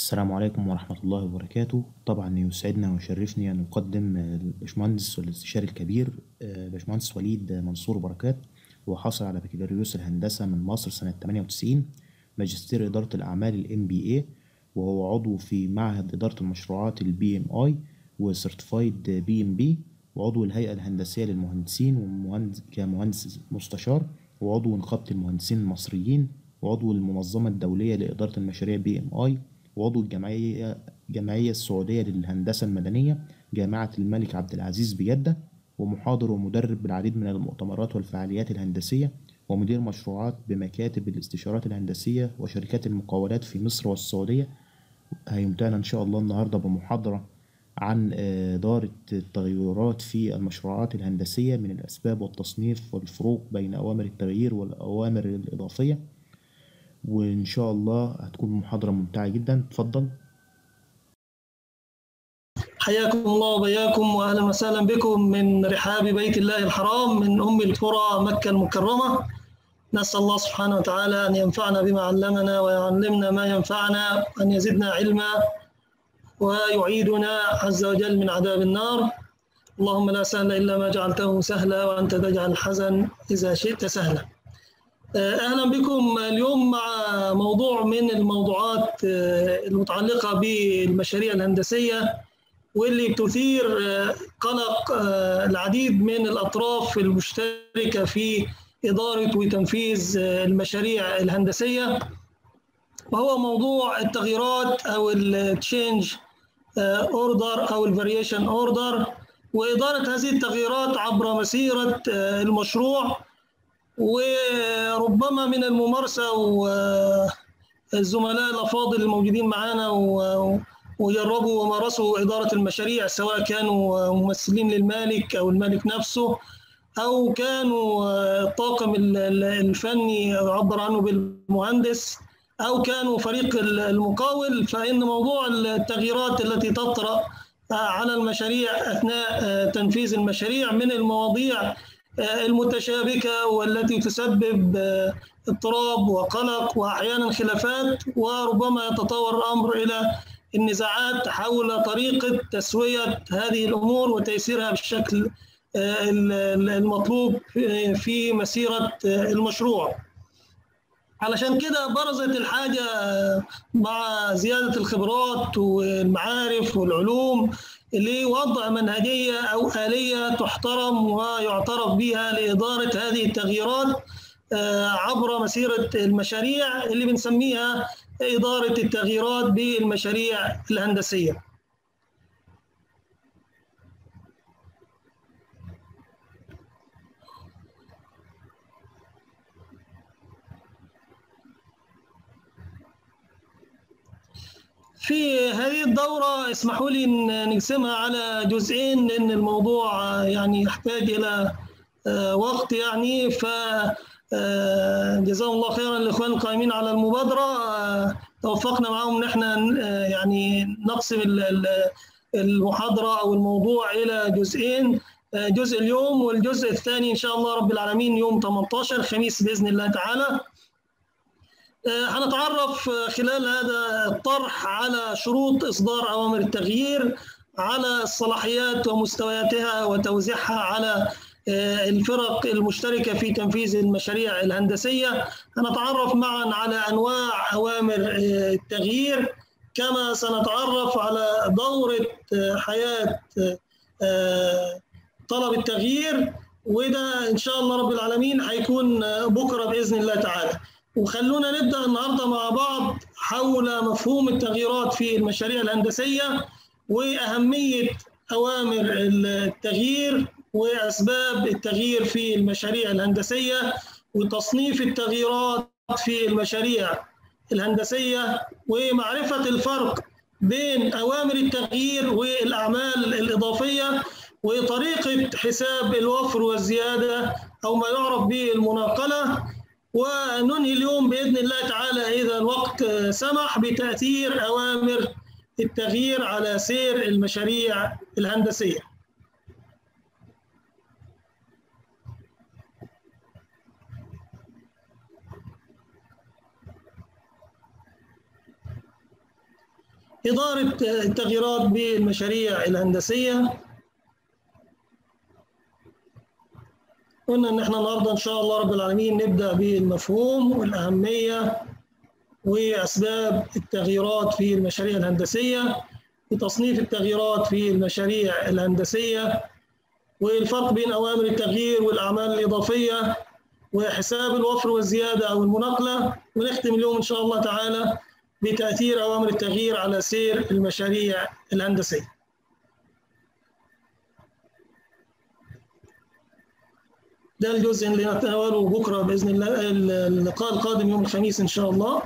السلام عليكم ورحمة الله وبركاته طبعا يسعدنا ويشرفني أن أقدم الباشمهندس والاستشاري الكبير آه، باشمهندس وليد منصور بركات هو حاصل على بكالوريوس الهندسة من مصر سنة 98 ماجستير إدارة الأعمال ال MBA وهو عضو في معهد إدارة المشروعات ال BMI وسيرتيفايد BMB وعضو الهيئة الهندسية للمهندسين ومهندس كمهندس مستشار وعضو نقابة المهندسين المصريين وعضو المنظمة الدولية لإدارة المشاريع BMI وعضو الجمعية الجمعية السعودية للهندسة المدنية جامعة الملك عبد العزيز بجدة ومحاضر ومدرب بالعديد من المؤتمرات والفعاليات الهندسية ومدير مشروعات بمكاتب الاستشارات الهندسية وشركات المقاولات في مصر والسعودية هيمتعنا إن شاء الله النهاردة بمحاضرة عن إدارة التغيرات في المشروعات الهندسية من الأسباب والتصنيف والفروق بين أوامر التغيير والأوامر الإضافية وإن شاء الله هتكون محاضرة ممتعة جدا اتفضل حياكم الله وبياكم واهلا وسهلا بكم من رحاب بيت الله الحرام من ام القرى مكه المكرمه نسال الله سبحانه وتعالى ان ينفعنا بما علمنا ويعلمنا ما ينفعنا ان يزدنا علما ويعيدنا عز وجل من عذاب النار اللهم لا سهل الا ما جعلته سهلا وانت تجعل الحزن اذا شئت سهلا اهلا بكم اليوم مع موضوع من الموضوعات المتعلقه بالمشاريع الهندسيه واللي بتثير قلق العديد من الاطراف المشتركه في اداره وتنفيذ المشاريع الهندسيه وهو موضوع التغييرات او التشينج اوردر او الفاريشن اوردر واداره هذه التغييرات عبر مسيره المشروع وربما من الممارسه والزملاء الافاضل الموجودين معنا وجربوا ومارسوا اداره المشاريع سواء كانوا ممثلين للمالك او المالك نفسه او كانوا الطاقم الفني يعبر عنه بالمهندس او كانوا فريق المقاول فان موضوع التغييرات التي تطرا على المشاريع اثناء تنفيذ المشاريع من المواضيع المتشابكة والتي تسبب اضطراب وقلق وأحيانا خلافات وربما يتطور الأمر إلى النزاعات حول طريقة تسوية هذه الأمور وتيسيرها بالشكل المطلوب في مسيرة المشروع علشان كده برزت الحاجة مع زيادة الخبرات والمعارف والعلوم لوضع منهجية أو آلية تحترم ويعترف بها لإدارة هذه التغييرات عبر مسيرة المشاريع اللي بنسميها إدارة التغييرات بالمشاريع الهندسية في هذه الدورة اسمحوا لي نقسمها على جزئين لأن الموضوع يعني يحتاج إلى وقت يعني ف جزاهم الله خيرا الاخوان القائمين على المبادره توفقنا معهم ان احنا يعني نقسم المحاضره او الموضوع الى جزئين جزء اليوم والجزء الثاني ان شاء الله رب العالمين يوم 18 خميس باذن الله تعالى هنتعرف خلال هذا الطرح على شروط إصدار أوامر التغيير على الصلاحيات ومستوياتها وتوزيعها على الفرق المشتركة في تنفيذ المشاريع الهندسية هنتعرف معا على أنواع أوامر التغيير كما سنتعرف على دورة حياة طلب التغيير وده إن شاء الله رب العالمين هيكون بكرة بإذن الله تعالى وخلونا نبدا النهارده مع بعض حول مفهوم التغييرات في المشاريع الهندسيه واهميه اوامر التغيير واسباب التغيير في المشاريع الهندسيه وتصنيف التغييرات في المشاريع الهندسيه ومعرفه الفرق بين اوامر التغيير والاعمال الاضافيه وطريقه حساب الوفر والزياده او ما يعرف بالمناقله وننهي اليوم باذن الله تعالى اذا الوقت سمح بتاثير اوامر التغيير على سير المشاريع الهندسيه. إدارة التغييرات بالمشاريع الهندسية قلنا إن إحنا النهاردة إن شاء الله رب العالمين نبدأ بالمفهوم والأهمية وأسباب التغييرات في المشاريع الهندسية وتصنيف التغييرات في المشاريع الهندسية والفرق بين أوامر التغيير والأعمال الإضافية وحساب الوفر والزيادة أو المناقلة ونختم اليوم إن شاء الله تعالى بتأثير أوامر التغيير على سير المشاريع الهندسية ده الجزء اللي نتناوله بكرة بإذن الله اللقاء القادم يوم الخميس إن شاء الله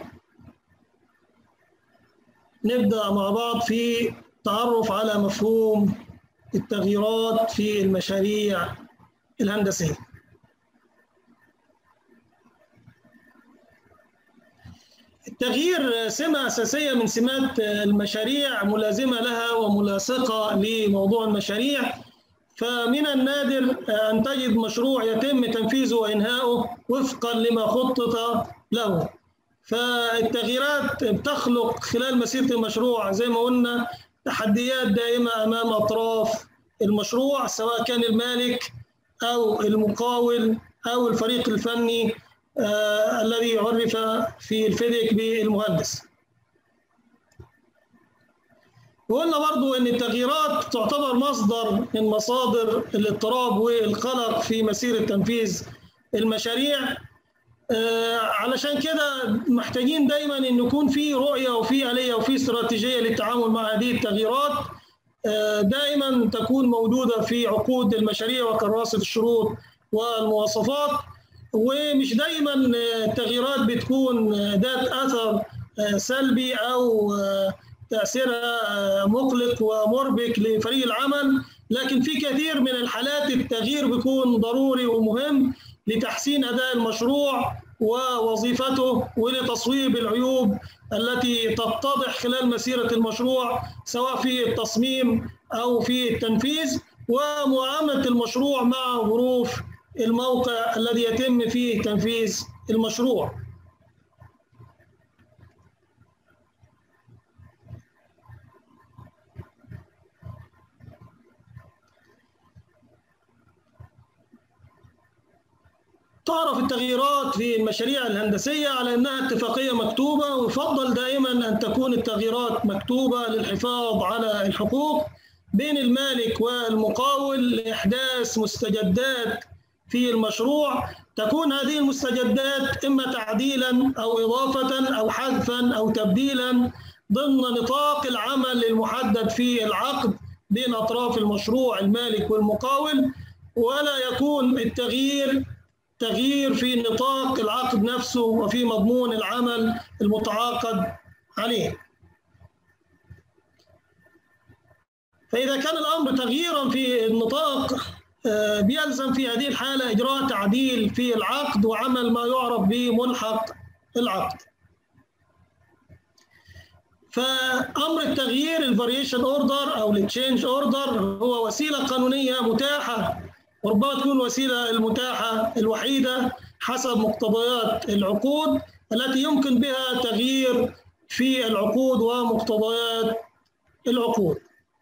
نبدأ مع بعض في تعرف على مفهوم التغييرات في المشاريع الهندسية التغيير سمة أساسية من سمات المشاريع ملازمة لها وملاصقة لموضوع المشاريع فمن النادر أن تجد مشروع يتم تنفيذه وإنهاؤه وفقا لما خطط له فالتغييرات بتخلق خلال مسيرة المشروع زي ما قلنا تحديات دائمة أمام أطراف المشروع سواء كان المالك أو المقاول أو الفريق الفني آه الذي عرف في الفيديك بالمهندس وقلنا برضو ان التغييرات تعتبر مصدر من مصادر الاضطراب والقلق في مسيرة تنفيذ المشاريع آه علشان كده محتاجين دايما ان يكون في رؤية وفي آلية وفي استراتيجية للتعامل مع هذه التغييرات آه دائما تكون موجودة في عقود المشاريع وكراسة الشروط والمواصفات ومش دايما التغييرات بتكون ذات اثر سلبي او تاثيرها مقلق ومربك لفريق العمل لكن في كثير من الحالات التغيير بيكون ضروري ومهم لتحسين اداء المشروع ووظيفته ولتصويب العيوب التي تتضح خلال مسيره المشروع سواء في التصميم او في التنفيذ ومعامله المشروع مع ظروف الموقع الذي يتم فيه تنفيذ المشروع تعرف التغييرات في المشاريع الهندسية على أنها اتفاقية مكتوبة ويفضل دائما أن تكون التغييرات مكتوبة للحفاظ على الحقوق بين المالك والمقاول لإحداث مستجدات في المشروع تكون هذه المستجدات إما تعديلا أو إضافة أو حذفا أو تبديلا ضمن نطاق العمل المحدد في العقد بين أطراف المشروع المالك والمقاول ولا يكون التغيير تغيير في نطاق العقد نفسه وفي مضمون العمل المتعاقد عليه فإذا كان الأمر تغييرا في النطاق بيلزم في هذه الحالة إجراء تعديل في العقد وعمل ما يعرف بملحق العقد فأمر التغيير الفاريشن اوردر أو التشينج اوردر هو وسيلة قانونية متاحة وربما تكون الوسيلة المتاحة الوحيدة حسب مقتضيات العقود التي يمكن بها تغيير في العقود ومقتضيات العقود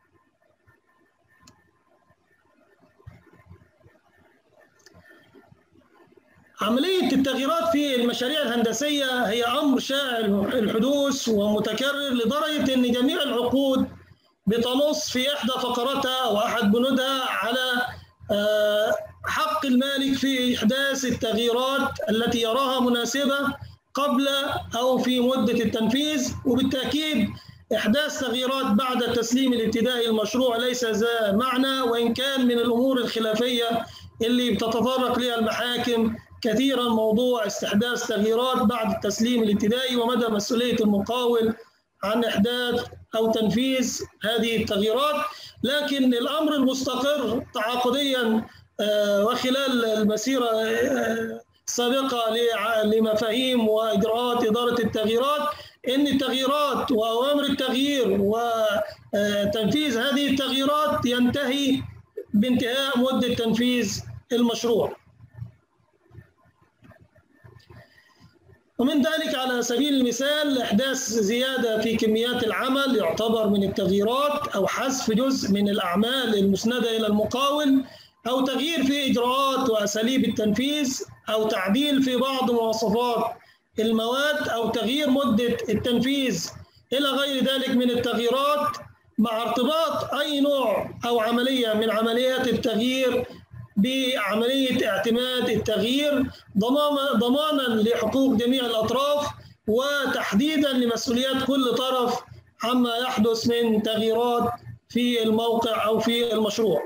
عملية التغييرات في المشاريع الهندسية هي أمر شائع الحدوث ومتكرر لدرجة أن جميع العقود بتنص في إحدى فقراتها أو أحد بنودها على حق المالك في إحداث التغييرات التي يراها مناسبة قبل أو في مدة التنفيذ وبالتأكيد إحداث تغييرات بعد التسليم الابتدائي للمشروع ليس ذا معنى وإن كان من الأمور الخلافية اللي بتتطرق لها المحاكم كثيرا موضوع استحداث تغييرات بعد التسليم الابتدائي ومدى مسؤولية المقاول عن إحداث أو تنفيذ هذه التغييرات لكن الأمر المستقر تعاقديا وخلال المسيرة السابقة لمفاهيم وإجراءات إدارة التغييرات ان التغييرات واوامر التغيير وتنفيذ هذه التغييرات ينتهي بانتهاء مده تنفيذ المشروع. ومن ذلك على سبيل المثال إحداث زيادة في كميات العمل يعتبر من التغييرات أو حذف جزء من الأعمال المسندة إلى المقاول أو تغيير في إجراءات وأساليب التنفيذ أو تعديل في بعض مواصفات المواد أو تغيير مدة التنفيذ إلى غير ذلك من التغييرات مع ارتباط أي نوع أو عملية من عمليات التغيير بعملية اعتماد التغيير ضمانا لحقوق جميع الأطراف وتحديدا لمسؤوليات كل طرف عما يحدث من تغييرات في الموقع أو في المشروع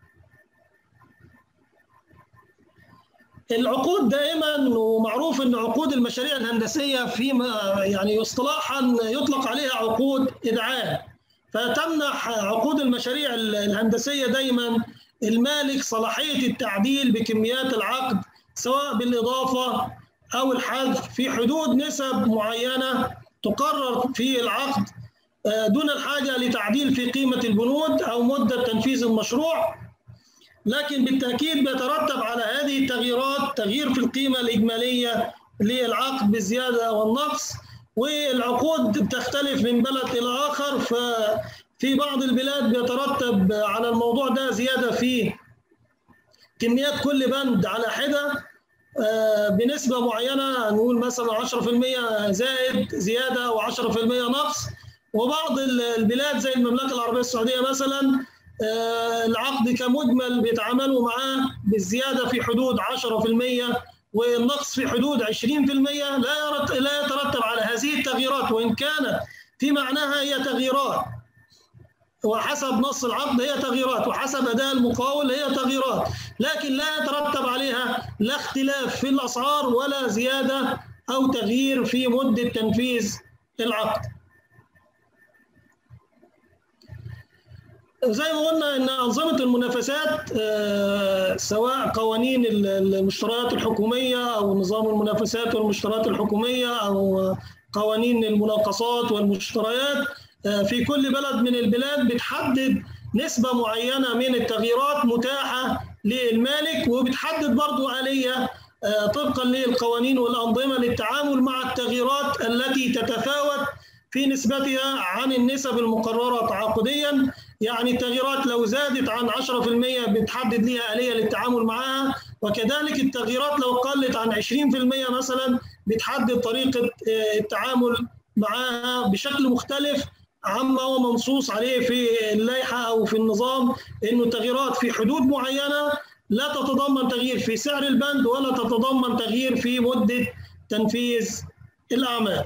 العقود دائما ومعروف ان عقود المشاريع الهندسيه فيما يعني اصطلاحا يطلق عليها عقود ادعام فتمنح عقود المشاريع الهندسيه دايما المالك صلاحيه التعديل بكميات العقد سواء بالاضافه او الحذف في حدود نسب معينه تقرر في العقد دون الحاجه لتعديل في قيمه البنود او مده تنفيذ المشروع لكن بالتاكيد بيترتب على هذه التغييرات تغيير في القيمه الاجماليه للعقد بالزياده والنقص والعقود بتختلف من بلد الى اخر ففي بعض البلاد بيترتب على الموضوع ده زياده في كميات كل بند على حده بنسبه معينه نقول مثلا 10% زائد زياده و10% نقص وبعض البلاد زي المملكه العربيه السعوديه مثلا العقد كمجمل بيتعاملوا معاه بالزياده في حدود 10% والنقص في حدود 20% لا لا يترتب على هذه التغييرات وان كانت في معناها هي تغييرات وحسب نص العقد هي تغييرات وحسب اداء المقاول هي تغييرات لكن لا يترتب عليها لا اختلاف في الاسعار ولا زياده او تغيير في مده تنفيذ العقد زي ما قلنا ان انظمه المنافسات سواء قوانين المشتريات الحكوميه او نظام المنافسات والمشتريات الحكوميه او قوانين المناقصات والمشتريات في كل بلد من البلاد بتحدد نسبه معينه من التغييرات متاحه للمالك وبتحدد برضو اليه طبقا للقوانين والانظمه للتعامل مع التغييرات التي تتفاوت في نسبتها عن النسب المقررة تعاقديا يعني التغييرات لو زادت عن 10% بتحدد لها آلية للتعامل معها وكذلك التغييرات لو قلت عن 20% مثلا بتحدد طريقة التعامل معها بشكل مختلف عما هو منصوص عليه في اللائحة أو في النظام أنه التغييرات في حدود معينة لا تتضمن تغيير في سعر البند ولا تتضمن تغيير في مدة تنفيذ الأعمال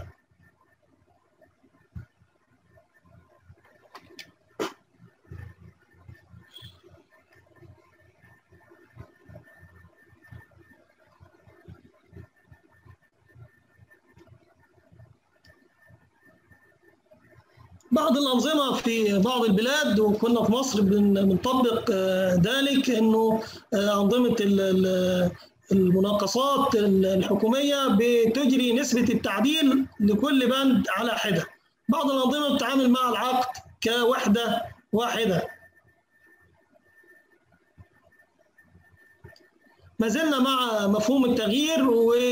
بعض الأنظمة في بعض البلاد وكنا في مصر بنطبق ذلك أنه أنظمة المناقصات الحكومية بتجري نسبة التعديل لكل بند على حدة بعض الأنظمة بتتعامل مع العقد كوحدة واحدة ما زلنا مع مفهوم التغيير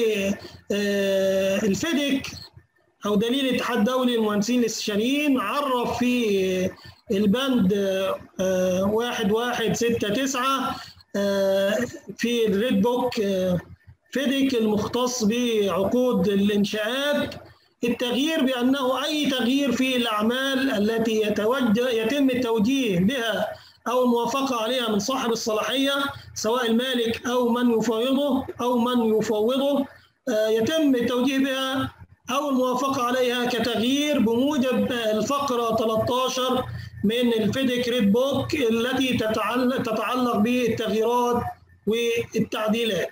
والفيدك او دليل الاتحاد الدولي للمهندسين الاستشاريين عرف في البند واحد واحد ستة تسعة في الريد بوك فيدك المختص بعقود الانشاءات التغيير بانه اي تغيير في الاعمال التي يتوجه يتم التوجيه بها او الموافقه عليها من صاحب الصلاحيه سواء المالك او من يفاوضه او من يفوضه يتم التوجيه بها أو الموافقة عليها كتغيير بموجب الفقرة 13 من الفيديك ريد بوك التي تتعلق, تتعلق بالتغييرات والتعديلات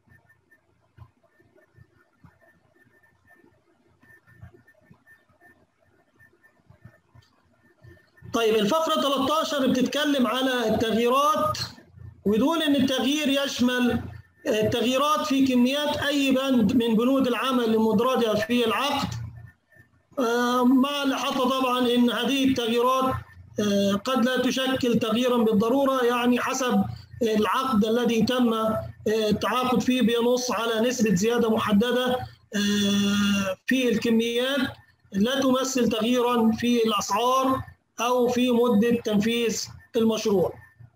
طيب الفقرة 13 بتتكلم على التغييرات ويقول ان التغيير يشمل التغييرات في كميات اي بند من بنود العمل المدرجه في العقد مع الاحاطه طبعا ان هذه التغييرات قد لا تشكل تغييرا بالضروره يعني حسب العقد الذي تم التعاقد فيه بينص على نسبه زياده محدده في الكميات لا تمثل تغييرا في الاسعار او في مده تنفيذ المشروع.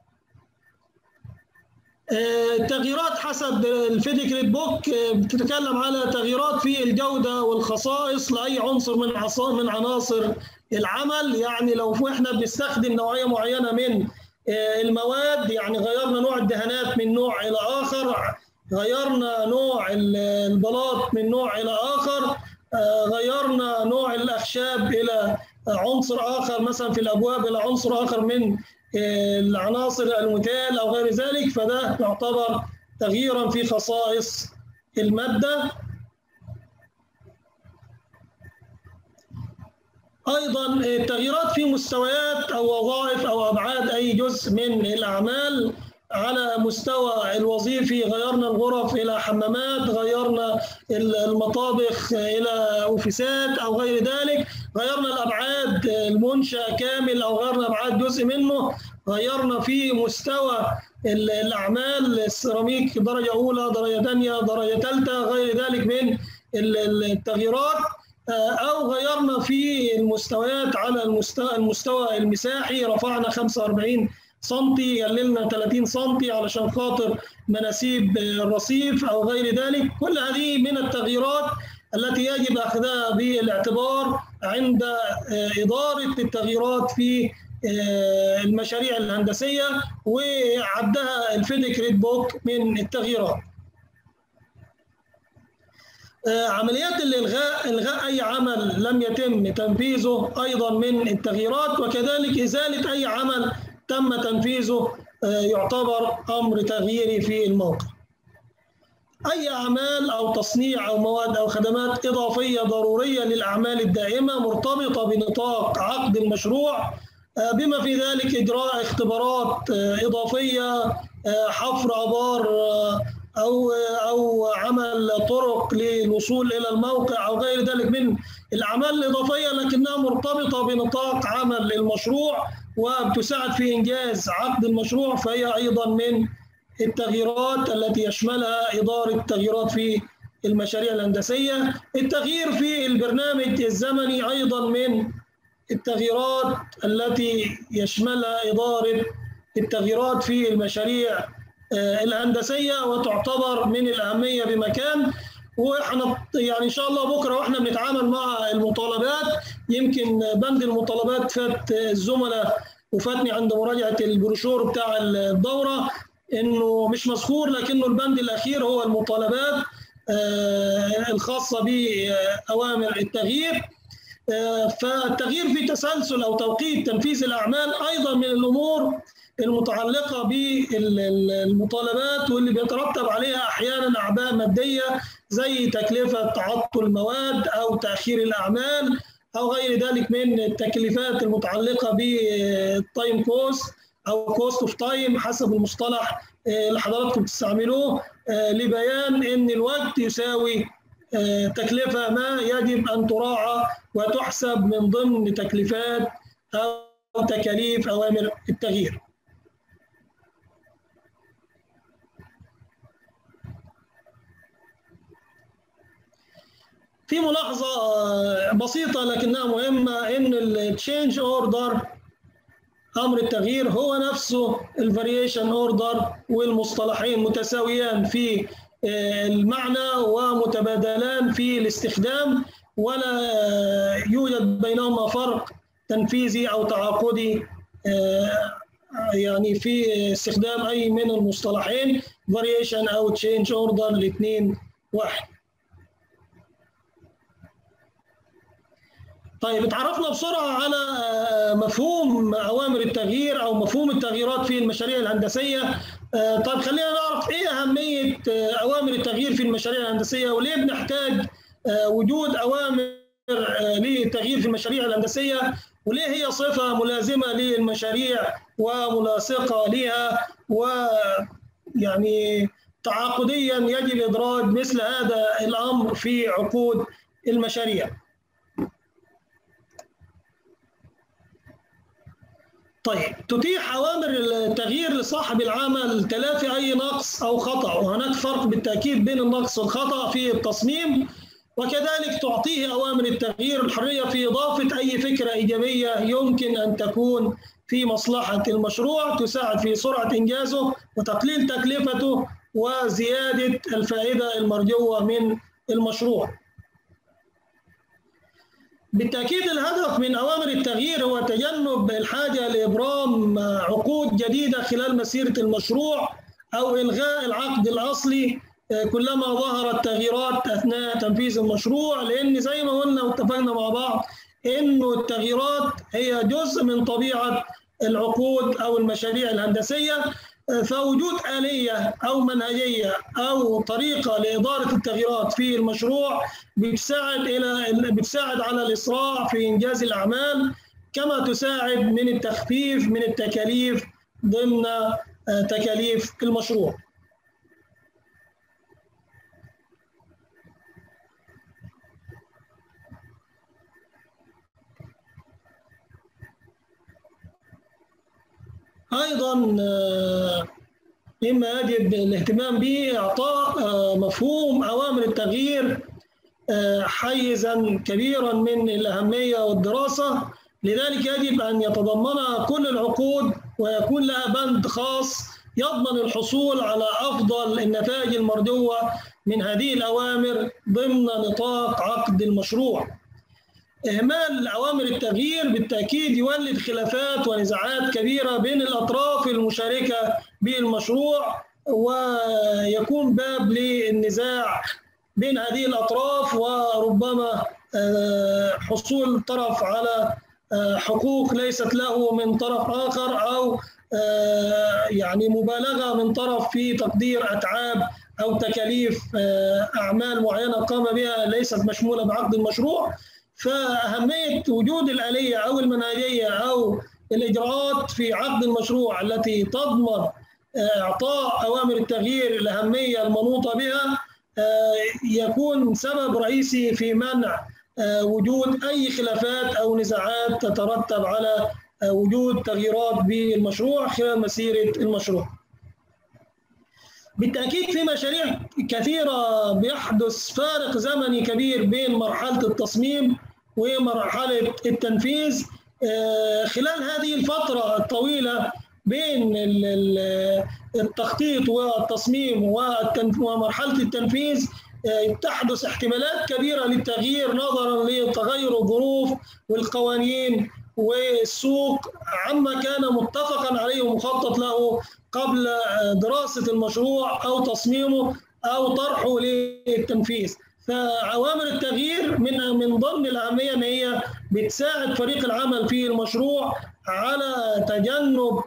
التغييرات حسب الفيديكريت بوك بتتكلم على تغييرات في الجوده والخصائص لاي عنصر من من عناصر العمل يعني لو احنا بنستخدم نوعيه معينه من المواد يعني غيرنا نوع الدهانات من نوع الى اخر غيرنا نوع البلاط من نوع الى اخر غيرنا نوع الاخشاب الى عنصر اخر مثلا في الابواب الى عنصر اخر من العناصر المثال او غير ذلك فده يعتبر تغييرا في خصائص الماده ايضا التغييرات في مستويات او وظائف او ابعاد اي جزء من الاعمال على مستوى الوظيفي غيرنا الغرف الى حمامات غيرنا المطابخ الى اوفيسات او غير ذلك غيرنا الابعاد المنشا كامل او غيرنا ابعاد جزء منه غيرنا في مستوى الاعمال السيراميك درجه اولى درجه ثانيه درجه ثالثه غير ذلك من التغييرات او غيرنا في المستويات على المستوى المستوى المساحي رفعنا 45 سم قللنا 30 سم علشان خاطر مناسيب الرصيف او غير ذلك كل هذه من التغييرات التي يجب اخذها بالاعتبار عند اداره التغييرات في المشاريع الهندسيه وعدها الفيديك ريد بوك من التغييرات. عمليات الالغاء الغاء اي عمل لم يتم تنفيذه ايضا من التغييرات وكذلك ازاله اي عمل تم تنفيذه يعتبر امر تغييري في الموقع. اي اعمال او تصنيع او مواد او خدمات اضافيه ضروريه للاعمال الدائمه مرتبطه بنطاق عقد المشروع بما في ذلك اجراء اختبارات اضافيه حفر ابار او او عمل طرق للوصول الى الموقع او غير ذلك من الاعمال الاضافيه لكنها مرتبطه بنطاق عمل المشروع وبتساعد في انجاز عقد المشروع فهي ايضا من التغييرات التي يشملها اداره التغييرات في المشاريع الهندسيه التغيير في البرنامج الزمني ايضا من التغييرات التي يشملها اداره التغييرات في المشاريع الهندسيه وتعتبر من الاهميه بمكان واحنا يعني ان شاء الله بكره واحنا بنتعامل مع المطالبات يمكن بند المطالبات فات الزملاء وفاتني عند مراجعه البروشور بتاع الدوره انه مش مذكور لكنه البند الاخير هو المطالبات الخاصه باوامر التغيير فالتغيير في تسلسل او توقيت تنفيذ الاعمال ايضا من الامور المتعلقه بالمطالبات واللي بيترتب عليها احيانا اعباء ماديه زي تكلفه تعطل المواد او تاخير الاعمال او غير ذلك من التكليفات المتعلقه بالتايم كوست او كوست اوف تايم حسب المصطلح اللي حضراتكم بتستعملوه لبيان ان الوقت يساوي تكلفه ما يجب ان تراعى وتحسب من ضمن تكليفات او تكاليف اوامر التغيير. في ملاحظة بسيطة لكنها مهمة إن التشينج أوردر أمر التغيير هو نفسه الفاريشن أوردر والمصطلحين متساويان في المعنى ومتبادلان في الاستخدام ولا يوجد بينهما فرق تنفيذي أو تعاقدي يعني في استخدام أي من المصطلحين فاريشن أو تشينج أوردر الاثنين واحد. طيب اتعرفنا بسرعه على مفهوم اوامر التغيير او مفهوم التغييرات في المشاريع الهندسيه طيب خلينا نعرف ايه اهميه اوامر التغيير في المشاريع الهندسيه وليه بنحتاج وجود اوامر للتغيير في المشاريع الهندسيه وليه هي صفه ملازمه للمشاريع وملاصقه لها ويعني تعاقديا يجب ادراج مثل هذا الامر في عقود المشاريع. طيب تتيح اوامر التغيير لصاحب العمل تلافي اي نقص او خطا وهناك فرق بالتاكيد بين النقص والخطا في التصميم وكذلك تعطيه أوامر التغيير الحرية في إضافة أي فكرة إيجابية يمكن أن تكون في مصلحة المشروع تساعد في سرعة إنجازه وتقليل تكلفته وزيادة الفائدة المرجوة من المشروع بالتأكيد الهدف من أوامر التغيير هو تجنب الحاجة لإبرام عقود جديدة خلال مسيرة المشروع أو إلغاء العقد الأصلي كلما ظهرت تغييرات أثناء تنفيذ المشروع لأن زي ما قلنا واتفقنا مع بعض إنه التغييرات هي جزء من طبيعة العقود أو المشاريع الهندسية فوجود آلية أو منهجية أو طريقة لإدارة التغييرات في المشروع بتساعد إلى بتساعد على الإسراع في إنجاز الأعمال كما تساعد من التخفيف من التكاليف ضمن تكاليف المشروع. ايضا مما يجب الاهتمام به اعطاء مفهوم اوامر التغيير حيزا كبيرا من الاهميه والدراسه لذلك يجب ان يتضمنها كل العقود ويكون لها بند خاص يضمن الحصول على افضل النتائج المرجوه من هذه الاوامر ضمن نطاق عقد المشروع. إهمال أوامر التغيير بالتأكيد يولد خلافات ونزاعات كبيرة بين الأطراف المشاركة بالمشروع ويكون باب للنزاع بين هذه الأطراف وربما حصول طرف على حقوق ليست له من طرف آخر أو يعني مبالغة من طرف في تقدير أتعاب أو تكاليف أعمال معينة قام بها ليست مشمولة بعقد المشروع فأهمية وجود الآلية أو المنهجية أو الإجراءات في عقد المشروع التي تضمن إعطاء أوامر التغيير الأهمية المنوطة بها يكون سبب رئيسي في منع وجود أي خلافات أو نزاعات تترتب على وجود تغييرات بالمشروع خلال مسيرة المشروع. بالتأكيد في مشاريع كثيرة بيحدث فارق زمني كبير بين مرحلة التصميم ومرحلة التنفيذ خلال هذه الفترة الطويلة بين التخطيط والتصميم ومرحلة التنفيذ تحدث احتمالات كبيرة للتغيير نظرا لتغير الظروف والقوانين والسوق عما كان متفقا عليه ومخطط له قبل دراسة المشروع أو تصميمه أو طرحه للتنفيذ فعوامل التغيير من من ضمن الأهمية أن هي بتساعد فريق العمل في المشروع على تجنب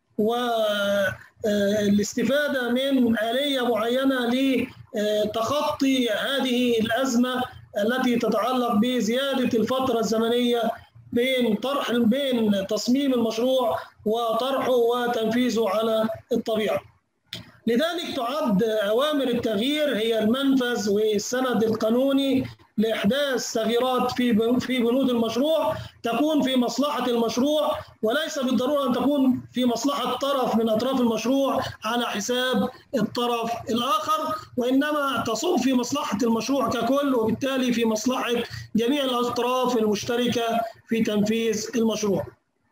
والاستفادة من آلية معينة لتخطي هذه الأزمة التي تتعلق بزيادة الفترة الزمنية بين طرح بين تصميم المشروع وطرحه وتنفيذه على الطبيعه. لذلك تعد اوامر التغيير هي المنفذ والسند القانوني لاحداث تغييرات في في بنود المشروع تكون في مصلحه المشروع وليس بالضروره ان تكون في مصلحه طرف من اطراف المشروع على حساب الطرف الاخر وانما تصب في مصلحه المشروع ككل وبالتالي في مصلحه جميع الاطراف المشتركه في تنفيذ المشروع.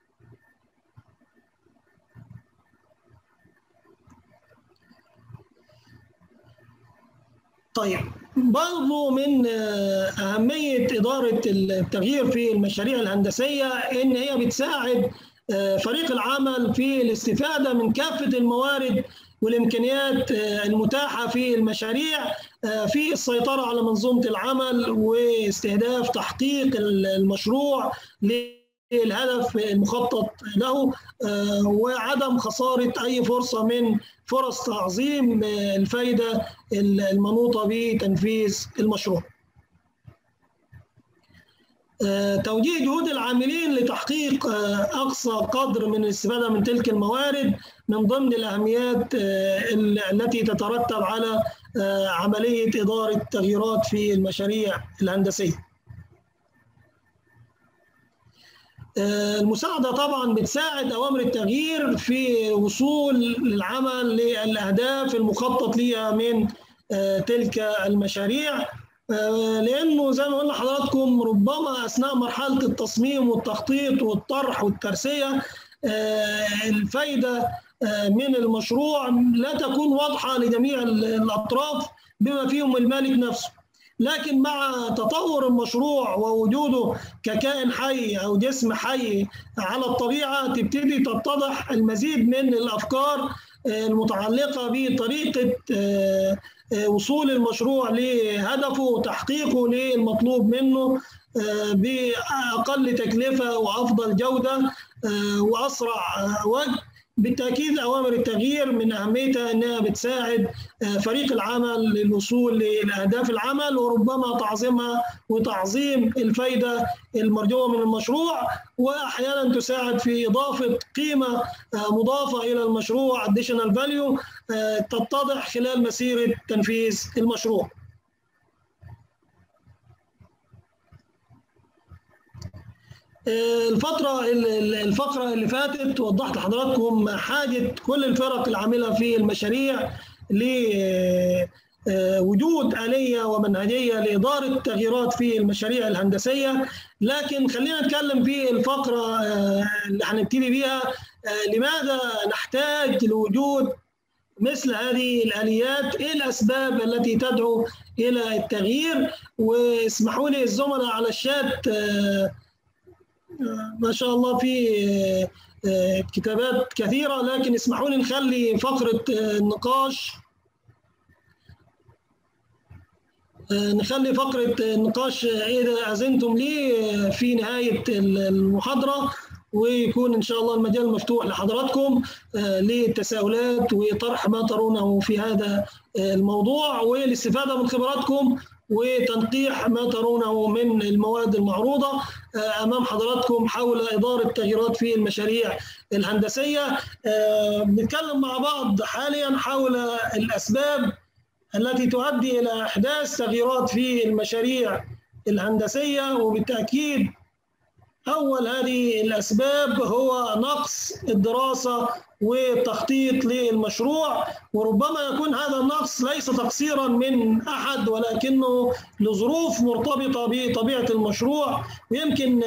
طيب برضو من أهمية إدارة التغيير في المشاريع الهندسية إن هي بتساعد فريق العمل في الاستفادة من كافة الموارد والإمكانيات المتاحة في المشاريع في السيطرة على منظومة العمل واستهداف تحقيق المشروع الهدف المخطط له وعدم خسارة أي فرصة من فرص تعظيم الفائدة المنوطة بتنفيذ المشروع توجيه جهود العاملين لتحقيق أقصى قدر من الاستفادة من تلك الموارد من ضمن الأهميات التي تترتب على عملية إدارة التغييرات في المشاريع الهندسية المساعدة طبعا بتساعد أوامر التغيير في وصول العمل للأهداف المخطط لها من تلك المشاريع لانه زي ما قلنا لحضراتكم ربما اثناء مرحله التصميم والتخطيط والطرح والترسيه الفايده من المشروع لا تكون واضحه لجميع الاطراف بما فيهم المالك نفسه لكن مع تطور المشروع ووجوده ككائن حي او جسم حي على الطبيعه تبتدي تتضح المزيد من الافكار المتعلقه بطريقه وصول المشروع لهدفه وتحقيقه للمطلوب منه باقل تكلفه وافضل جوده واسرع وجه بالتاكيد اوامر التغيير من اهميتها انها بتساعد فريق العمل للوصول لاهداف العمل وربما تعظيمها وتعظيم الفائده المرجوه من المشروع واحيانا تساعد في اضافه قيمه مضافه الى المشروع additional value تتضح خلال مسيره تنفيذ المشروع. الفترة الفقرة اللي فاتت وضحت لحضراتكم حاجة كل الفرق العاملة في المشاريع لوجود آلية ومنهجية لإدارة التغييرات في المشاريع الهندسية لكن خلينا نتكلم في الفقرة اللي هنبتدي بيها لماذا نحتاج لوجود مثل هذه الآليات إيه الأسباب التي تدعو إلى التغيير واسمحوا لي الزملاء على الشات ما شاء الله في كتابات كثيرة لكن اسمحوا لي نخلي فقرة النقاش نخلي فقرة النقاش إذا أذنتم لي في نهاية المحاضرة ويكون إن شاء الله المجال مفتوح لحضراتكم للتساؤلات وطرح ما ترونه في هذا الموضوع والاستفادة من خبراتكم وتنقيح ما ترونه من المواد المعروضة أمام حضراتكم حول إدارة التغييرات في المشاريع الهندسية بنتكلم مع بعض حاليا حول الأسباب التي تؤدي إلى إحداث تغييرات في المشاريع الهندسية وبالتأكيد أول هذه الأسباب هو نقص الدراسة والتخطيط للمشروع وربما يكون هذا النقص ليس تقصيرا من أحد ولكنه لظروف مرتبطة بطبيعة المشروع ويمكن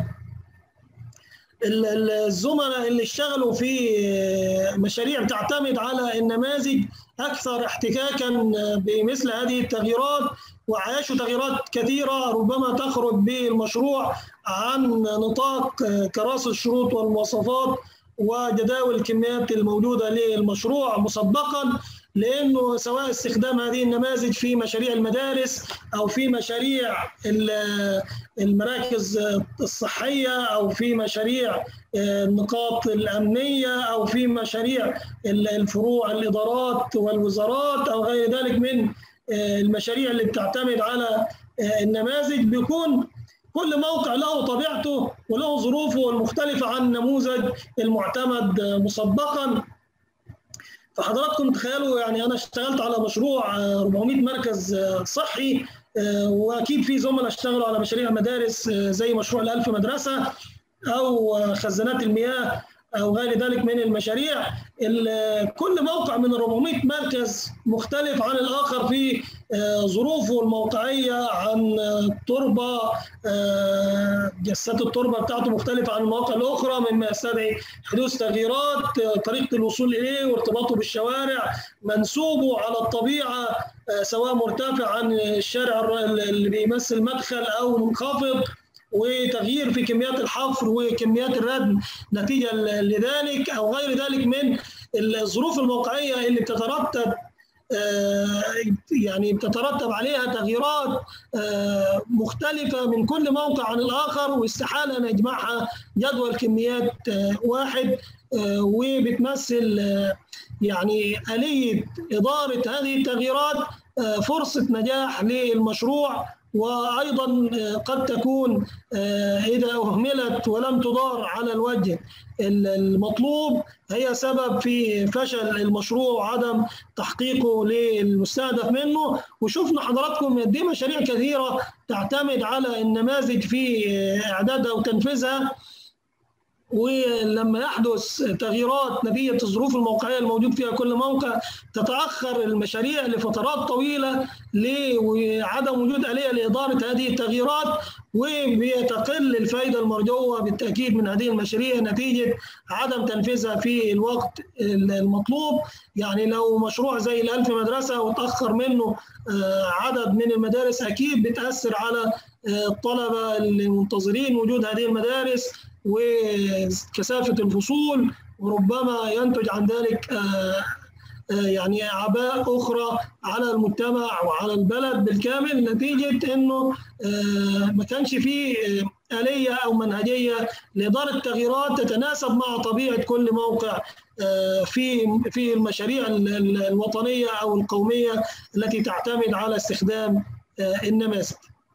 الزملاء اللي اشتغلوا في مشاريع تعتمد على النماذج اكثر احتكاكا بمثل هذه التغييرات وعاشوا تغييرات كثيره ربما تخرج بالمشروع عن نطاق كراسي الشروط والمواصفات وجداول الكميات الموجوده للمشروع مسبقا لانه سواء استخدام هذه النماذج في مشاريع المدارس او في مشاريع المراكز الصحيه او في مشاريع النقاط الامنيه او في مشاريع الفروع الادارات والوزارات او غير ذلك من المشاريع اللي بتعتمد على النماذج بيكون كل موقع له طبيعته وله ظروفه المختلفه عن النموذج المعتمد مسبقا فحضراتكم تخيلوا يعني انا اشتغلت على مشروع 400 مركز صحي واكيد في زملاء اشتغلوا على مشاريع مدارس زي مشروع الألف مدرسه او خزانات المياه او غير ذلك من المشاريع كل موقع من 400 مركز مختلف عن الاخر في ظروفه الموقعيه عن التربه جسات التربه بتاعته مختلفه عن المواقع الاخرى مما يستدعي حدوث تغييرات طريقه الوصول اليه وارتباطه بالشوارع منسوبه على الطبيعه سواء مرتفع عن الشارع اللي بيمثل مدخل او منخفض وتغيير في كميات الحفر وكميات الردم نتيجه لذلك او غير ذلك من الظروف الموقعيه اللي بتترتب يعني بتترتب عليها تغييرات مختلفة من كل موقع عن الآخر واستحالة نجمعها جدول كميات واحد وبتمثل يعني آلية إدارة هذه التغييرات فرصة نجاح للمشروع وايضا قد تكون اذا اهملت ولم تدار على الوجه المطلوب هي سبب في فشل المشروع وعدم تحقيقه للمستهدف منه وشفنا حضراتكم قد مشاريع كثيره تعتمد على النماذج في اعدادها وتنفيذها ولما يحدث تغييرات نتيجه الظروف الموقعيه الموجود فيها كل موقع تتاخر المشاريع لفترات طويله لعدم وجود اليه لاداره هذه التغييرات وبيتقل الفائده المرجوه بالتاكيد من هذه المشاريع نتيجه عدم تنفيذها في الوقت المطلوب يعني لو مشروع زي الألف مدرسه وتاخر منه عدد من المدارس اكيد بتاثر على الطلبه المنتظرين وجود هذه المدارس وكثافه الفصول وربما ينتج عن ذلك يعني اعباء اخرى على المجتمع وعلى البلد بالكامل نتيجه انه ما كانش فيه اليه او منهجيه لاداره التغييرات تتناسب مع طبيعه كل موقع في في المشاريع الوطنيه او القوميه التي تعتمد على استخدام النماذج.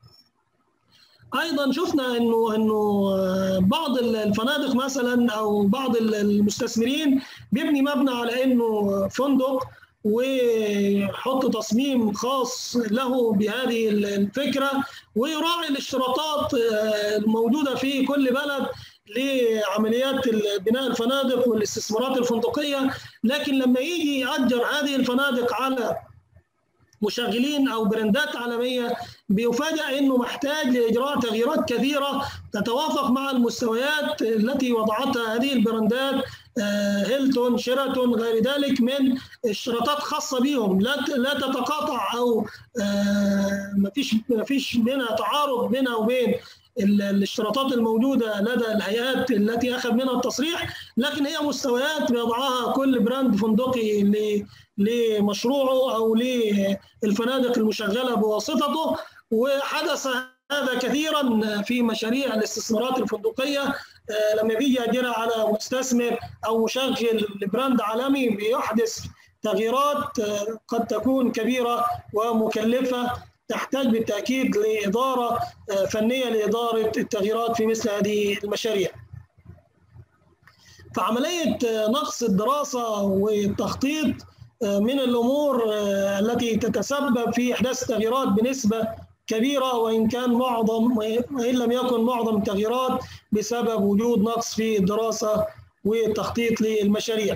ايضا شفنا انه انه بعض الفنادق مثلا او بعض المستثمرين بيبني مبنى على انه فندق ويحط تصميم خاص له بهذه الفكره ويراعي الاشتراطات الموجوده في كل بلد لعمليات بناء الفنادق والاستثمارات الفندقيه لكن لما يجي يأجر هذه الفنادق على مشغلين او براندات عالميه بيفاجئ انه محتاج لاجراء تغييرات كثيره تتوافق مع المستويات التي وضعتها هذه البراندات هيلتون شيراتون غير ذلك من اشتراطات خاصه بهم لا لا تتقاطع او ما فيش ما فيش بينها تعارض بينها وبين الاشتراطات الموجوده لدى الهيئات التي اخذ منها التصريح لكن هي مستويات بيضعها كل براند فندقي لمشروعه او للفنادق المشغله بواسطته وحدث هذا كثيرا في مشاريع الاستثمارات الفندقيه لما بيجي يجرى على مستثمر او مشغل براند عالمي بيحدث تغييرات قد تكون كبيره ومكلفه تحتاج بالتاكيد لاداره فنيه لاداره التغييرات في مثل هذه المشاريع. فعمليه نقص الدراسه والتخطيط من الامور التي تتسبب في احداث تغييرات بنسبه كبيره وان كان معظم وان لم يكن معظم التغييرات بسبب وجود نقص في الدراسه والتخطيط للمشاريع.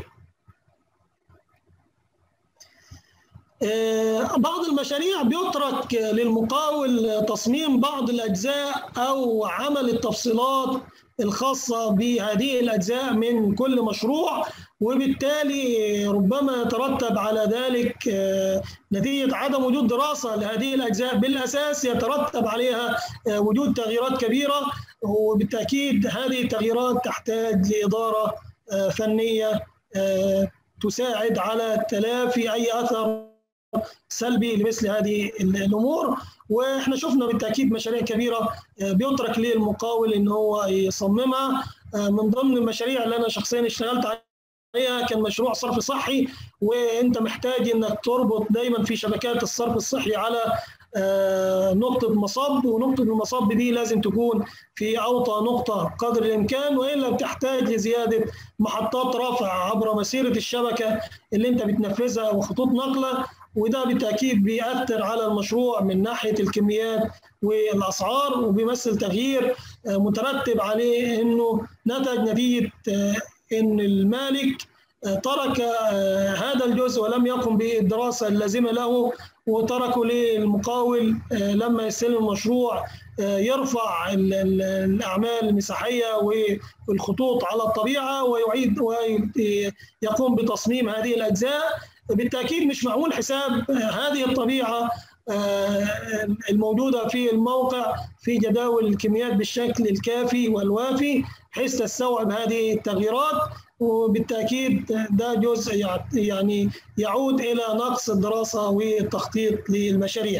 بعض المشاريع بيترك للمقاول تصميم بعض الاجزاء او عمل التفصيلات الخاصه بهذه الاجزاء من كل مشروع وبالتالي ربما يترتب على ذلك نتيجه عدم وجود دراسه لهذه الاجزاء بالاساس يترتب عليها وجود تغييرات كبيره وبالتاكيد هذه التغييرات تحتاج لاداره فنيه تساعد على تلافي اي اثر سلبي لمثل هذه الامور واحنا شفنا بالتاكيد مشاريع كبيره بيترك للمقاول ان هو يصممها من ضمن المشاريع اللي انا شخصيا اشتغلت عليها كان مشروع صرف صحي وانت محتاج انك تربط دايما في شبكات الصرف الصحي على نقطة مصب ونقطة المصب دي لازم تكون في أوطى نقطة قدر الإمكان وإلا بتحتاج لزيادة محطات رفع عبر مسيرة الشبكة اللي أنت بتنفذها وخطوط نقلة وده بالتأكيد بيأثر على المشروع من ناحية الكميات والأسعار وبيمثل تغيير مترتب عليه أنه نتج نتيجة أن المالك ترك هذا الجزء ولم يقم بالدراسة اللازمة له وتركوا للمقاول لما يستلم المشروع يرفع الأعمال المساحية والخطوط على الطبيعة ويعيد ويقوم بتصميم هذه الأجزاء بالتأكيد مش معمول حساب هذه الطبيعة الموجودة في الموقع في جداول الكميات بالشكل الكافي والوافي حيث تستوعب هذه التغييرات وبالتاكيد ده جزء يعني يعود الى نقص الدراسه والتخطيط للمشاريع.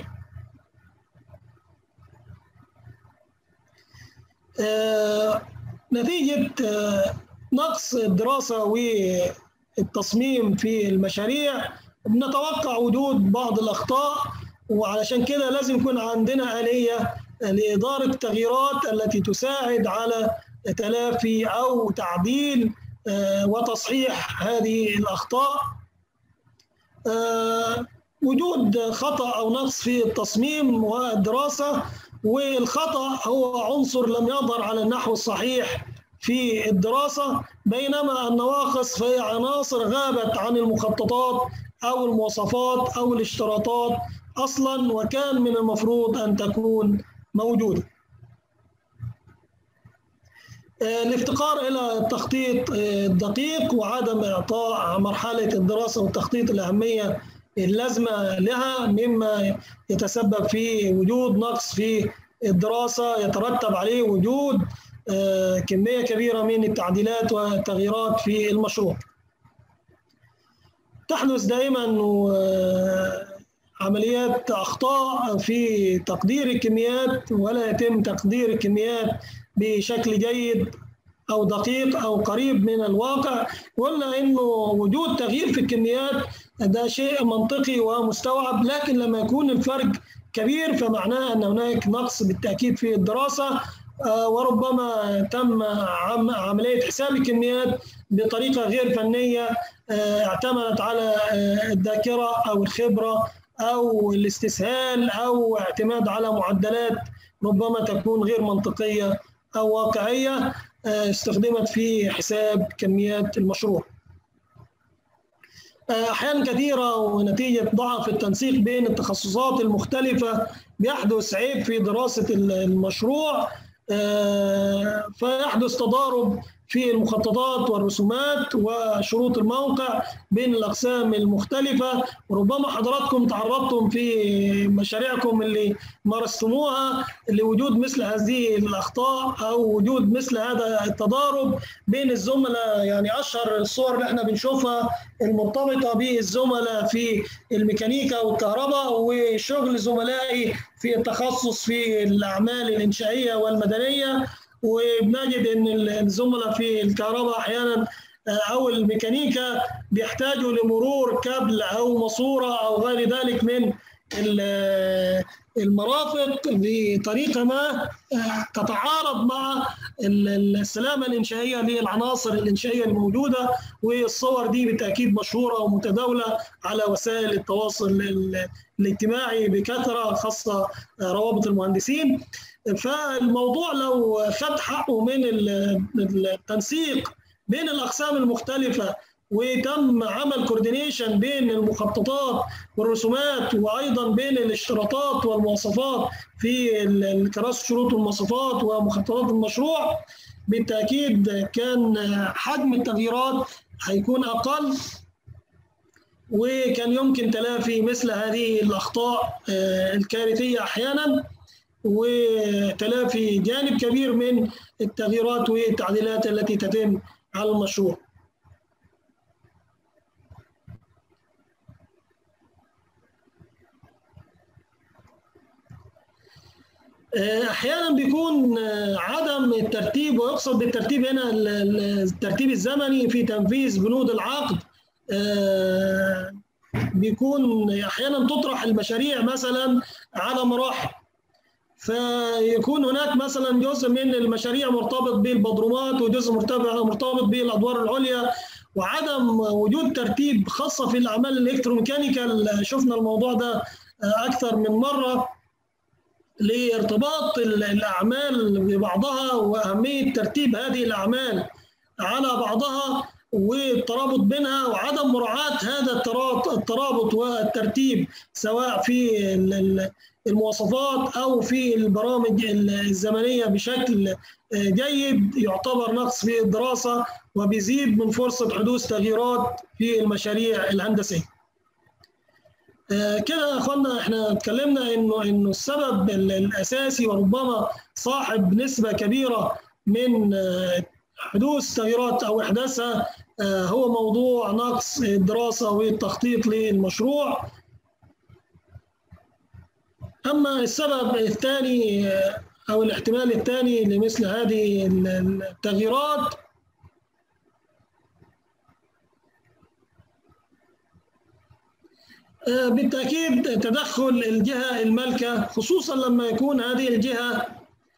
نتيجه نقص الدراسه والتصميم في المشاريع بنتوقع وجود بعض الاخطاء وعلشان كده لازم يكون عندنا اليه لاداره التغييرات التي تساعد على تلافي او تعديل وتصحيح هذه الاخطاء وجود خطا او نقص في التصميم والدراسه والخطا هو عنصر لم يظهر على النحو الصحيح في الدراسة بينما النواقص فهي عناصر غابت عن المخططات أو المواصفات أو الاشتراطات أصلا وكان من المفروض أن تكون موجودة الافتقار إلى التخطيط الدقيق وعدم إعطاء مرحلة الدراسة والتخطيط الأهمية اللازمة لها مما يتسبب في وجود نقص في الدراسة يترتب عليه وجود كمية كبيرة من التعديلات والتغييرات في المشروع تحدث دائما عمليات أخطاء في تقدير الكميات ولا يتم تقدير الكميات بشكل جيد أو دقيق أو قريب من الواقع قلنا إنه وجود تغيير في الكميات ده شيء منطقي ومستوعب لكن لما يكون الفرق كبير فمعناه أن هناك نقص بالتأكيد في الدراسة وربما تم عملية حساب الكميات بطريقة غير فنية اعتمدت على الذاكرة أو الخبرة أو الاستسهال أو اعتماد على معدلات ربما تكون غير منطقية أو واقعية استخدمت في حساب كميات المشروع أحيانا كثيرة ونتيجة ضعف التنسيق بين التخصصات المختلفة بيحدث عيب في دراسة المشروع فيحدث تضارب في المخططات والرسومات وشروط الموقع بين الأقسام المختلفة وربما حضراتكم تعرضتم في مشاريعكم اللي مارستموها لوجود مثل هذه الأخطاء أو وجود مثل هذا التضارب بين الزملاء يعني أشهر الصور اللي احنا بنشوفها المرتبطة بالزملاء في الميكانيكا والكهرباء وشغل زملائي في التخصص في الأعمال الإنشائية والمدنية وبنجد ان الزملاء في الكهرباء احيانا او الميكانيكا بيحتاجوا لمرور كابل او ماسوره او غير ذلك من المرافق بطريقه ما تتعارض مع السلامه الانشائيه للعناصر الانشائيه الموجوده والصور دي بالتاكيد مشهوره ومتداوله على وسائل التواصل الاجتماعي بكثره خاصه روابط المهندسين فالموضوع لو خد حقه من التنسيق بين الاقسام المختلفه وتم عمل كوردينيشن بين المخططات والرسومات وايضا بين الاشتراطات والمواصفات في كراسه شروط المواصفات ومخططات المشروع بالتاكيد كان حجم التغييرات هيكون اقل وكان يمكن تلافي مثل هذه الاخطاء الكارثيه احيانا وتلافي جانب كبير من التغييرات والتعديلات التي تتم على المشروع احيانا بيكون عدم الترتيب ويقصد بالترتيب هنا الترتيب الزمني في تنفيذ بنود العقد بيكون احيانا تطرح المشاريع مثلا على مراحل فيكون هناك مثلا جزء من المشاريع مرتبط بالبدرومات وجزء مرتبط بالادوار العليا وعدم وجود ترتيب خاصه في الاعمال الالكتروميكانيكال شفنا الموضوع ده اكثر من مره لارتباط الاعمال ببعضها واهميه ترتيب هذه الاعمال على بعضها والترابط بينها وعدم مراعاه هذا الترابط والترتيب سواء في المواصفات او في البرامج الزمنيه بشكل جيد يعتبر نقص في الدراسه وبيزيد من فرصه حدوث تغييرات في المشاريع الهندسيه. كده يا اخوانا احنا اتكلمنا انه انه السبب الاساسي وربما صاحب نسبه كبيره من حدوث تغييرات او احداثها هو موضوع نقص الدراسه والتخطيط للمشروع اما السبب الثاني او الاحتمال الثاني لمثل هذه التغييرات بالتاكيد تدخل الجهه المالكه خصوصا لما يكون هذه الجهه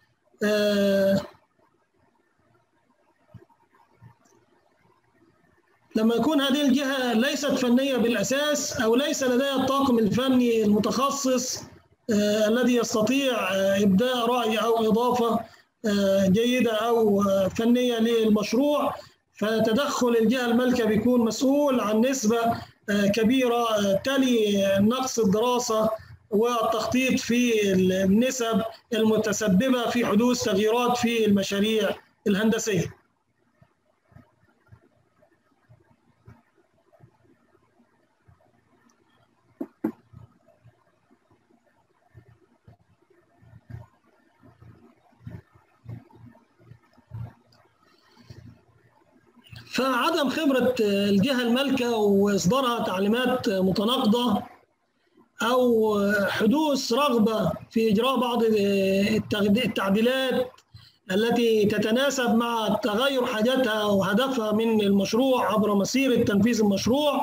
لما يكون هذه الجهه ليست فنيه بالاساس او ليس لديها الطاقم الفني المتخصص الذي يستطيع ابداء راي او اضافه جيده او فنيه للمشروع فتدخل الجهه المالكه بيكون مسؤول عن نسبه كبيره تلي نقص الدراسه والتخطيط في النسب المتسببه في حدوث تغييرات في المشاريع الهندسيه. فعدم خبرة الجهة المالكة وإصدارها تعليمات متناقضة أو حدوث رغبة في إجراء بعض التعديلات التي تتناسب مع تغير حاجاتها وهدفها من المشروع عبر مسيرة تنفيذ المشروع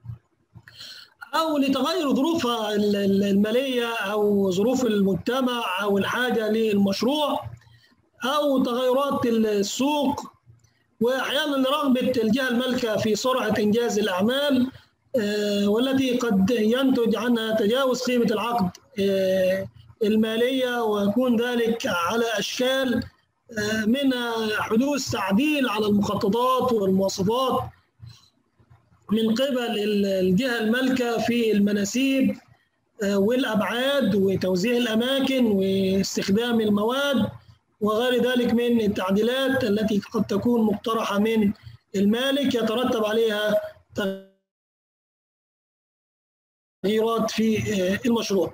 أو لتغير ظروفها المالية أو ظروف المجتمع أو الحاجة للمشروع أو تغيرات السوق واحيانا رغبه الجهه المالكه في سرعه انجاز الاعمال والتي قد ينتج عنها تجاوز قيمه العقد الماليه ويكون ذلك على اشكال من حدوث تعديل على المخططات والمواصفات من قبل الجهه المالكه في المناسيب والابعاد وتوزيع الاماكن واستخدام المواد وغير ذلك من التعديلات التي قد تكون مقترحه من المالك يترتب عليها تغييرات في المشروع.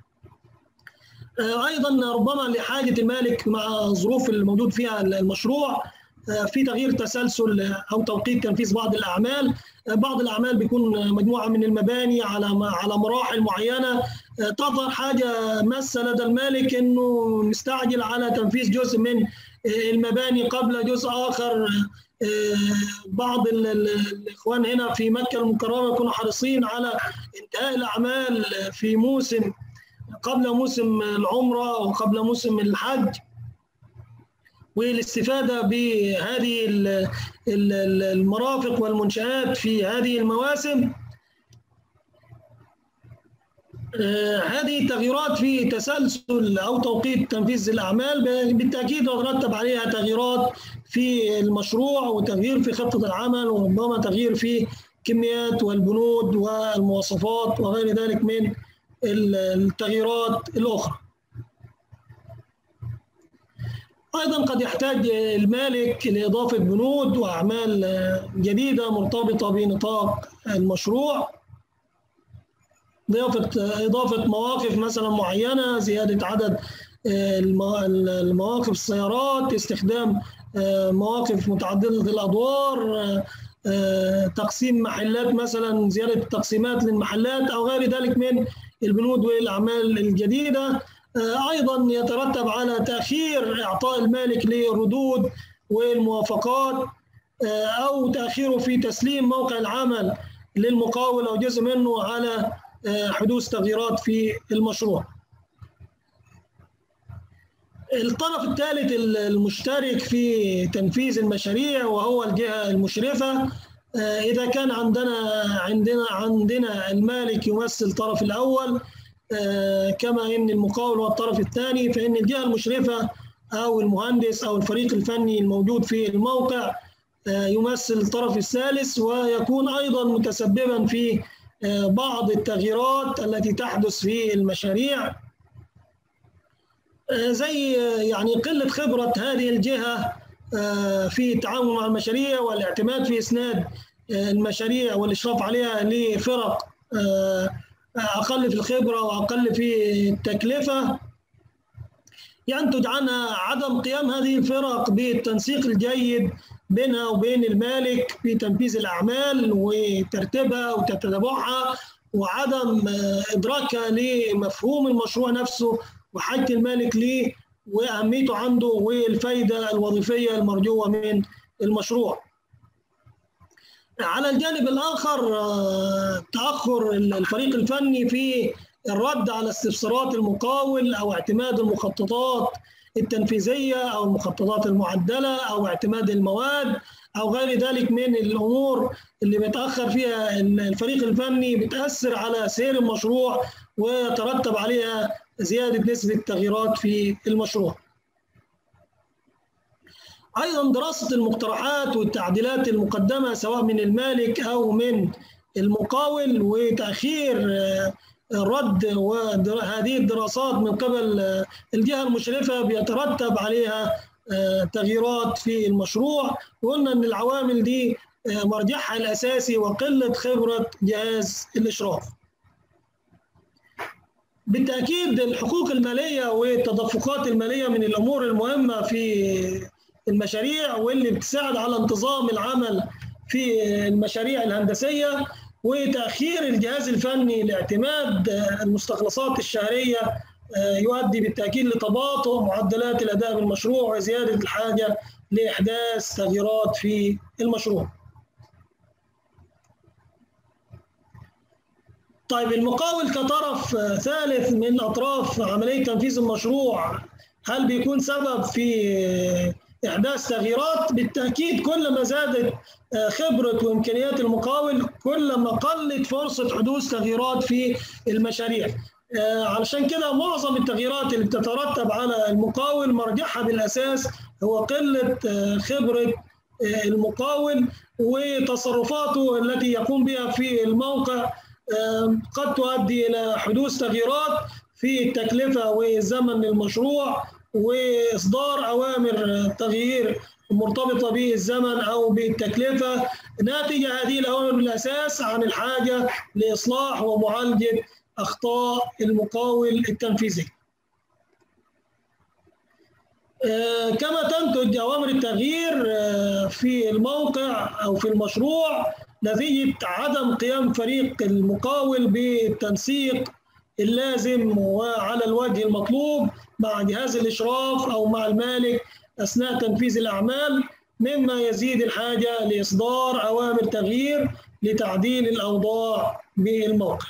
ايضا ربما لحاجه المالك مع الظروف الموجود فيها المشروع في تغيير تسلسل او توقيت تنفيذ بعض الاعمال بعض الاعمال بيكون مجموعه من المباني على على مراحل معينه تظهر حاجه ماسه لدى المالك انه مستعجل على تنفيذ جزء من المباني قبل جزء اخر بعض الاخوان هنا في مكه المكرمه يكونوا حريصين على انتهاء الاعمال في موسم قبل موسم العمره وقبل موسم الحج والاستفادة بهذه المرافق والمنشآت في هذه المواسم هذه التغييرات في تسلسل أو توقيت تنفيذ الأعمال بالتأكيد يترتب عليها تغييرات في المشروع وتغيير في خطة العمل وربما تغيير في الكميات والبنود والمواصفات وغير ذلك من التغييرات الأخرى ايضا قد يحتاج المالك لاضافه بنود واعمال جديده مرتبطه بنطاق المشروع اضافه اضافه مواقف مثلا معينه زياده عدد المواقف السيارات استخدام مواقف متعدده الادوار تقسيم محلات مثلا زياده التقسيمات للمحلات او غير ذلك من البنود والاعمال الجديده ايضا يترتب على تاخير اعطاء المالك للردود والموافقات او تاخيره في تسليم موقع العمل للمقاول او جزء منه على حدوث تغييرات في المشروع. الطرف الثالث المشترك في تنفيذ المشاريع وهو الجهه المشرفه اذا كان عندنا عندنا عندنا المالك يمثل الطرف الاول كما ان المقاول هو الطرف الثاني فان الجهه المشرفه او المهندس او الفريق الفني الموجود في الموقع يمثل الطرف الثالث ويكون ايضا متسببا في بعض التغييرات التي تحدث في المشاريع زي يعني قله خبره هذه الجهه في التعامل مع المشاريع والاعتماد في اسناد المشاريع والاشراف عليها لفرق اقل في الخبره واقل في التكلفه ينتج عنها عدم قيام هذه الفرق بالتنسيق الجيد بينها وبين المالك في تنفيذ الاعمال وترتيبها وتتبعها وعدم ادراكها لمفهوم المشروع نفسه وحاجه المالك ليه واهميته عنده والفائده الوظيفيه المرجوه من المشروع. على الجانب الاخر تاخر الفريق الفني في الرد على استفسارات المقاول او اعتماد المخططات التنفيذيه او المخططات المعدله او اعتماد المواد او غير ذلك من الامور اللي بيتاخر فيها الفريق الفني بتاثر على سير المشروع ويترتب عليها زياده نسبه التغييرات في المشروع. ايضا دراسه المقترحات والتعديلات المقدمه سواء من المالك او من المقاول وتاخير الرد وهذه الدراسات من قبل الجهه المشرفه بيترتب عليها تغييرات في المشروع وقلنا ان العوامل دي مرجعها الاساسي وقله خبره جهاز الاشراف. بالتاكيد الحقوق الماليه والتدفقات الماليه من الامور المهمه في المشاريع واللي بتساعد على انتظام العمل في المشاريع الهندسيه وتاخير الجهاز الفني لاعتماد المستخلصات الشهريه يؤدي بالتاكيد لتباطؤ معدلات الاداء بالمشروع وزياده الحاجه لاحداث تغييرات في المشروع. طيب المقاول كطرف ثالث من اطراف عمليه تنفيذ المشروع هل بيكون سبب في احداث تغييرات؟ بالتاكيد كلما زادت خبره وامكانيات المقاول كلما قلت فرصه حدوث تغييرات في المشاريع. علشان كده معظم التغييرات اللي بتترتب على المقاول مرجعها بالاساس هو قله خبره المقاول وتصرفاته التي يقوم بها في الموقع قد تؤدي الى حدوث تغييرات في التكلفه والزمن للمشروع واصدار اوامر تغيير مرتبطه بالزمن او بالتكلفه ناتجه هذه الاوامر بالاساس عن الحاجه لاصلاح ومعالجه اخطاء المقاول التنفيذي. كما تنتج اوامر التغيير في الموقع او في المشروع نتيجه عدم قيام فريق المقاول بالتنسيق اللازم وعلى الوجه المطلوب مع جهاز الاشراف او مع المالك اثناء تنفيذ الاعمال مما يزيد الحاجه لاصدار اوامر تغيير لتعديل الاوضاع بالموقع.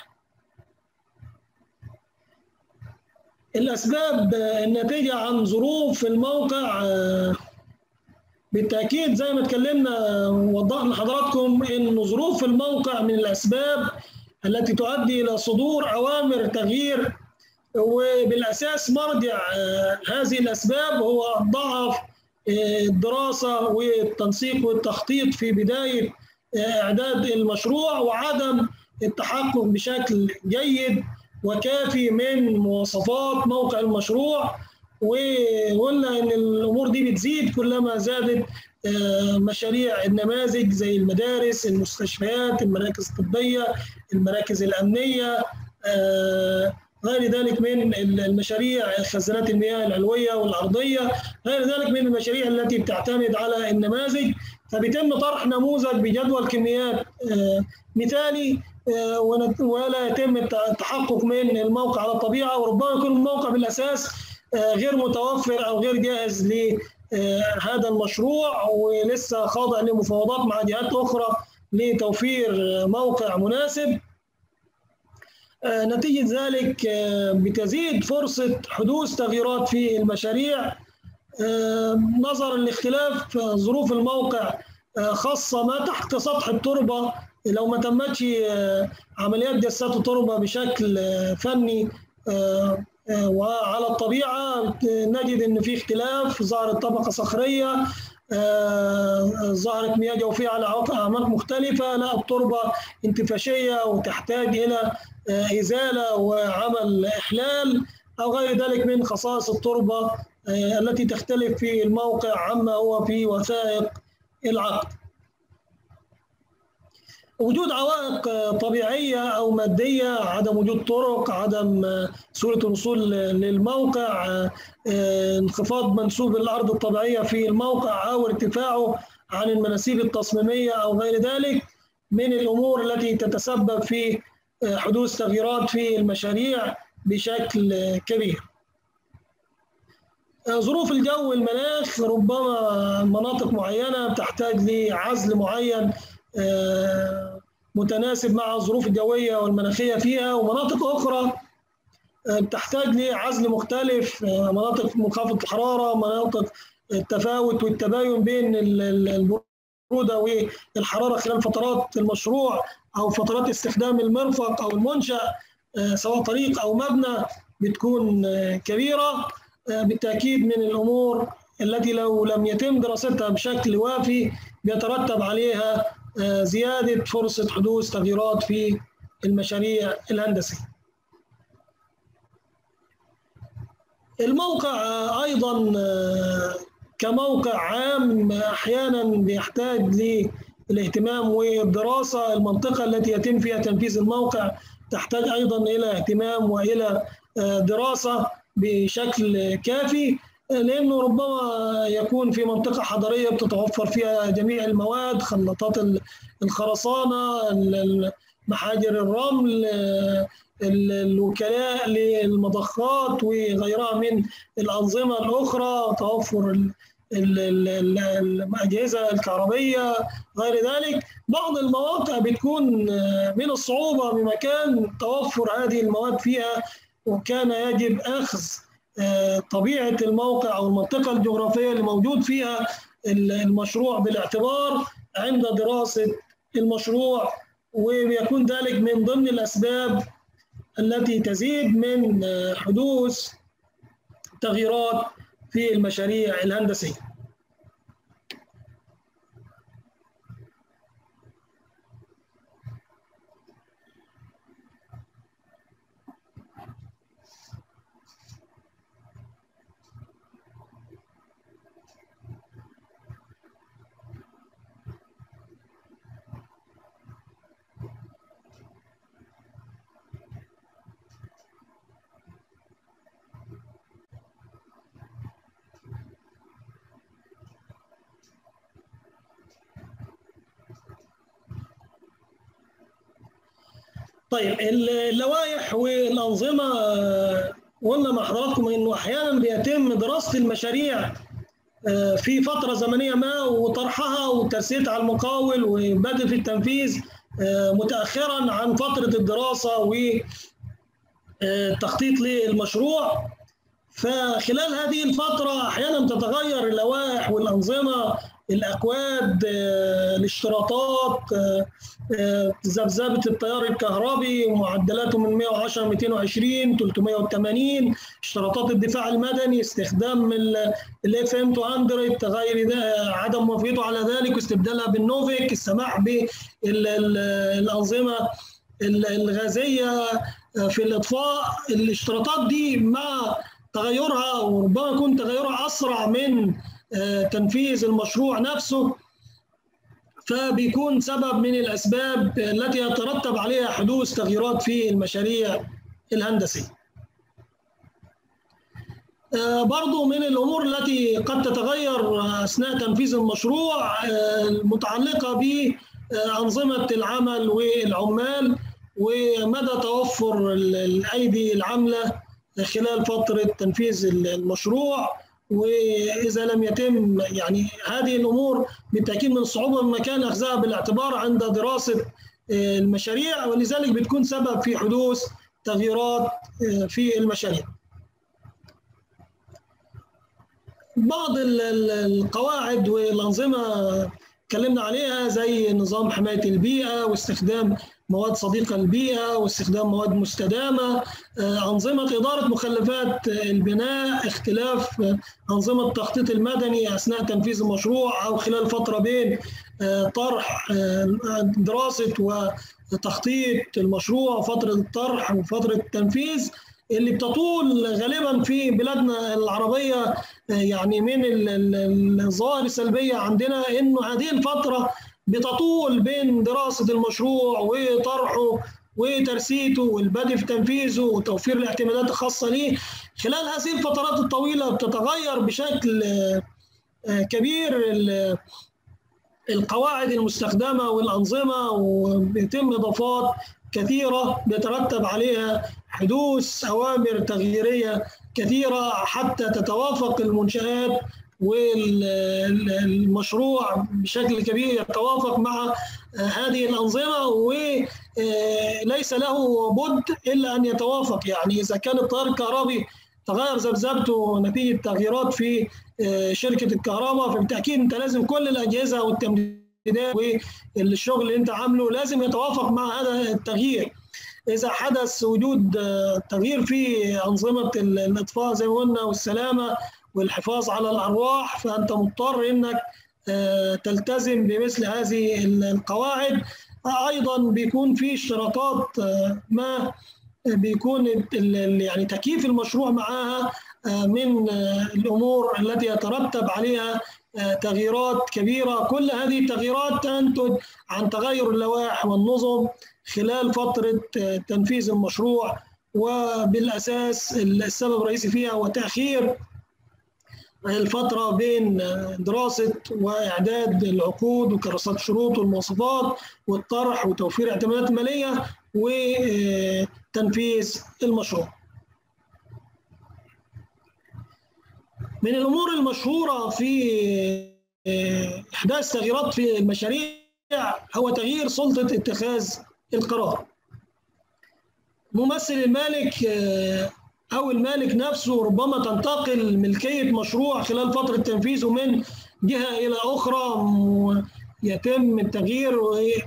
الاسباب الناتجه عن ظروف الموقع بالتاكيد زي ما اتكلمنا ووضحنا لحضراتكم ان ظروف الموقع من الاسباب التي تؤدي الى صدور اوامر تغيير وبالاساس مرجع هذه الاسباب هو ضعف الدراسه والتنسيق والتخطيط في بدايه اعداد المشروع وعدم التحقق بشكل جيد وكافي من مواصفات موقع المشروع وقلنا ان الامور دي بتزيد كلما زادت مشاريع النماذج زي المدارس المستشفيات المراكز الطبيه المراكز الامنيه غير ذلك من المشاريع خزانات المياه العلويه والارضيه غير ذلك من المشاريع التي بتعتمد على النماذج فبيتم طرح نموذج بجدول كميات مثالي ولا يتم التحقق من الموقع على الطبيعه وربما يكون الموقع بالاساس غير متوفر او غير جاهز لهذا المشروع ولسه خاضع لمفاوضات مع جهات اخرى لتوفير موقع مناسب نتيجه ذلك بتزيد فرصه حدوث تغييرات في المشاريع نظرا لاختلاف ظروف الموقع خاصه ما تحت سطح التربه لو ما تمتش عمليات جسات التربه بشكل فني وعلى الطبيعه نجد ان في اختلاف ظهرت طبقه صخريه ظهرت مياه جوفيه على اعماق مختلفه لا التربه انتفاشيه وتحتاج الى ازاله وعمل احلال او غير ذلك من خصائص التربه التي تختلف في الموقع عما هو في وثائق العقد. وجود عوائق طبيعيه او ماديه عدم وجود طرق عدم سهوله الوصول للموقع انخفاض منسوب الارض الطبيعيه في الموقع او ارتفاعه عن المناسيب التصميميه او غير ذلك من الامور التي تتسبب في حدوث تغييرات في المشاريع بشكل كبير. ظروف الجو والمناخ ربما مناطق معينه بتحتاج لعزل معين متناسب مع الظروف الجويه والمناخيه فيها ومناطق اخرى تحتاج لعزل مختلف مناطق منخفضه الحراره مناطق التفاوت والتباين بين البروده والحراره خلال فترات المشروع او فترات استخدام المرفق او المنشا سواء طريق او مبنى بتكون كبيره بالتاكيد من الامور التي لو لم يتم دراستها بشكل وافي بيترتب عليها زيادة فرصة حدوث تغييرات في المشاريع الهندسية الموقع أيضا كموقع عام أحيانا بيحتاج للاهتمام والدراسة المنطقة التي يتم فيها تنفيذ الموقع تحتاج أيضا إلى اهتمام وإلى دراسة بشكل كافي لانه ربما يكون في منطقه حضريه بتتوفر فيها جميع المواد خلاطات الخرسانه محاجر الرمل الوكلاء للمضخات وغيرها من الانظمه الاخرى توفر الاجهزه الكهربيه غير ذلك بعض المواقع بتكون من الصعوبه بمكان توفر هذه المواد فيها وكان يجب اخذ طبيعه الموقع او المنطقه الجغرافيه اللي موجود فيها المشروع بالاعتبار عند دراسه المشروع ويكون ذلك من ضمن الاسباب التي تزيد من حدوث تغييرات في المشاريع الهندسيه. طيب اللوائح والانظمه قلنا مع حضراتكم انه احيانا بيتم دراسه المشاريع في فتره زمنيه ما وطرحها وترسيتها على المقاول وبدء في التنفيذ متاخرا عن فتره الدراسه والتخطيط للمشروع فخلال هذه الفتره احيانا تتغير اللوائح والانظمه الاكواد الاشتراطات ذبذبه التيار الكهربي معدلاته من 110 220 380 اشتراطات الدفاع المدني استخدام الاف ام 200 تغير عدم موافقته على ذلك واستبدالها بالنوفيك السماح بالانظمه الغازيه في الاطفاء الاشتراطات دي مع تغيرها وربما يكون تغيرها اسرع من تنفيذ المشروع نفسه فبيكون سبب من الاسباب التي يترتب عليها حدوث تغييرات في المشاريع الهندسيه. برضو من الامور التي قد تتغير اثناء تنفيذ المشروع المتعلقه بانظمه العمل والعمال ومدى توفر الايدي العامله خلال فتره تنفيذ المشروع واذا لم يتم يعني هذه الامور بالتاكيد من الصعوبه بمكان اخذها بالاعتبار عند دراسه المشاريع ولذلك بتكون سبب في حدوث تغييرات في المشاريع. بعض القواعد والانظمه اتكلمنا عليها زي نظام حمايه البيئه واستخدام مواد صديقة للبيئة واستخدام مواد مستدامة أنظمة إدارة مخلفات البناء اختلاف أنظمة التخطيط المدني أثناء تنفيذ المشروع أو خلال فترة بين طرح دراسة وتخطيط المشروع فترة الطرح وفترة التنفيذ اللي بتطول غالبا في بلادنا العربية يعني من الظواهر السلبية عندنا إنه هذه الفترة بتطول بين دراسة المشروع وطرحه وترسيته والبدء في تنفيذه وتوفير الاعتمادات الخاصة ليه خلال هذه الفترات الطويلة بتتغير بشكل كبير القواعد المستخدمة والأنظمة وبيتم إضافات كثيرة بيترتب عليها حدوث أوامر تغييرية كثيرة حتى تتوافق المنشآت والمشروع بشكل كبير يتوافق مع هذه الأنظمة وليس له بد إلا أن يتوافق يعني إذا كان التيار الكهربي تغير ذبذبته نتيجة تغييرات في شركة الكهرباء فبالتأكيد أنت لازم كل الأجهزة والتمديدات والشغل اللي أنت عامله لازم يتوافق مع هذا التغيير إذا حدث وجود تغيير في أنظمة الإطفاء زي ما قلنا والسلامة والحفاظ على الارواح فانت مضطر انك تلتزم بمثل هذه القواعد ايضا بيكون في اشتراطات ما بيكون يعني تكييف المشروع معها من الامور التي يترتب عليها تغييرات كبيره كل هذه التغييرات تنتج عن تغير اللوائح والنظم خلال فتره تنفيذ المشروع وبالاساس السبب الرئيسي فيها هو تاخير الفترة بين دراسة وإعداد العقود وكراسات الشروط والمواصفات والطرح وتوفير اعتمادات مالية وتنفيذ المشروع. من الأمور المشهورة في إحداث تغييرات في المشاريع هو تغيير سلطة اتخاذ القرار. ممثل المالك او المالك نفسه ربما تنتقل ملكيه مشروع خلال فتره تنفيذه من جهه الى اخرى يتم التغيير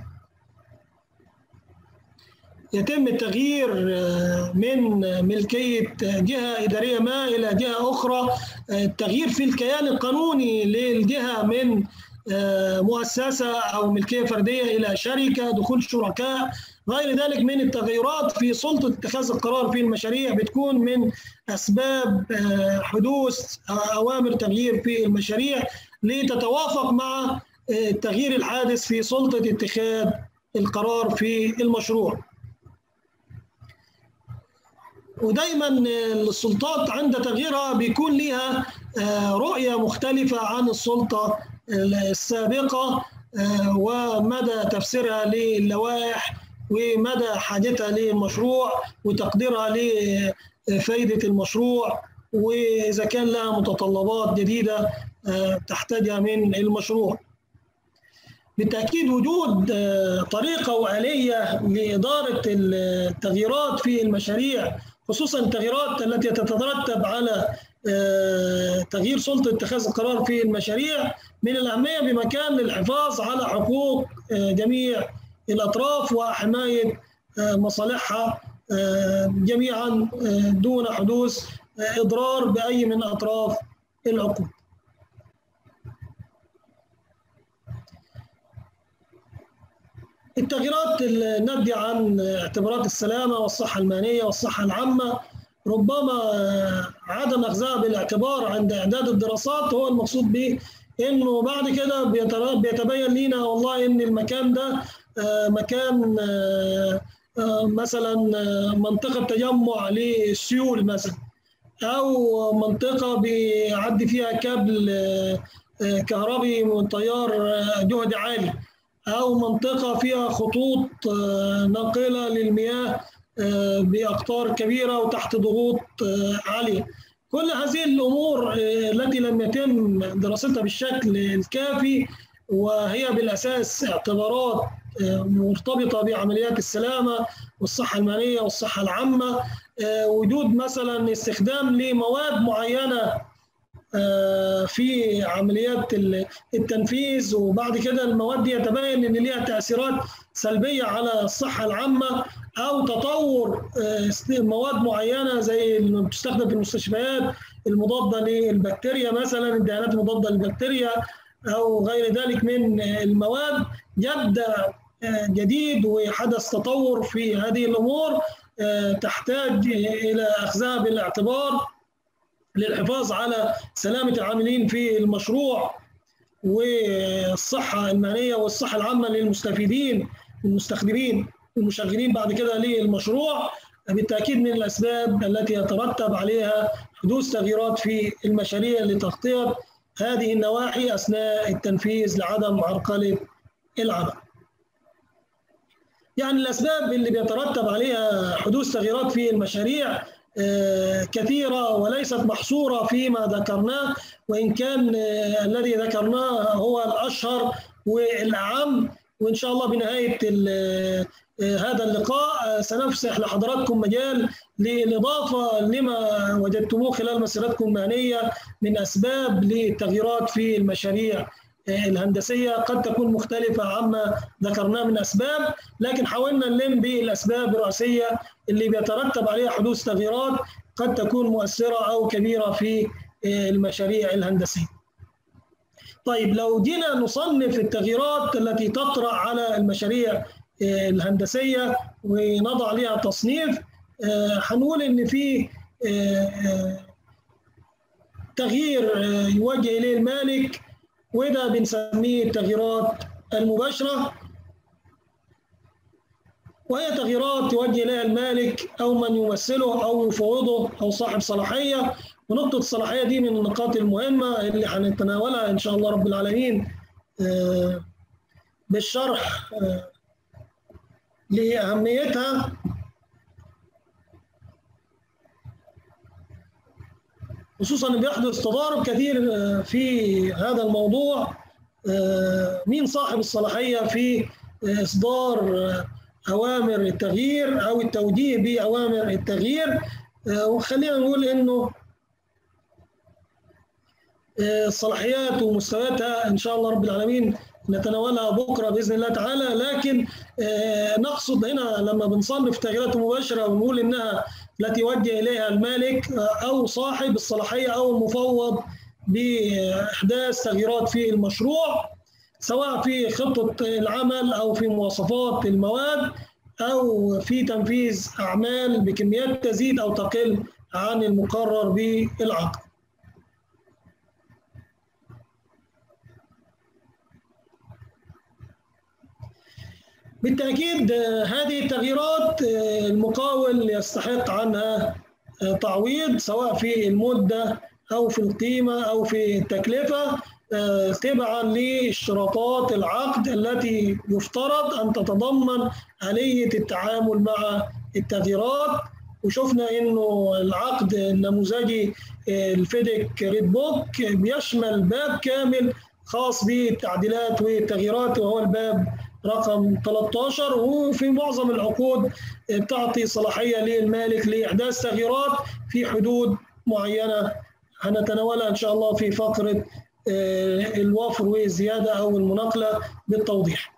يتم التغيير من ملكيه جهه اداريه ما الى جهه اخرى التغيير في الكيان القانوني للجهه من مؤسسه او ملكيه فرديه الى شركه دخول شركاء غير ذلك من التغيرات في سلطه اتخاذ القرار في المشاريع بتكون من اسباب حدوث اوامر تغيير في المشاريع لتتوافق مع التغيير الحادث في سلطه اتخاذ القرار في المشروع. ودايما السلطات عند تغييرها بيكون لها رؤيه مختلفه عن السلطه السابقه ومدى تفسيرها للوائح ومدى حاجتها للمشروع وتقديرها لفائدة المشروع وإذا كان لها متطلبات جديدة تحتاجها من المشروع بالتأكيد وجود طريقة وآلية لإدارة التغييرات في المشاريع خصوصا التغييرات التي تترتب على تغيير سلطة اتخاذ القرار في المشاريع من الأهمية بمكان للحفاظ على حقوق جميع الأطراف وحماية مصالحها جميعا دون حدوث إضرار بأي من أطراف العقود التغييرات الناتجة عن اعتبارات السلامة والصحة المالية والصحة العامة ربما عدم أخذها بالاعتبار عند إعداد الدراسات هو المقصود به إنه بعد كده بيتبين لنا والله إن المكان ده مكان مثلا منطقة تجمع للسيول مثلا أو منطقة بيعدي فيها كابل كهربي من تيار جهد عالي أو منطقة فيها خطوط ناقلة للمياه بأقطار كبيرة وتحت ضغوط عالية كل هذه الأمور التي لم يتم دراستها بالشكل الكافي وهي بالأساس اعتبارات مرتبطة بعمليات السلامة والصحة المالية والصحة العامة وجود مثلا استخدام لمواد معينة في عمليات التنفيذ وبعد كده المواد دي يتبين ان ليها تاثيرات سلبيه على الصحه العامه او تطور مواد معينه زي اللي بتستخدم في المستشفيات المضاده للبكتيريا مثلا الدهانات المضاده للبكتيريا او غير ذلك من المواد يبدا جديد وحدث تطور في هذه الامور تحتاج الى اخذها بالاعتبار للحفاظ على سلامة العاملين في المشروع والصحة المالية والصحة العامة للمستفيدين المستخدمين المشغلين بعد كده للمشروع بالتأكيد من الأسباب التي يترتب عليها حدوث تغييرات في المشاريع لتغطية هذه النواحي أثناء التنفيذ لعدم عرقلة العمل. يعني الأسباب اللي بيترتب عليها حدوث تغييرات في المشاريع كثيرة وليست محصورة فيما ذكرناه وإن كان الذي ذكرناه هو الأشهر والأعم وإن شاء الله بنهاية هذا اللقاء سنفسح لحضراتكم مجال للإضافة لما وجدتموه خلال مسيرتكم المهنية من أسباب للتغييرات في المشاريع الهندسية قد تكون مختلفة عما ذكرناه من أسباب لكن حاولنا نلم بالأسباب الرئيسية اللي بيترتب عليها حدوث تغييرات قد تكون مؤثرة أو كبيرة في المشاريع الهندسيه. طيب لو جينا نصنف التغييرات التي تطرا على المشاريع الهندسيه ونضع لها تصنيف هنقول ان في تغيير يوجه اليه المالك وده بنسميه التغييرات المباشره وهي تغييرات يوجه اليها المالك او من يمثله او يفوضه او صاحب صلاحيه ونقطه الصلاحيه دي من النقاط المهمه اللي هنتناولها ان شاء الله رب العالمين بالشرح لاهميتها خصوصا ان بيحدث تضارب كثير في هذا الموضوع مين صاحب الصلاحيه في اصدار اوامر التغيير او التوجيه باوامر التغيير وخلينا نقول انه الصلاحيات ومستوياتها ان شاء الله رب العالمين نتناولها بكره باذن الله تعالى لكن نقصد هنا لما بنصنف التغييرات المباشره ونقول انها التي يوجه اليها المالك او صاحب الصلاحيه او المفوض باحداث تغييرات في المشروع سواء في خطه العمل او في مواصفات المواد او في تنفيذ اعمال بكميات تزيد او تقل عن المقرر بالعقد. بالتأكيد هذه التغييرات المقاول يستحق عنها تعويض سواء في المدة أو في القيمة أو في التكلفة تبعا لاشتراطات العقد التي يفترض أن تتضمن آلية التعامل مع التغييرات وشفنا انه العقد النموذجي الفيديك ريد بوك بيشمل باب كامل خاص بالتعديلات والتغييرات وهو الباب رقم 13 وفي معظم العقود بتعطي صلاحيه للمالك لاحداث تغييرات في حدود معينه هنتناولها ان شاء الله في فقره الوفر والزياده او المناقله بالتوضيح.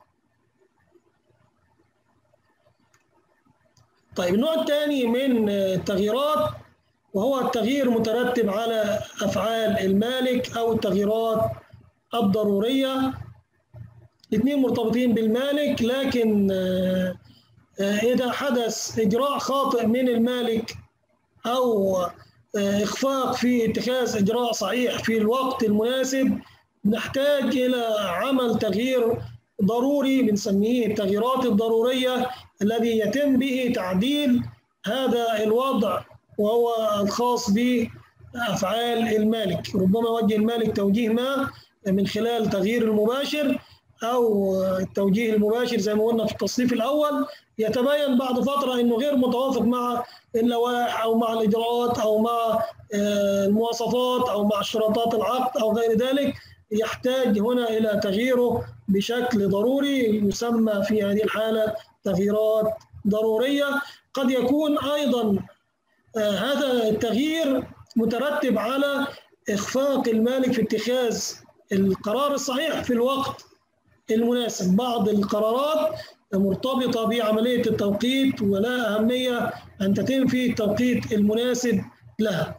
طيب النوع الثاني من التغييرات وهو التغيير مترتب على افعال المالك او التغييرات الضروريه الاثنين مرتبطين بالمالك لكن إذا حدث إجراء خاطئ من المالك أو إخفاق في اتخاذ إجراء صحيح في الوقت المناسب نحتاج إلى عمل تغيير ضروري بنسميه التغييرات الضرورية الذي يتم به تعديل هذا الوضع وهو الخاص بأفعال المالك ربما وجه المالك توجيه ما من خلال تغيير المباشر او التوجيه المباشر زي ما قلنا في التصنيف الاول يتبين بعد فتره انه غير متوافق مع اللوائح او مع الاجراءات او مع المواصفات او مع اشتراطات العقد او غير ذلك يحتاج هنا الى تغييره بشكل ضروري يسمى في هذه الحاله تغييرات ضروريه قد يكون ايضا هذا التغيير مترتب على اخفاق المالك في اتخاذ القرار الصحيح في الوقت المناسب بعض القرارات مرتبطة بعملية التوقيت ولا أهمية أن تتم في التوقيت المناسب لها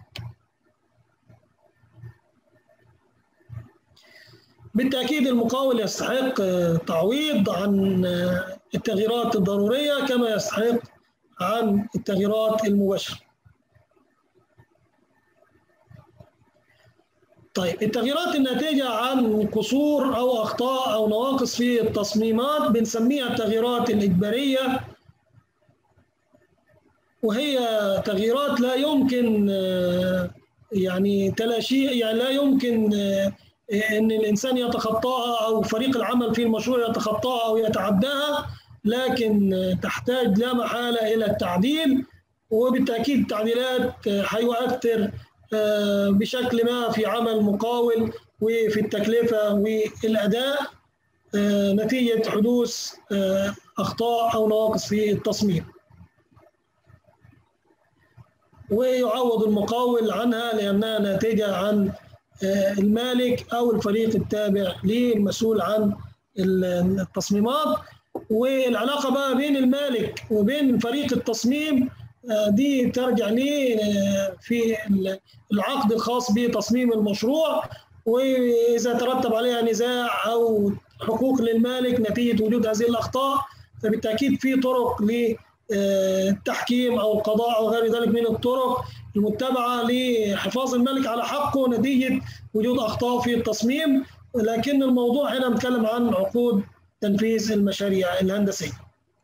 بالتأكيد المقاول يستحق تعويض عن التغييرات الضرورية كما يستحق عن التغييرات المباشرة طيب التغييرات الناتجة عن قصور أو أخطاء أو نواقص في التصميمات بنسميها التغييرات الإجبارية وهي تغييرات لا يمكن يعني تلاشي يعني لا يمكن ان الانسان يتخطاها او فريق العمل في المشروع يتخطاها او يتعداها لكن تحتاج لا محاله الى التعديل وبالتاكيد التعديلات هيؤثر بشكل ما في عمل المقاول وفي التكلفه والاداء نتيجه حدوث اخطاء او نواقص في التصميم. ويعوض المقاول عنها لانها ناتجه عن المالك او الفريق التابع للمسؤول عن التصميمات والعلاقه بقى بين المالك وبين فريق التصميم دي ترجع لي في العقد الخاص بتصميم المشروع واذا ترتب عليها نزاع او حقوق للمالك نتيجه وجود هذه الاخطاء فبالتاكيد في طرق للتحكيم او القضاء او غير ذلك من الطرق المتبعه لحفاظ المالك على حقه نتيجه وجود اخطاء في التصميم لكن الموضوع هنا بنتكلم عن عقود تنفيذ المشاريع الهندسيه.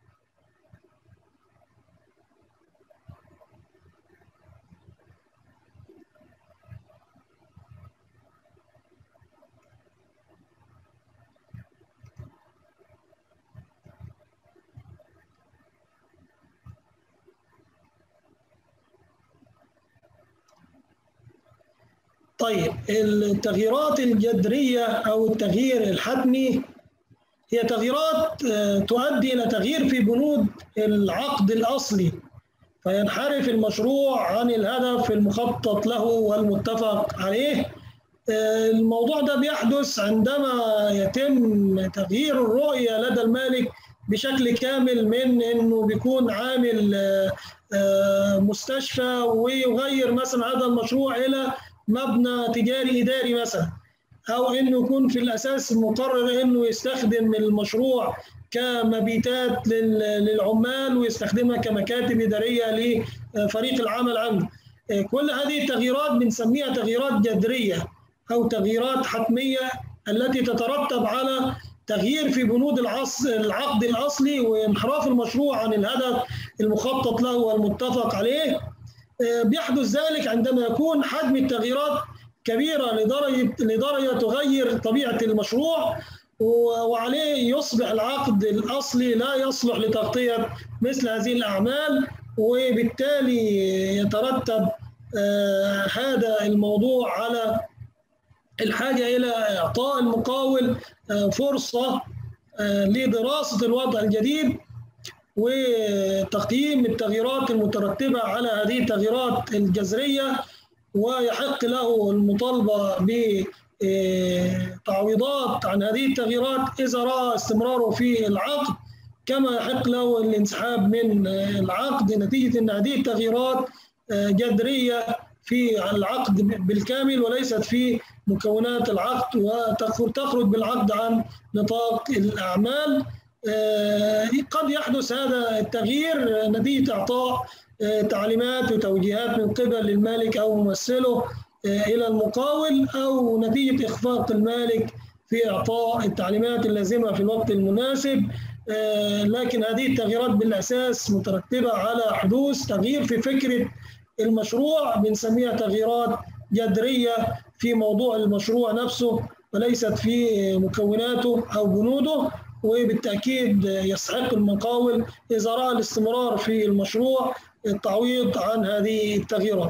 طيب التغييرات الجذرية أو التغيير الحتمي هي تغييرات تؤدي إلى تغيير في بنود العقد الأصلي فينحرف المشروع عن الهدف المخطط له والمتفق عليه الموضوع ده بيحدث عندما يتم تغيير الرؤية لدى المالك بشكل كامل من انه بيكون عامل مستشفى ويغير مثلا هذا المشروع الى مبنى تجاري اداري مثلا او انه يكون في الاساس مقرر انه يستخدم المشروع كمبيتات للعمال ويستخدمها كمكاتب اداريه لفريق العمل عنده. كل هذه التغييرات بنسميها تغييرات جذريه او تغييرات حتميه التي تترتب على تغيير في بنود العقد الاصلي وانحراف المشروع عن الهدف المخطط له والمتفق عليه بيحدث ذلك عندما يكون حجم التغييرات كبيرة لدرجة لدرجة تغير طبيعة المشروع وعليه يصبح العقد الأصلي لا يصلح لتغطية مثل هذه الأعمال وبالتالي يترتب هذا الموضوع على الحاجة إلى إعطاء المقاول فرصة لدراسة الوضع الجديد وتقييم التغييرات المترتبة على هذه التغييرات الجذرية ويحق له المطالبة بتعويضات عن هذه التغييرات إذا رأى استمراره في العقد كما يحق له الانسحاب من العقد نتيجة أن هذه التغييرات جذرية في العقد بالكامل وليست في مكونات العقد وتخرج بالعقد عن نطاق الأعمال قد يحدث هذا التغيير نتيجة إعطاء تعليمات وتوجيهات من قبل المالك أو ممثله إلى المقاول أو نتيجة إخفاق المالك في إعطاء التعليمات اللازمة في الوقت المناسب لكن هذه التغييرات بالأساس مترتبة على حدوث تغيير في فكرة المشروع بنسميها تغييرات جذرية في موضوع المشروع نفسه وليست في مكوناته أو بنوده وبالتأكيد يستحق المقاول إذا رأى الاستمرار في المشروع التعويض عن هذه التغييرات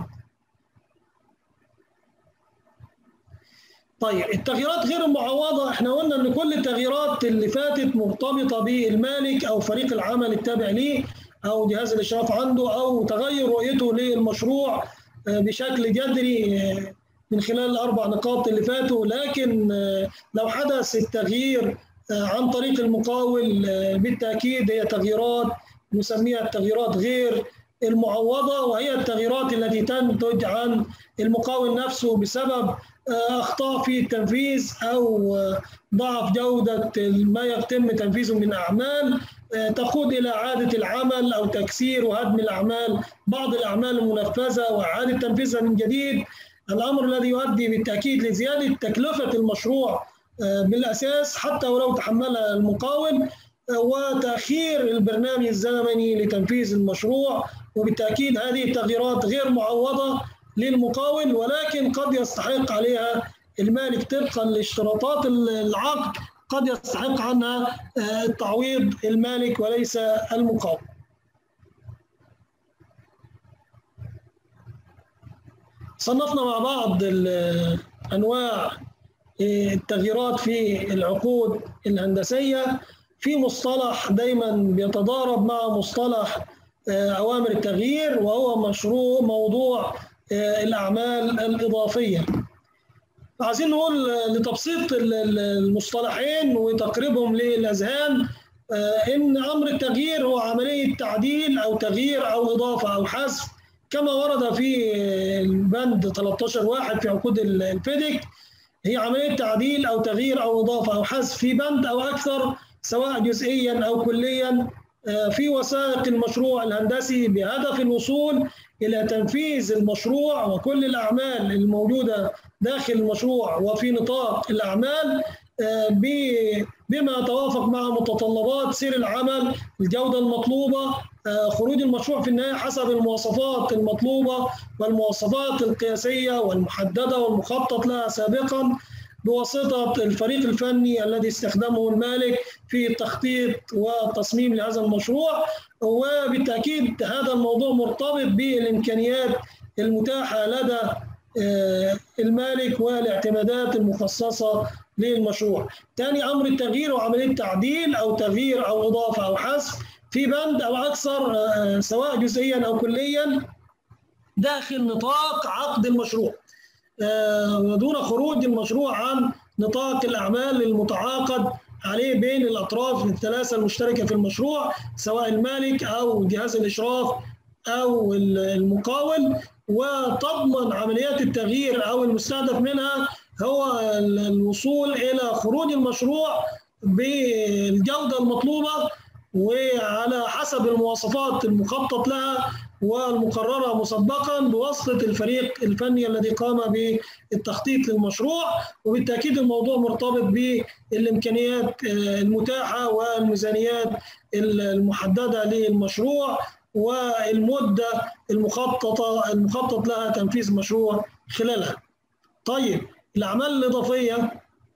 طيب التغييرات غير المعوضة احنا قلنا ان كل التغييرات اللي فاتت مرتبطة بالمالك او فريق العمل التابع ليه او جهاز الاشراف عنده او تغير رؤيته للمشروع بشكل جذري من خلال الاربع نقاط اللي فاتوا لكن لو حدث التغيير عن طريق المقاول بالتاكيد هي تغييرات نسميها التغييرات غير المعوضه وهي التغييرات التي تنتج عن المقاول نفسه بسبب اخطاء في التنفيذ او ضعف جوده ما يتم تنفيذه من اعمال تقود الى اعاده العمل او تكسير وهدم الاعمال بعض الاعمال المنفذه واعاده تنفيذها من جديد الامر الذي يؤدي بالتاكيد لزياده تكلفه المشروع بالاساس حتى ولو تحملها المقاول وتاخير البرنامج الزمني لتنفيذ المشروع وبالتاكيد هذه التغييرات غير معوضه للمقاول ولكن قد يستحق عليها المالك طبقا لاشتراطات العقد قد يستحق عنها التعويض المالك وليس المقاول. صنفنا مع بعض انواع التغييرات في العقود الهندسيه في مصطلح دايما بيتضارب مع مصطلح اوامر التغيير وهو مشروع موضوع الاعمال الاضافيه. عايزين نقول لتبسيط المصطلحين وتقريبهم للاذهان ان امر التغيير هو عمليه تعديل او تغيير او اضافه او حذف كما ورد في البند 13 واحد في عقود الفيديك هي عمليه تعديل او تغيير او اضافه او حذف في بند او اكثر سواء جزئيا او كليا في وثائق المشروع الهندسي بهدف الوصول الى تنفيذ المشروع وكل الاعمال الموجوده داخل المشروع وفي نطاق الاعمال بما يتوافق مع متطلبات سير العمل الجوده المطلوبه خروج المشروع في النهايه حسب المواصفات المطلوبه والمواصفات القياسيه والمحدده والمخطط لها سابقا بواسطه الفريق الفني الذي استخدمه المالك في التخطيط والتصميم لهذا المشروع وبالتاكيد هذا الموضوع مرتبط بالامكانيات المتاحه لدى المالك والاعتمادات المخصصه للمشروع. ثاني امر التغيير وعمليه تعديل او تغيير او اضافه او حذف في بند او اكثر سواء جزئيا او كليا داخل نطاق عقد المشروع. ودون خروج المشروع عن نطاق الاعمال المتعاقد عليه بين الاطراف الثلاثه المشتركه في المشروع سواء المالك او جهاز الاشراف او المقاول وتضمن عمليات التغيير او المستهدف منها هو الوصول الى خروج المشروع بالجوده المطلوبه وعلى حسب المواصفات المخطط لها والمقررة مسبقا بواسطة الفريق الفني الذي قام بالتخطيط للمشروع وبالتأكيد الموضوع مرتبط بالإمكانيات المتاحة والميزانيات المحددة للمشروع والمدة المخططة المخطط لها تنفيذ المشروع خلالها. طيب الأعمال الإضافية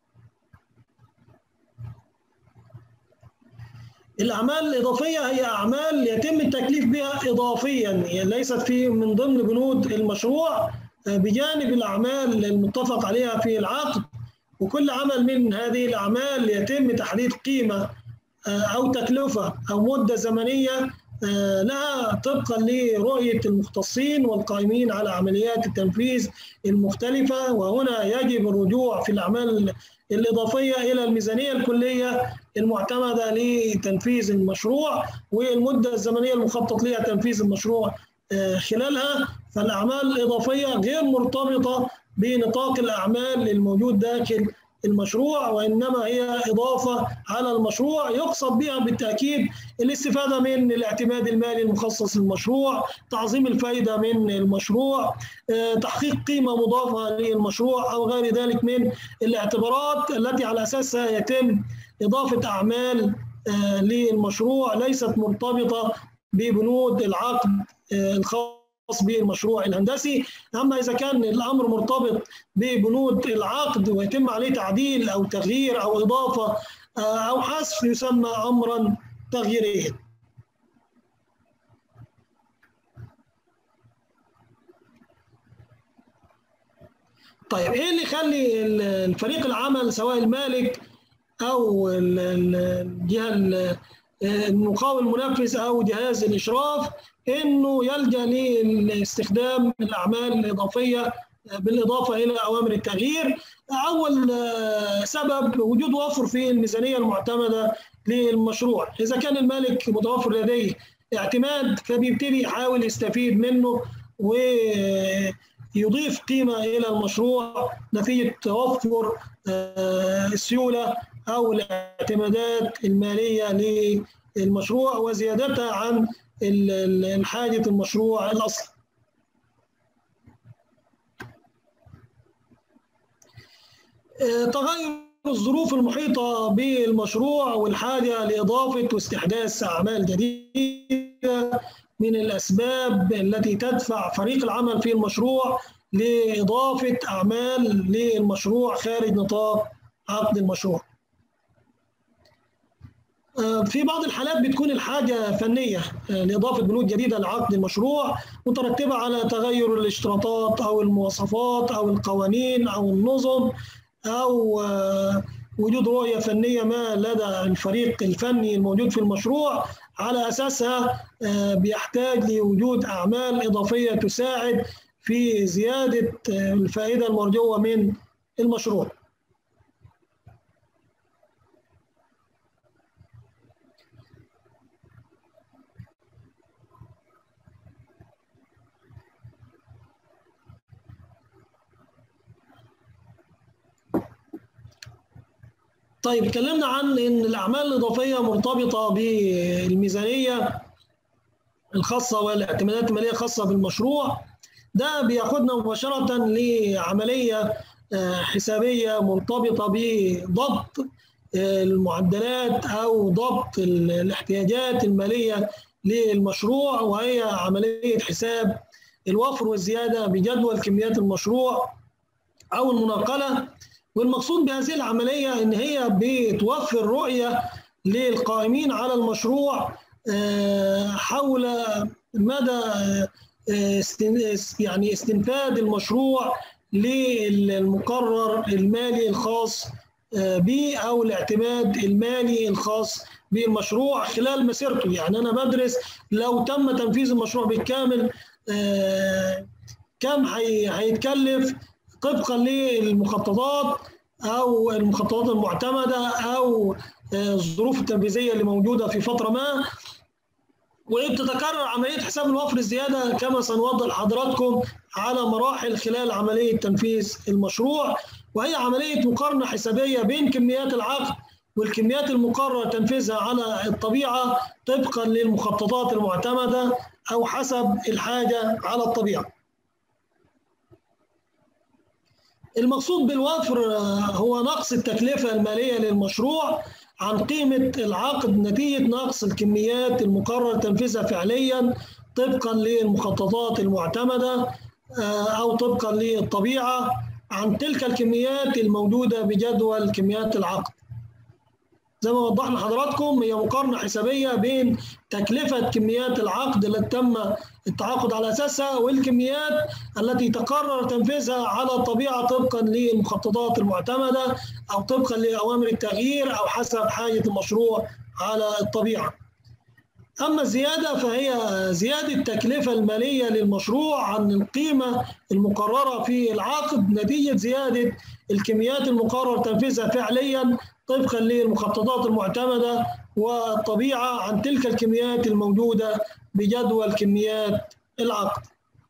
الأعمال الإضافية هي أعمال يتم التكليف بها إضافيا يعني ليست في من ضمن بنود المشروع بجانب الأعمال المتفق عليها في العقد وكل عمل من هذه الأعمال يتم تحديد قيمة أو تكلفة أو مدة زمنية لها طبقا لرؤية المختصين والقائمين على عمليات التنفيذ المختلفة وهنا يجب الرجوع في الأعمال الإضافية إلى الميزانية الكلية المعتمدة لتنفيذ المشروع والمدة الزمنية المخطط لها تنفيذ المشروع خلالها فالأعمال الإضافية غير مرتبطة بنطاق الأعمال الموجود داخل المشروع وإنما هي إضافة على المشروع يقصد بها بالتأكيد الاستفادة من الاعتماد المالي المخصص للمشروع تعظيم الفائدة من المشروع تحقيق قيمة مضافة للمشروع أو غير ذلك من الاعتبارات التي على أساسها يتم إضافة أعمال للمشروع ليست مرتبطة ببنود العقد الخاص بالمشروع الهندسي اما اذا كان الامر مرتبط ببنود العقد ويتم عليه تعديل او تغيير او اضافه او حذف يسمى امرا تغييريا طيب ايه اللي يخلي الفريق العمل سواء المالك او الجهه المقاول المنفذ او جهاز الاشراف انه يلجا لاستخدام الاعمال الاضافيه بالاضافه الى اوامر التغيير اول سبب وجود وفر في الميزانيه المعتمده للمشروع اذا كان المالك متوفر لديه اعتماد فبيبتدي يحاول يستفيد منه ويضيف قيمه الى المشروع نتيجه توفر السيوله او الاعتمادات الماليه للمشروع وزيادتها عن حاجه المشروع الاصلي. تغير الظروف المحيطة بالمشروع والحاجة لإضافة واستحداث أعمال جديدة من الأسباب التي تدفع فريق العمل في المشروع لإضافة أعمال للمشروع خارج نطاق عقد المشروع. في بعض الحالات بتكون الحاجة فنية لإضافة بنود جديدة لعقد المشروع مترتبة على تغير الاشتراطات أو المواصفات أو القوانين أو النظم أو وجود رؤية فنية ما لدى الفريق الفني الموجود في المشروع على أساسها بيحتاج لوجود أعمال إضافية تساعد في زيادة الفائدة المرجوة من المشروع. طيب اتكلمنا عن ان الاعمال الاضافيه مرتبطه بالميزانيه الخاصه والاعتمادات الماليه الخاصه بالمشروع ده بياخدنا مباشره لعمليه حسابيه مرتبطه بضبط المعدلات او ضبط الاحتياجات الماليه للمشروع وهي عمليه حساب الوفر والزياده بجدول كميات المشروع او المناقله والمقصود بهذه العمليه ان هي بتوفر رؤيه للقائمين على المشروع حول مدى يعني استنفاد المشروع للمقرر المالي الخاص به او الاعتماد المالي الخاص بالمشروع خلال مسيرته يعني انا بدرس لو تم تنفيذ المشروع بالكامل كم هيتكلف طبقا للمخططات او المخططات المعتمده او الظروف التنفيذيه اللي موجوده في فتره ما وبتتكرر عمليه حساب الوفر الزياده كما سنوضح لحضراتكم على مراحل خلال عمليه تنفيذ المشروع وهي عمليه مقارنه حسابيه بين كميات العقد والكميات المقرر تنفيذها على الطبيعه طبقا للمخططات المعتمده او حسب الحاجه على الطبيعه. المقصود بالوفر هو نقص التكلفه الماليه للمشروع عن قيمه العقد نتيجه نقص الكميات المقرر تنفيذها فعليا طبقا للمخططات المعتمده او طبقا للطبيعه عن تلك الكميات الموجوده بجدول كميات العقد. زي ما وضحنا حضراتكم هي مقارنه حسابيه بين تكلفه كميات العقد التي تم التعاقد على اساسها والكميات التي تقرر تنفيذها على الطبيعه طبقا للمخططات المعتمده او طبقا لاوامر التغيير او حسب حاجه المشروع على الطبيعه. اما الزياده فهي زياده التكلفه الماليه للمشروع عن القيمه المقرره في العقد نتيجه زياده الكميات المقرر تنفيذها فعليا طبقا للمخططات المعتمده والطبيعه عن تلك الكميات الموجوده بجدول كميات العقد.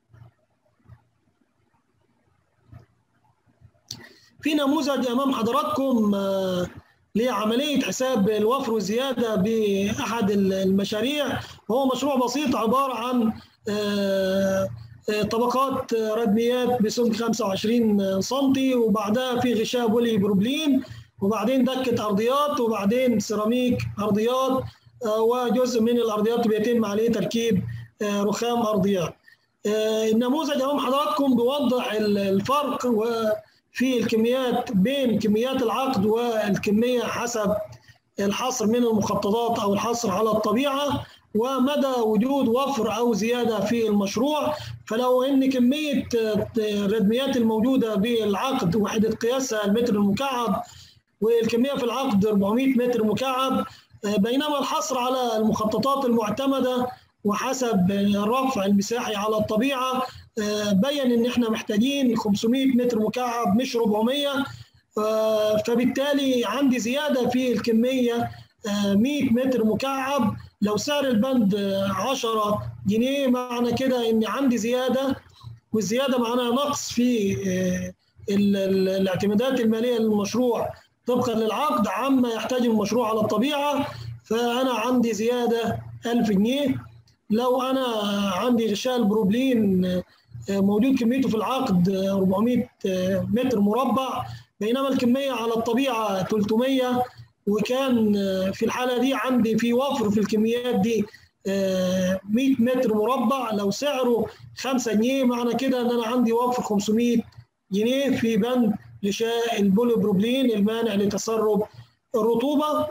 في نموذج امام حضراتكم لعمليه حساب الوفر والزياده باحد المشاريع وهو مشروع بسيط عباره عن طبقات ردميات بسمك 25 سم وبعدها في غشاء بولي بروبلين وبعدين دكه ارضيات وبعدين سيراميك ارضيات وجزء من الارضيات بيتم عليه تركيب رخام ارضيات. النموذج امام حضراتكم بيوضح الفرق في الكميات بين كميات العقد والكميه حسب الحصر من المخططات او الحصر على الطبيعه ومدى وجود وفر او زياده في المشروع فلو ان كميه الردميات الموجوده بالعقد وحده قياسها المتر المكعب والكميه في العقد 400 متر مكعب بينما الحصر على المخططات المعتمده وحسب الرفع المساحي على الطبيعه بين ان احنا محتاجين 500 متر مكعب مش 400 فبالتالي عندي زياده في الكميه 100 متر مكعب لو سعر البند 10 جنيه معنى كده ان عندي زياده والزياده معناها نقص في الاعتمادات الماليه للمشروع طبقا للعقد عما يحتاج المشروع على الطبيعه فانا عندي زياده 1000 جنيه لو انا عندي غشاء البروبلين موجود كميته في العقد 400 متر مربع بينما الكميه على الطبيعه 300 وكان في الحاله دي عندي في وفر في الكميات دي 100 متر مربع لو سعره 5 جنيه معنى كده ان انا عندي وفر 500 جنيه في بند غشاء البوليبروبلين المانع لتسرب الرطوبه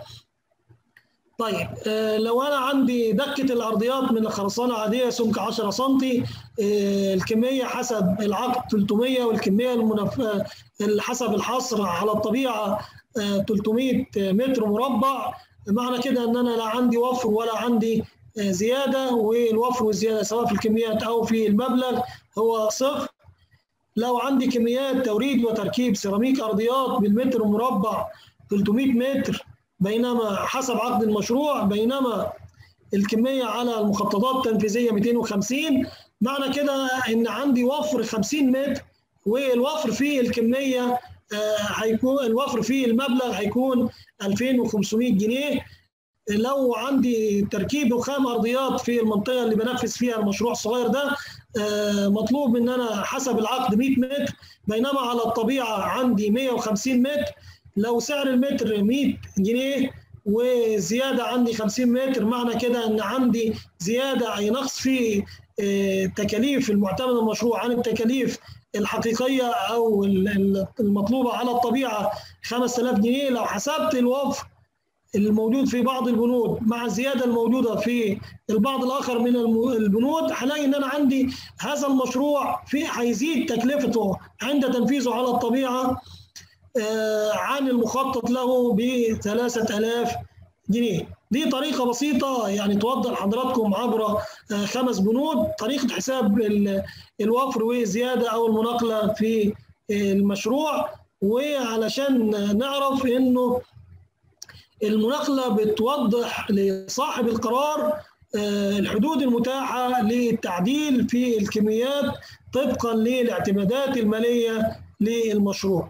طيب لو انا عندي دكه الارضيات من الخرسانه عاديه سمك 10 سم الكميه حسب العقد 300 والكميه المنف... حسب الحصر على الطبيعه 300 متر مربع معنى كده ان انا لا عندي وفر ولا عندي زياده والوفر والزياده سواء في الكميات او في المبلغ هو صفر لو عندي كميات توريد وتركيب سيراميك ارضيات بالمتر مربع 300 متر بينما حسب عقد المشروع بينما الكميه على المخططات التنفيذيه 250 معنى كده ان عندي وفر 50 متر والوفر في الكميه هيكون الوفر فيه المبلغ هيكون 2500 جنيه لو عندي تركيب رخام ارضيات في المنطقه اللي بنفذ فيها المشروع الصغير ده مطلوب ان انا حسب العقد 100 متر بينما على الطبيعه عندي 150 متر لو سعر المتر 100 جنيه وزياده عندي 50 متر معنى كده ان عندي زياده اي نقص في تكاليف المعتمد المشروع عن التكاليف الحقيقيه او المطلوبه على الطبيعه 5000 جنيه لو حسبت الوفر الموجود في بعض البنود مع الزياده الموجوده في البعض الاخر من البنود هلاقي ان انا عندي هذا المشروع في هيزيد تكلفته عند تنفيذه على الطبيعه عن المخطط له ب 3000 جنيه دي طريقة بسيطة يعني توضح حضراتكم عبر خمس بنود طريقة حساب الوفر والزيادة أو المناقلة في المشروع وعلشان نعرف إنه المناقلة بتوضح لصاحب القرار الحدود المتاحة للتعديل في الكميات طبقا للاعتمادات المالية للمشروع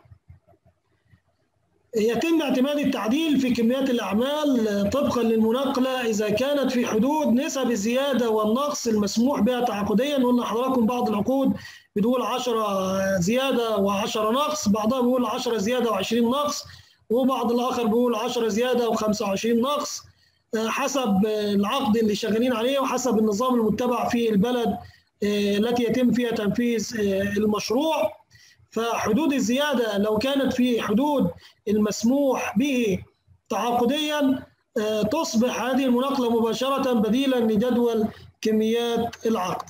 يتم اعتماد التعديل في كميات الأعمال طبقا للمناقلة إذا كانت في حدود نسب الزيادة والنقص المسموح بها تعاقديا قلنا لحضراتكم بعض العقود بتقول 10 زيادة و10 نقص بعضها بيقول 10 زيادة و20 نقص وبعض الآخر بيقول 10 زيادة و25 نقص حسب العقد اللي شغالين عليه وحسب النظام المتبع في البلد التي يتم فيها تنفيذ المشروع فحدود الزيادة لو كانت في حدود المسموح به تعاقديا تصبح هذه المناقلة مباشرة بديلا لجدول كميات العقد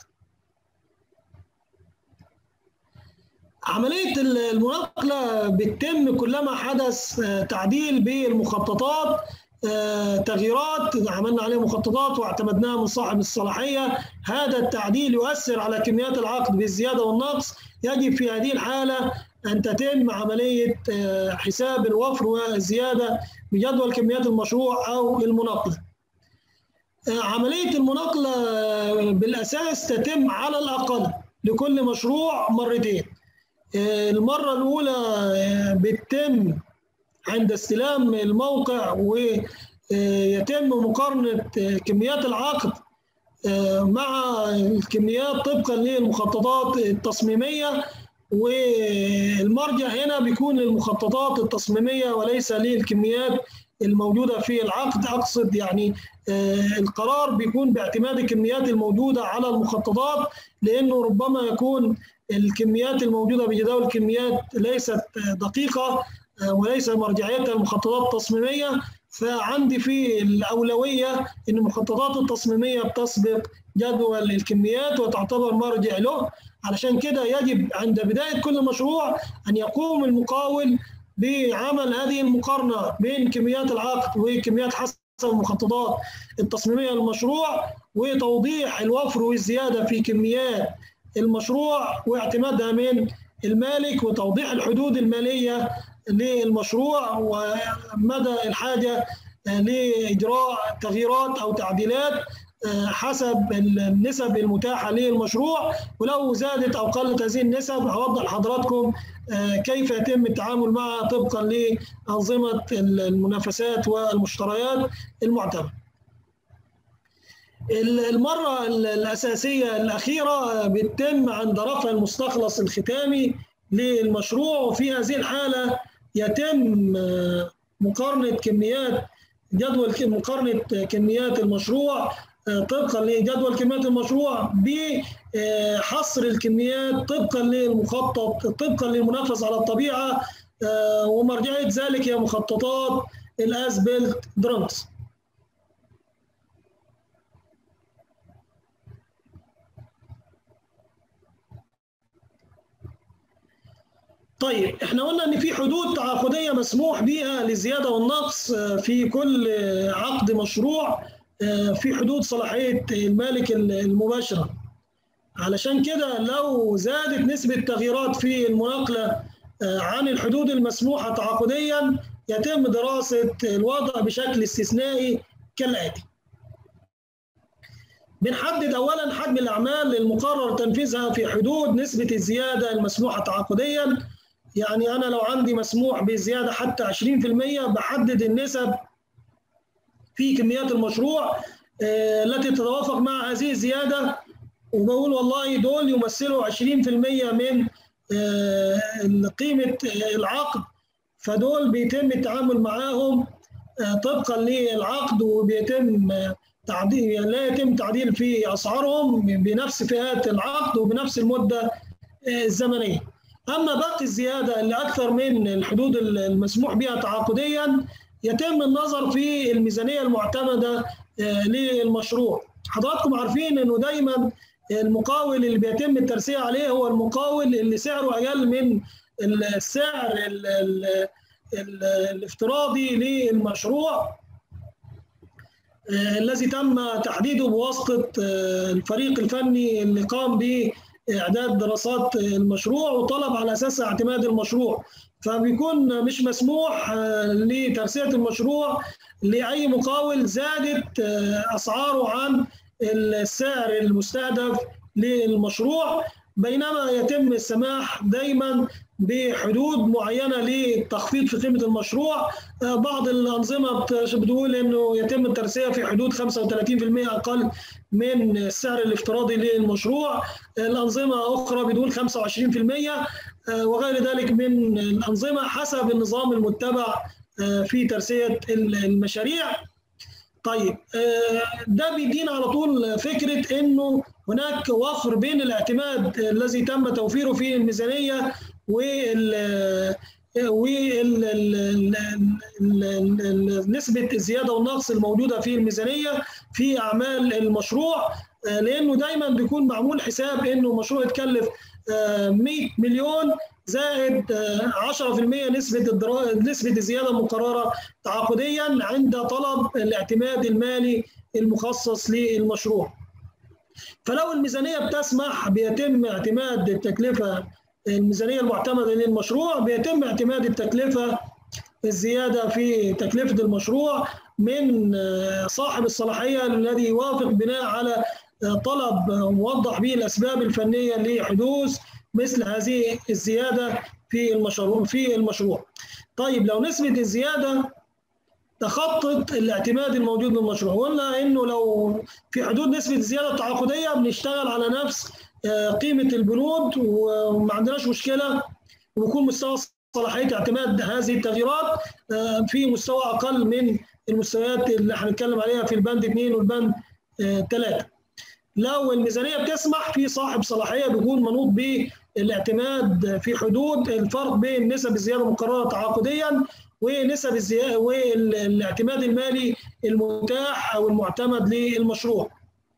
عملية المناقلة بتتم كلما حدث تعديل بالمخططات تغييرات عملنا عليه مخططات واعتمدناها من صاحب الصلاحية هذا التعديل يؤثر على كميات العقد بالزيادة والنقص يجب في هذه الحالة أن تتم عملية حساب الوفر والزيادة بجدول كميات المشروع أو المناقلة عملية المناقلة بالأساس تتم على الأقل لكل مشروع مرتين المرة الأولى بتتم عند استلام الموقع ويتم مقارنة كميات العقد مع الكميات طبقا للمخططات التصميمية والمرجع هنا بيكون للمخططات التصميمية وليس للكميات الموجودة في العقد أقصد يعني القرار بيكون باعتماد الكميات الموجودة على المخططات لأنه ربما يكون الكميات الموجودة بجداول الكميات ليست دقيقة وليس مرجعيتها المخططات التصميميه فعندي في الاولويه ان المخططات التصميميه بتسبق جدول الكميات وتعتبر مرجع له علشان كده يجب عند بدايه كل مشروع ان يقوم المقاول بعمل هذه المقارنه بين كميات العقد وكميات حسب المخططات التصميميه للمشروع وتوضيح الوفر والزياده في كميات المشروع واعتمادها من المالك وتوضيح الحدود الماليه للمشروع ومدى الحاجة لإجراء تغييرات أو تعديلات حسب النسب المتاحة للمشروع ولو زادت أو قلت هذه النسب هوضح لحضراتكم كيف يتم التعامل معها طبقا لأنظمة المنافسات والمشتريات المعتمدة. المرة الأساسية الأخيرة بتتم عند رفع المستخلص الختامي للمشروع وفي هذه الحالة يتم مقارنة كميات جدول مقارنة كميات المشروع طبقا لجدول كميات المشروع بحصر الكميات طبقا للمخطط طبقا للمنافس على الطبيعة ومرجعية ذلك هي مخططات الاسبلت درونز طيب احنا قلنا ان في حدود تعاقديه مسموح بها للزياده والنقص في كل عقد مشروع في حدود صلاحيه المالك المباشره علشان كده لو زادت نسبه التغييرات في المناقله عن الحدود المسموحه تعاقديا يتم دراسه الوضع بشكل استثنائي كالاتي بنحدد اولا حجم الاعمال المقرر تنفيذها في حدود نسبه الزياده المسموحه تعاقديا يعني انا لو عندي مسموح بزياده حتى 20% بحدد النسب في كميات المشروع التي تتوافق مع هذه الزياده وبقول والله دول يمثلوا 20% من قيمه العقد فدول بيتم التعامل معاهم طبقا للعقد وبيتم تعديل يعني لا يتم تعديل في اسعارهم بنفس فئات العقد وبنفس المده الزمنيه. اما باقي الزياده اللي اكثر من الحدود المسموح بها تعاقديا يتم النظر في الميزانيه المعتمده للمشروع. حضراتكم عارفين انه دايما المقاول اللي بيتم الترسية عليه هو المقاول اللي سعره اقل من السعر ال ال ال الافتراضي للمشروع الذي تم تحديده بواسطة الفريق الفني اللي قام بإعداد دراسات المشروع وطلب على أساسها اعتماد المشروع فبيكون مش مسموح لترسية المشروع لأي مقاول زادت أسعاره عن السعر المستهدف للمشروع بينما يتم السماح دايما بحدود معينه للتخفيض في قيمه المشروع بعض الانظمه بتقول انه يتم الترسيه في حدود 35% اقل من السعر الافتراضي للمشروع الانظمه اخرى بتقول 25% وغير ذلك من الانظمه حسب النظام المتبع في ترسيه المشاريع طيب ده بيدينا على طول فكره انه هناك وفر بين الاعتماد الذي تم توفيره في الميزانيه وال ونسبة الزيادة والنقص الموجودة في الميزانية في أعمال المشروع لأنه دايما بيكون معمول حساب أنه مشروع يتكلف 100 مليون زائد 10% نسبة نسبة الزيادة المقررة تعاقديا عند طلب الاعتماد المالي المخصص للمشروع. فلو الميزانية بتسمح بيتم اعتماد التكلفة الميزانية المعتمدة للمشروع بيتم اعتماد التكلفة الزيادة في تكلفة المشروع من صاحب الصلاحية الذي يوافق بناء على طلب موضح به الأسباب الفنية لحدوث مثل هذه الزيادة في المشروع في المشروع. طيب لو نسبة الزيادة تخطط الاعتماد الموجود للمشروع قلنا انه لو في حدود نسبة الزيادة التعاقدية بنشتغل على نفس قيمة البنود وما عندناش مشكلة ويكون مستوى صلاحية اعتماد هذه التغييرات في مستوى أقل من المستويات اللي هنتكلم عليها في البند 2 والبند 3 لو الميزانية بتسمح في صاحب صلاحية بيكون منوط بالاعتماد في حدود الفرق بين نسب الزيادة المقررة تعاقديا ونسب الزيادة والاعتماد المالي المتاح أو المعتمد للمشروع.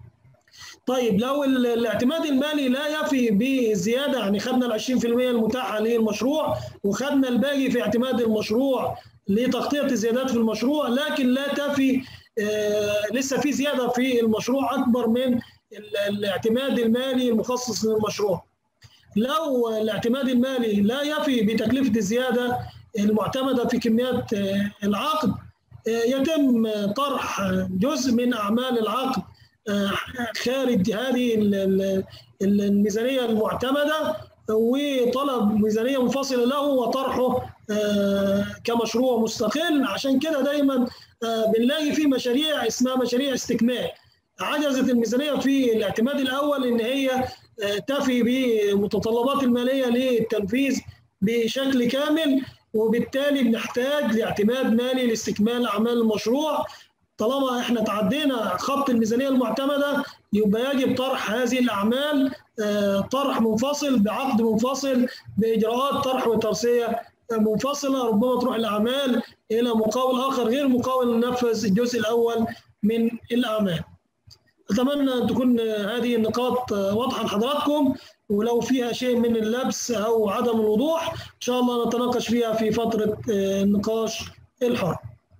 طيب لو الاعتماد المالي لا يفي بالزياده يعني خدنا ال 20% المتاحه للمشروع وخدنا الباقي في اعتماد المشروع لتغطيه الزيادات في المشروع لكن لا تفي آه لسه في زياده في المشروع اكبر من الاعتماد المالي المخصص للمشروع. لو الاعتماد المالي لا يفي بتكلفه الزياده المعتمده في كميات آه العقد آه يتم طرح جزء من اعمال العقد خارج هذه الميزانية المعتمدة وطلب ميزانية منفصلة له وطرحه كمشروع مستقل عشان كده دايما بنلاقي في مشاريع اسمها مشاريع استكمال عجزت الميزانية في الاعتماد الأول إن هي تفي بمتطلبات المالية للتنفيذ بشكل كامل وبالتالي بنحتاج لاعتماد مالي لاستكمال أعمال المشروع طالما احنا تعدينا خط الميزانيه المعتمده يبقى يجب طرح هذه الاعمال طرح منفصل بعقد منفصل باجراءات طرح وترسيه منفصله ربما تروح الاعمال الى مقاول اخر غير مقاول نفذ الجزء الاول من الاعمال. اتمنى ان تكون هذه النقاط واضحه لحضراتكم ولو فيها شيء من اللبس او عدم الوضوح ان شاء الله نتناقش فيها في فتره النقاش الحر.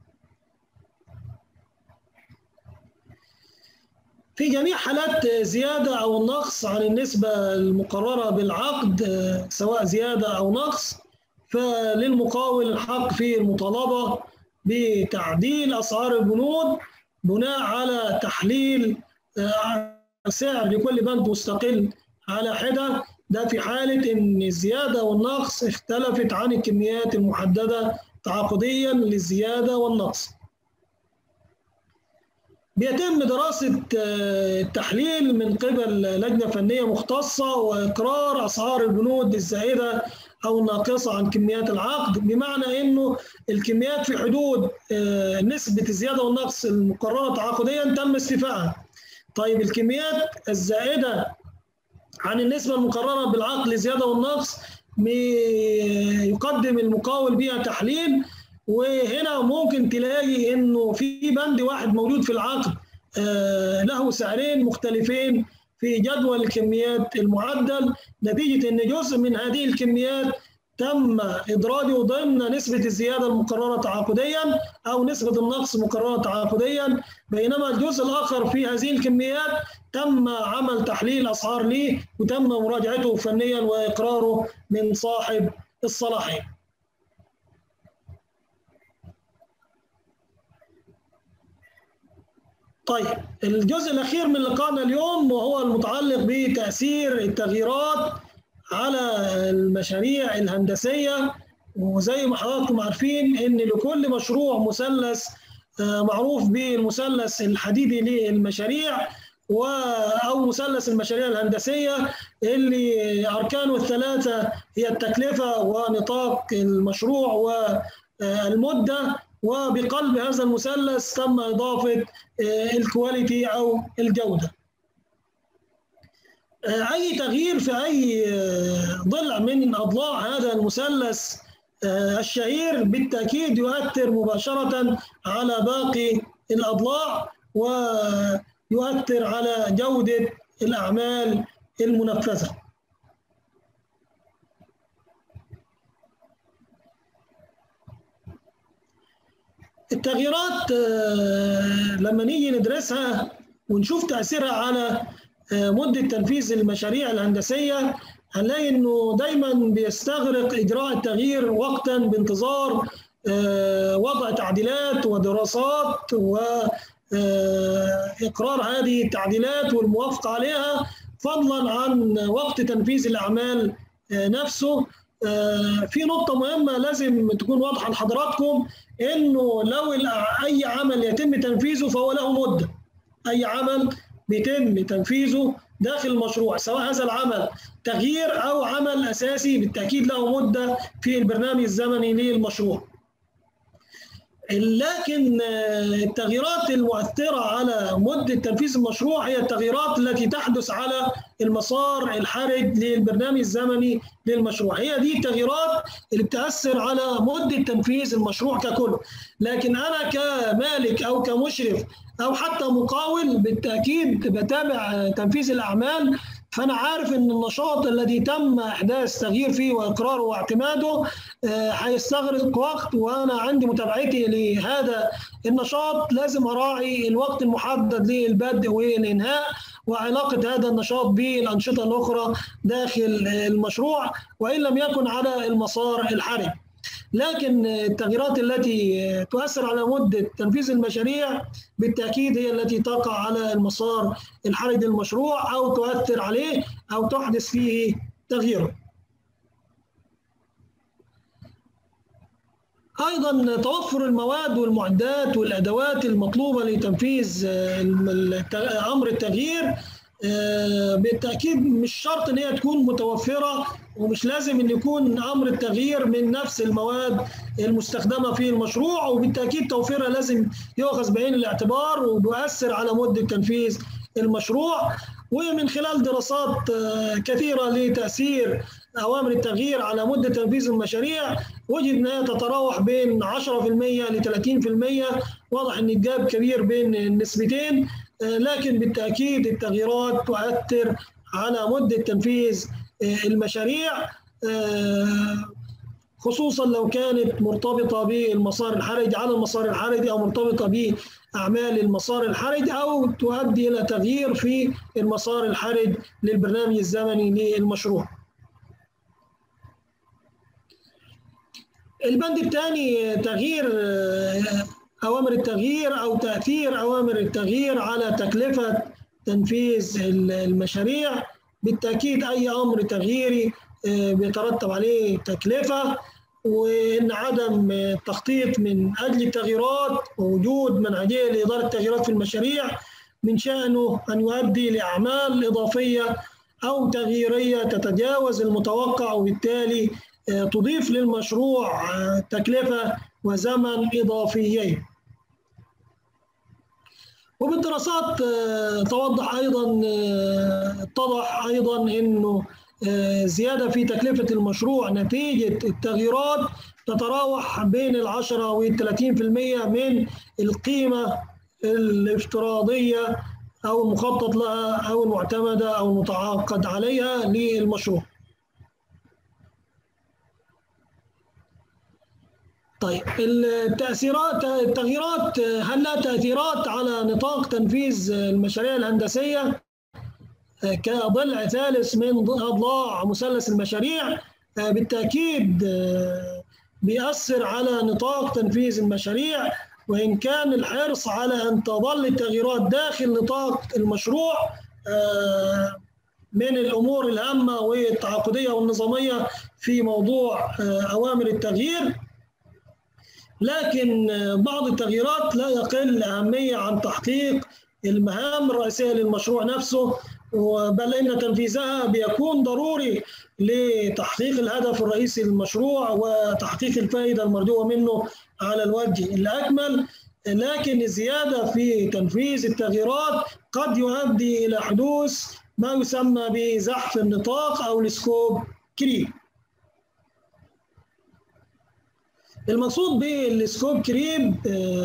في جميع حالات زيادة أو النقص عن النسبة المقررة بالعقد سواء زيادة أو نقص فللمقاول الحق في المطالبة بتعديل أسعار البنود بناء على تحليل سعر لكل بند مستقل على حدة ده في حالة إن الزيادة والنقص اختلفت عن الكميات المحددة تعاقديا للزيادة والنقص. بيتم دراسة التحليل من قبل لجنة فنية مختصة وإقرار أسعار البنود الزائدة أو الناقصة عن كميات العقد بمعنى أنه الكميات في حدود نسبة الزيادة والنقص المقررة تعاقديا تم استيفائها. طيب الكميات الزائدة عن النسبة المقررة بالعقد للزيادة والنقص يقدم المقاول بها تحليل وهنا ممكن تلاقي انه في بند واحد موجود في العقد له سعرين مختلفين في جدول الكميات المعدل نتيجه ان جزء من هذه الكميات تم ادراجه ضمن نسبه الزياده المقرره تعاقديا او نسبه النقص مقرره تعاقديا بينما الجزء الاخر في هذه الكميات تم عمل تحليل اسعار ليه وتم مراجعته فنيا واقراره من صاحب الصلاحيه. طيب الجزء الاخير من لقائنا اليوم وهو المتعلق بتاثير التغييرات على المشاريع الهندسيه وزي ما حضراتكم عارفين ان لكل مشروع مثلث معروف بالمثلث الحديدي للمشاريع او مثلث المشاريع الهندسيه اللي اركانه الثلاثه هي التكلفه ونطاق المشروع والمده وبقلب هذا المثلث تم اضافه الكواليتي او الجوده. اي تغيير في اي ضلع من اضلاع هذا المثلث الشهير بالتاكيد يؤثر مباشره على باقي الاضلاع ويؤثر على جوده الاعمال المنفذه. التغييرات لما نيجي ندرسها ونشوف تاثيرها على مده تنفيذ المشاريع الهندسيه هنلاقي انه دايما بيستغرق اجراء التغيير وقتا بانتظار وضع تعديلات ودراسات واقرار هذه التعديلات والموافقه عليها فضلا عن وقت تنفيذ الاعمال نفسه في نقطة مهمة لازم تكون واضحة لحضراتكم إنه لو أي عمل يتم تنفيذه فهو له مدة. أي عمل بيتم تنفيذه داخل المشروع سواء هذا العمل تغيير أو عمل أساسي بالتأكيد له مدة في البرنامج الزمني للمشروع. لكن التغييرات المؤثرة على مدة تنفيذ المشروع هي التغييرات التي تحدث على المسار الحرج للبرنامج الزمني للمشروع هي دي التغييرات اللي بتأثر على مدة تنفيذ المشروع ككل لكن أنا كمالك أو كمشرف أو حتى مقاول بالتأكيد بتابع تنفيذ الأعمال فانا عارف ان النشاط الذي تم احداث تغيير فيه واقراره واعتماده هيستغرق وقت وانا عندي متابعتي لهذا النشاط لازم اراعي الوقت المحدد للبدء والانهاء وعلاقه هذا النشاط بالانشطه الاخرى داخل المشروع وان لم يكن على المسار الحرج. لكن التغييرات التي تؤثر على مدة تنفيذ المشاريع بالتأكيد هي التي تقع على المسار الحرج للمشروع أو تؤثر عليه أو تحدث فيه تغييره ايضا توفر المواد والمعدات والادوات المطلوبه لتنفيذ امر التغيير بالتاكيد مش شرط ان هي تكون متوفره ومش لازم ان يكون امر التغيير من نفس المواد المستخدمه في المشروع وبالتاكيد توفيرها لازم يؤخذ بعين الاعتبار وبيؤثر على مده تنفيذ المشروع ومن خلال دراسات كثيره لتاثير اوامر التغيير على مده تنفيذ المشاريع وجد انها تتراوح بين 10% ل 30% واضح ان الجاب كبير بين النسبتين لكن بالتاكيد التغييرات تؤثر على مده تنفيذ المشاريع خصوصا لو كانت مرتبطه بالمسار الحرج على المسار الحرج او مرتبطه باعمال المسار الحرج او تؤدي الى تغيير في المسار الحرج للبرنامج الزمني للمشروع. البند الثاني تغيير اوامر التغيير او تاثير اوامر التغيير على تكلفه تنفيذ المشاريع بالتاكيد اي امر تغييري بيترتب عليه تكلفه وان عدم التخطيط من اجل التغييرات ووجود منهجيه لاداره التغييرات في المشاريع من شانه ان يؤدي لاعمال اضافيه او تغييريه تتجاوز المتوقع وبالتالي تضيف للمشروع تكلفه وزمن اضافيين. وبالدراسات توضح ايضا اتضح ايضا انه زياده في تكلفه المشروع نتيجه التغييرات تتراوح بين العشرة وال 30% من القيمه الافتراضيه او المخطط لها او المعتمده او المتعاقد عليها للمشروع. طيب التأثيرات التغييرات هل لها تأثيرات على نطاق تنفيذ المشاريع الهندسية كضلع ثالث من أضلاع مثلث المشاريع بالتأكيد بيأثر على نطاق تنفيذ المشاريع وإن كان الحرص على أن تظل التغييرات داخل نطاق المشروع من الأمور الهامة والتعاقدية والنظامية في موضوع أوامر التغيير لكن بعض التغييرات لا يقل أهمية عن تحقيق المهام الرئيسية للمشروع نفسه بل إن تنفيذها بيكون ضروري لتحقيق الهدف الرئيسي للمشروع وتحقيق الفائدة المرجوة منه على الوجه الأكمل لكن الزيادة في تنفيذ التغييرات قد يؤدي إلى حدوث ما يسمى بزحف النطاق أو السكوب كريب المقصود بالسكوب كريب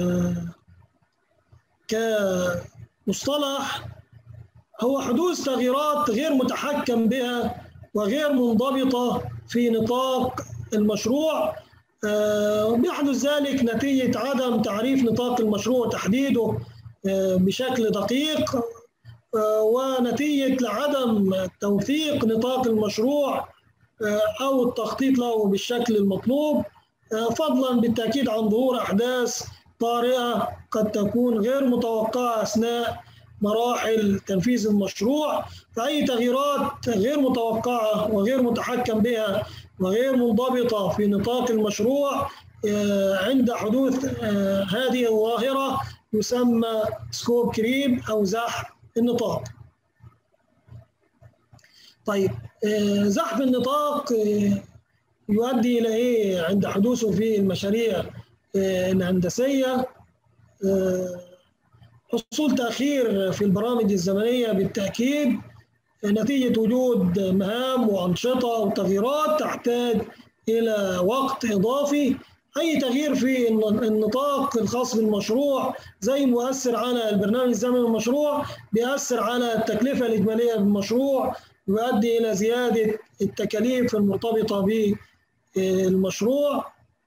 كمصطلح هو حدوث تغييرات غير متحكم بها وغير منضبطة في نطاق المشروع بيحدث ذلك نتيجة عدم تعريف نطاق المشروع وتحديده بشكل دقيق ونتيجة لعدم توثيق نطاق المشروع أو التخطيط له بالشكل المطلوب فضلا بالتأكيد عن ظهور أحداث طارئة قد تكون غير متوقعة أثناء مراحل تنفيذ المشروع فأي تغييرات غير متوقعة وغير متحكم بها وغير منضبطة في نطاق المشروع عند حدوث هذه الظاهرة يسمى سكوب كريم أو زحف النطاق طيب زحف النطاق يؤدي إلى إيه عند حدوثه في المشاريع الهندسية حصول تأخير في البرامج الزمنية بالتأكيد نتيجة وجود مهام وأنشطة وتغييرات تحتاج إلى وقت إضافي أي تغيير في النطاق الخاص بالمشروع زي مؤثر على البرنامج الزمني للمشروع بيأثر على التكلفة الإجمالية بالمشروع ويؤدي إلى زيادة التكاليف المرتبطة بالمشروع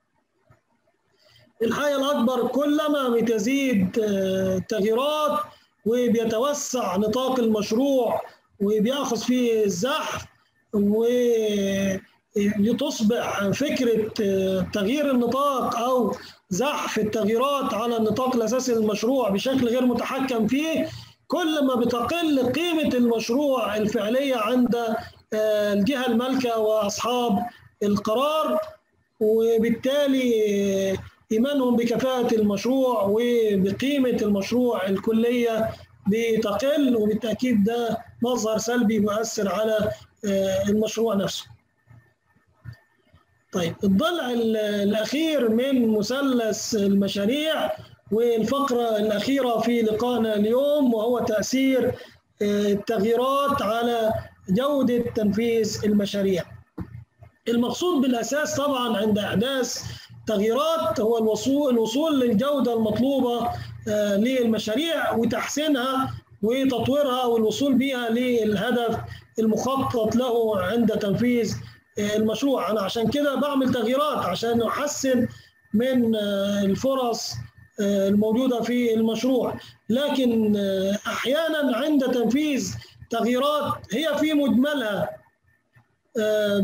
الحقيقة الأكبر كلما بتزيد التغييرات وبيتوسع نطاق المشروع وبيأخذ فيه الزحف وتصبح فكرة تغيير النطاق أو زحف التغييرات على النطاق الأساسي للمشروع بشكل غير متحكم فيه كل ما بتقل قيمة المشروع الفعلية عند الجهة المالكة وأصحاب القرار وبالتالي إيمانهم بكفاءة المشروع وبقيمة المشروع الكلية بتقل وبالتأكيد ده مظهر سلبي مؤثر على المشروع نفسه طيب الضلع الأخير من مثلث المشاريع والفقرة الأخيرة في لقائنا اليوم وهو تأثير التغييرات على جودة تنفيذ المشاريع المقصود بالأساس طبعا عند أحداث تغييرات هو الوصول الوصول للجودة المطلوبة للمشاريع وتحسينها وتطويرها والوصول بها للهدف المخطط له عند تنفيذ المشروع أنا عشان كده بعمل تغييرات عشان أحسن من الفرص الموجودة في المشروع لكن أحيانا عند تنفيذ تغييرات هي في مجملها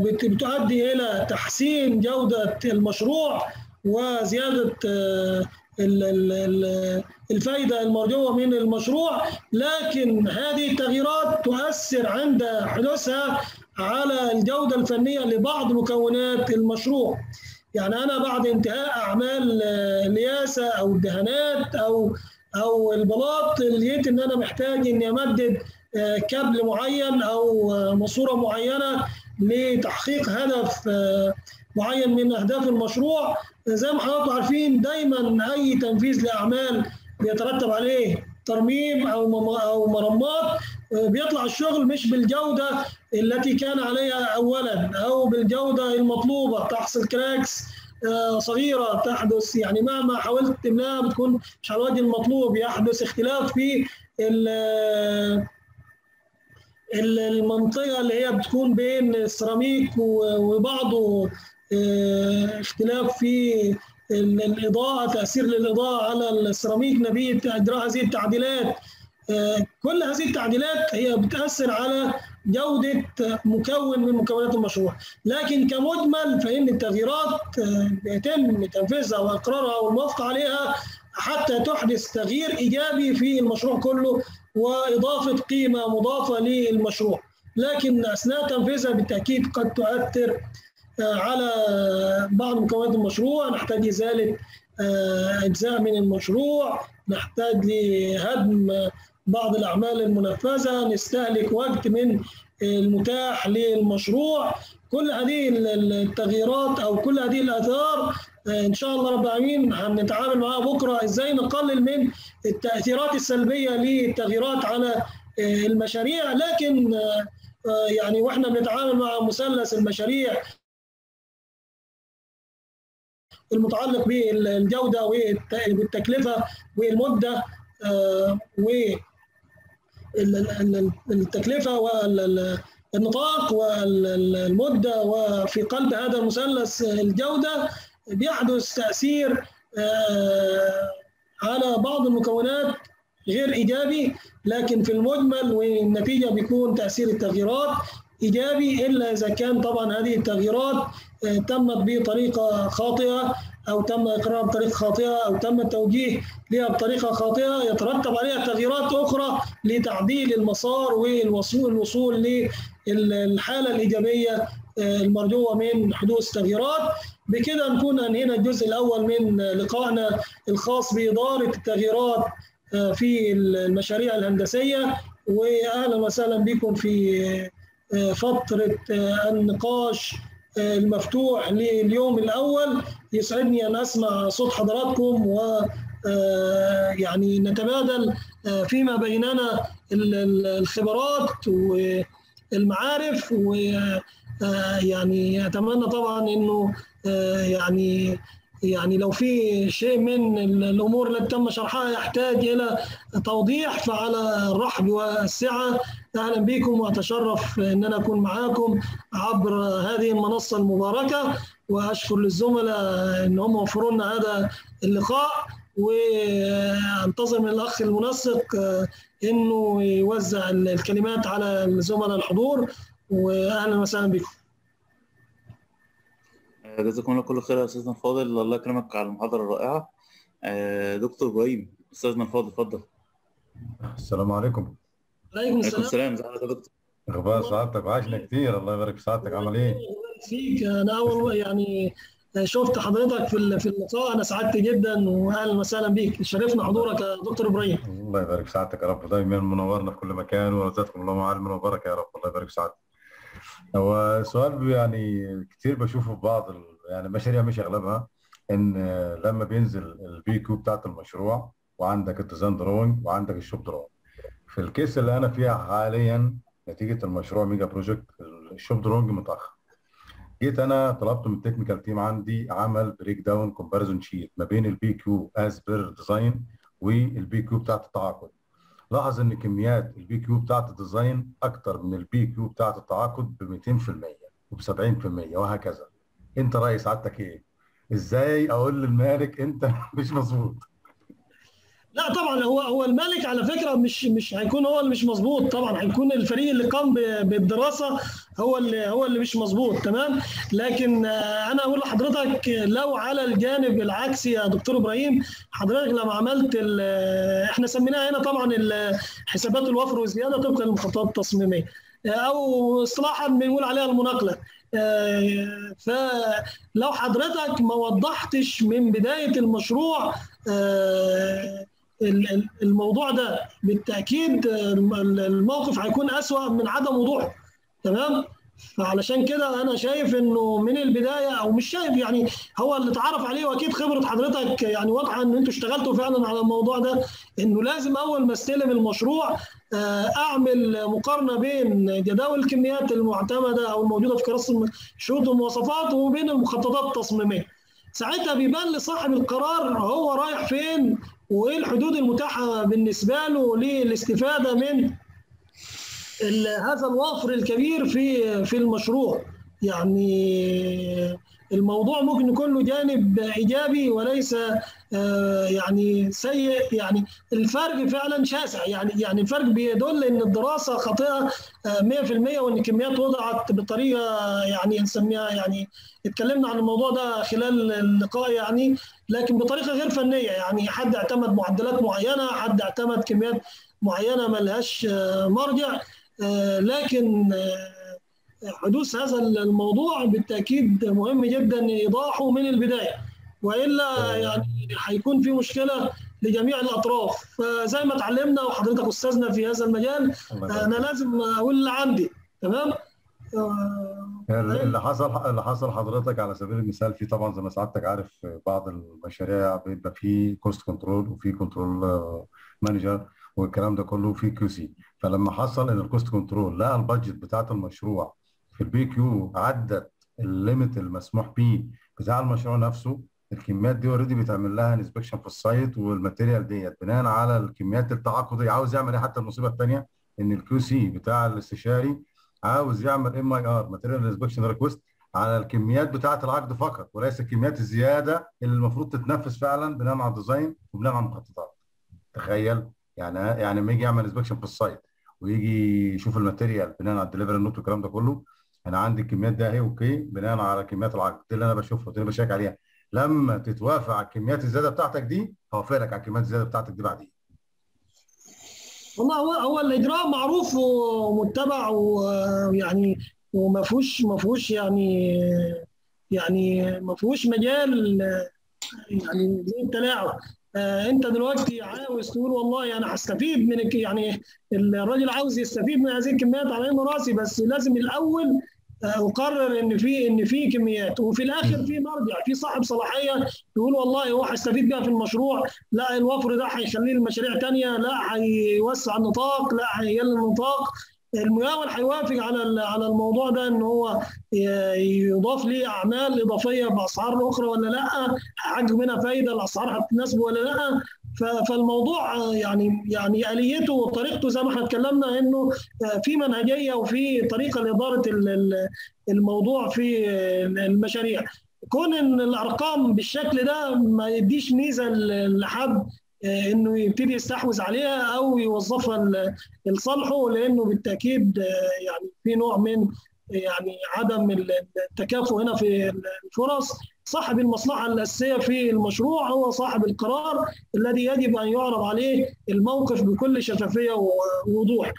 بتؤدي إلى تحسين جودة المشروع وزيادة الفائده المرجوه من المشروع لكن هذه التغييرات تؤثر عند حدوثها على الجوده الفنيه لبعض مكونات المشروع يعني انا بعد انتهاء اعمال الياسه او الدهانات او او البلاط لقيت ان انا محتاج اني امدد كابل معين او ماسوره معينه لتحقيق هدف معين من اهداف المشروع زي ما حضراتكم عارفين دايما اي تنفيذ لاعمال بيترتب عليه ترميم او او مرمات بيطلع الشغل مش بالجوده التي كان عليها اولا او بالجوده المطلوبه تحصل كراكس صغيره تحدث يعني مهما حاولت تملاها بتكون مش على الوجه المطلوب يحدث اختلاف في المنطقه اللي هي بتكون بين السيراميك وبعضه اختلاف في الاضاءه تاثير للاضاءه على السيراميك نتيجه اجراء هذه التعديلات كل هذه التعديلات هي بتاثر على جوده مكون من مكونات المشروع لكن كمجمل فان التغييرات بيتم تنفيذها واقرارها والموافقه عليها حتى تحدث تغيير ايجابي في المشروع كله واضافه قيمه مضافه للمشروع لكن اثناء تنفيذها بالتاكيد قد تؤثر على بعض مكونات المشروع نحتاج ازاله اجزاء من المشروع نحتاج لهدم بعض الاعمال المنفذه نستهلك وقت من المتاح للمشروع كل هذه التغييرات او كل هذه الاثار ان شاء الله رب العالمين هنتعامل معاها بكره ازاي نقلل من التاثيرات السلبيه للتغييرات على المشاريع لكن يعني واحنا بنتعامل مع مثلث المشاريع المتعلق بالجوده والتكلفه والمده والتكلفه والنطاق والمده وفي قلب هذا المثلث الجوده بيحدث تاثير على بعض المكونات غير ايجابي لكن في المجمل والنتيجه بيكون تاثير التغييرات ايجابي الا اذا كان طبعا هذه التغييرات تمت بطريقه خاطئه او تم اقرارها بطريقه خاطئه او تم التوجيه لها بطريقه خاطئه يترتب عليها تغييرات اخرى لتعديل المسار والوصول الوصول للحاله الايجابيه المرجوه من حدوث تغييرات بكده نكون انهينا الجزء الاول من لقائنا الخاص باداره التغييرات في المشاريع الهندسيه واهلا وسهلا بكم في فتره النقاش المفتوح لليوم الاول يسعدني ان اسمع صوت حضراتكم و يعني نتبادل فيما بيننا الخبرات والمعارف ويعني اتمنى طبعا انه يعني يعني لو في شيء من الامور التي تم شرحها يحتاج الى توضيح فعلى الرحب والسعه اهلا بكم واتشرف ان انا اكون معاكم عبر هذه المنصه المباركه واشكر للزملاء ان هم وفروا لنا هذا اللقاء وانتظر من الاخ المنسق انه يوزع الكلمات على الزملاء الحضور واهلا وسهلا بكم. جزاكم الله كل خير يا استاذنا الفاضل الله يكرمك على المحاضره الرائعه دكتور ابراهيم استاذنا الفاضل اتفضل السلام عليكم عليكم السلام السلام ازيك يا دكتور اخبار سعادتك وحشنا كتير الله يبارك في سعادتك عامل ايه؟ فيك انا اول يعني شفت حضرتك في في اللقاء انا سعدت جدا واهلا وسهلا بيك شرفنا حضورك يا دكتور ابراهيم الله يبارك في سعادتك يا رب دايما منورنا في كل مكان وجزاكم الله معالم وبركه يا رب الله يبارك في سعادتك هو سؤال يعني كتير بشوفه في بعض يعني مشاريع مش اغلبها ان لما بينزل البي كيو بتاعت المشروع وعندك الديزاين دروينج وعندك الشوب دروينج في الكيس اللي انا فيها حاليا نتيجه المشروع ميجا بروجكت الشوب دروينج متاخر جيت انا طلبت من التكنيكال تيم عندي عمل بريك داون كومباريزون شيت ما بين البي كيو از بير ديزاين والبي كيو بتاعت التعاقد لاحظ ان كميات البي كيو بتاعت الديزاين اكتر من البي كيو بتاعت التعاقد ب 200% وب 70% وهكذا انت راي سعادتك ايه ازاي اقول للمالك انت مش مظبوط لا طبعا هو هو الملك على فكره مش مش هيكون هو اللي مش مظبوط طبعا هيكون الفريق اللي قام ب- بالدراسه هو اللي هو اللي مش مظبوط تمام لكن آه، انا اقول لحضرتك لو على الجانب العكسي يا دكتور ابراهيم حضرتك لما عملت ال- احنا سميناها هنا طبعا ال- حسابات الوفر والزياده طبقا للمخططات التصميميه آه، او اصطلاحا بنقول عليها المناقله آه، فلو حضرتك ما وضحتش من بدايه المشروع آه، ال- ال- الموضوع ده بالتاكيد الم- الموقف هيكون اسوا من عدم وضوحه تمام فعلشان كده انا شايف انه من البدايه او مش شايف يعني هو اللي اتعرف عليه واكيد خبره حضرتك يعني واضحه ان انتوا اشتغلتوا فعلا على الموضوع ده انه لازم اول ما استلم المشروع آه، اعمل مقارنه بين جداول الكميات المعتمده او الموجوده في كراسه الشروط والمواصفات وبين المخططات التصميميه ساعتها بيبان لصاحب القرار هو رايح فين وايه الحدود المتاحه بالنسبه له للاستفاده من ال- هذا الوفر الكبير في في المشروع يعني الموضوع ممكن يكون له جانب ايجابي وليس آه، يعني سيء يعني الفرق فعلا شاسع يعني يعني الفرق بيدل ان الدراسه خاطئه آه، 100% وان الكميات وضعت بطريقه يعني نسميها يعني اتكلمنا عن الموضوع ده خلال اللقاء يعني لكن بطريقه غير فنيه يعني حد اعتمد معدلات معينه حد اعتمد كميات معينه ملهاش آه، مرجع آه، لكن آه، حدوث هذا الموضوع بالتاكيد مهم جدا ايضاحه من البدايه والا يعني هيكون في مشكله لجميع الاطراف فزي ما اتعلمنا وحضرتك استاذنا في هذا المجال الله يبارك. انا لازم اقول اللي عندي تمام آه، اللي حصل اللي حصل حضرتك على سبيل المثال في طبعا زي ما سعادتك عارف بعض المشاريع بيبقى في كوست كنترول وفي كنترول مانجر والكلام ده كله في كيو سي فلما حصل ان الكوست كنترول لقى البادجت بتاعت المشروع في البي كيو عدت الليميت المسموح بيه بتاع المشروع نفسه الكميات دي اوريدي بيتعمل لها انسبكشن في السايت والماتيريال ديت بناء على الكميات التعاقديه عاوز يعمل ايه حتى المصيبه الثانيه ان الكيو سي بتاع الاستشاري عاوز يعمل ام اي ار ماتيريال انسبكشن ريكوست على الكميات بتاعه العقد فقط وليس الكميات الزياده اللي المفروض تتنفذ فعلا بناء على الديزاين وبناء على المخططات تخيل يعني يعني لما يجي يعمل انسبكشن في السايت ويجي يشوف الماتيريال بناء على الدليفري نوت والكلام ده كله انا عندي الكميات ده اهي اوكي بناء على كميات العقد دي اللي انا بشوفها دي اللي بشيك عليها لما تتوافق على الكميات الزياده بتاعتك دي هوافق لك على الكميات الزياده بتاعتك دي بعدين والله هو هو الاجراء معروف ومتبع ويعني وما فيهوش ما فيهوش يعني يعني ما فيهوش مجال يعني زي التلاعب آه، انت دلوقتي عاوز تقول والله انا هستفيد من الك- يعني الراجل عاوز يستفيد من هذه الكميات على عيني وراسي بس لازم الاول آه، اقرر ان في ان في كميات وفي الاخر في مرجع في صاحب صلاحيه يقول والله هو هيستفيد بيها في المشروع لا الوفر ده هيخليه لمشاريع تانية لا هيوسع النطاق لا هيقلل النطاق المقاول هيوافق على ال- على الموضوع ده ان هو ي- يضاف ليه اعمال اضافيه باسعار اخرى ولا لا هيحقق منها فايده الاسعار هتناسبه ولا لا ف- فالموضوع آه، يعني يعني اليته وطريقته زي ما احنا اتكلمنا انه آه، في منهجيه وفي طريقه لاداره ال- ال- الموضوع في آه، المشاريع كون ان الارقام بالشكل ده ما يديش ميزه ل- لحد آه، انه يبتدي يستحوذ عليها او يوظفها ل- لصالحه لانه بالتاكيد آه، يعني في نوع من يعني عدم التكافؤ هنا في الفرص صاحب المصلحه الاساسيه في المشروع هو صاحب القرار الذي يجب ان يعرض عليه الموقف بكل شفافيه ووضوح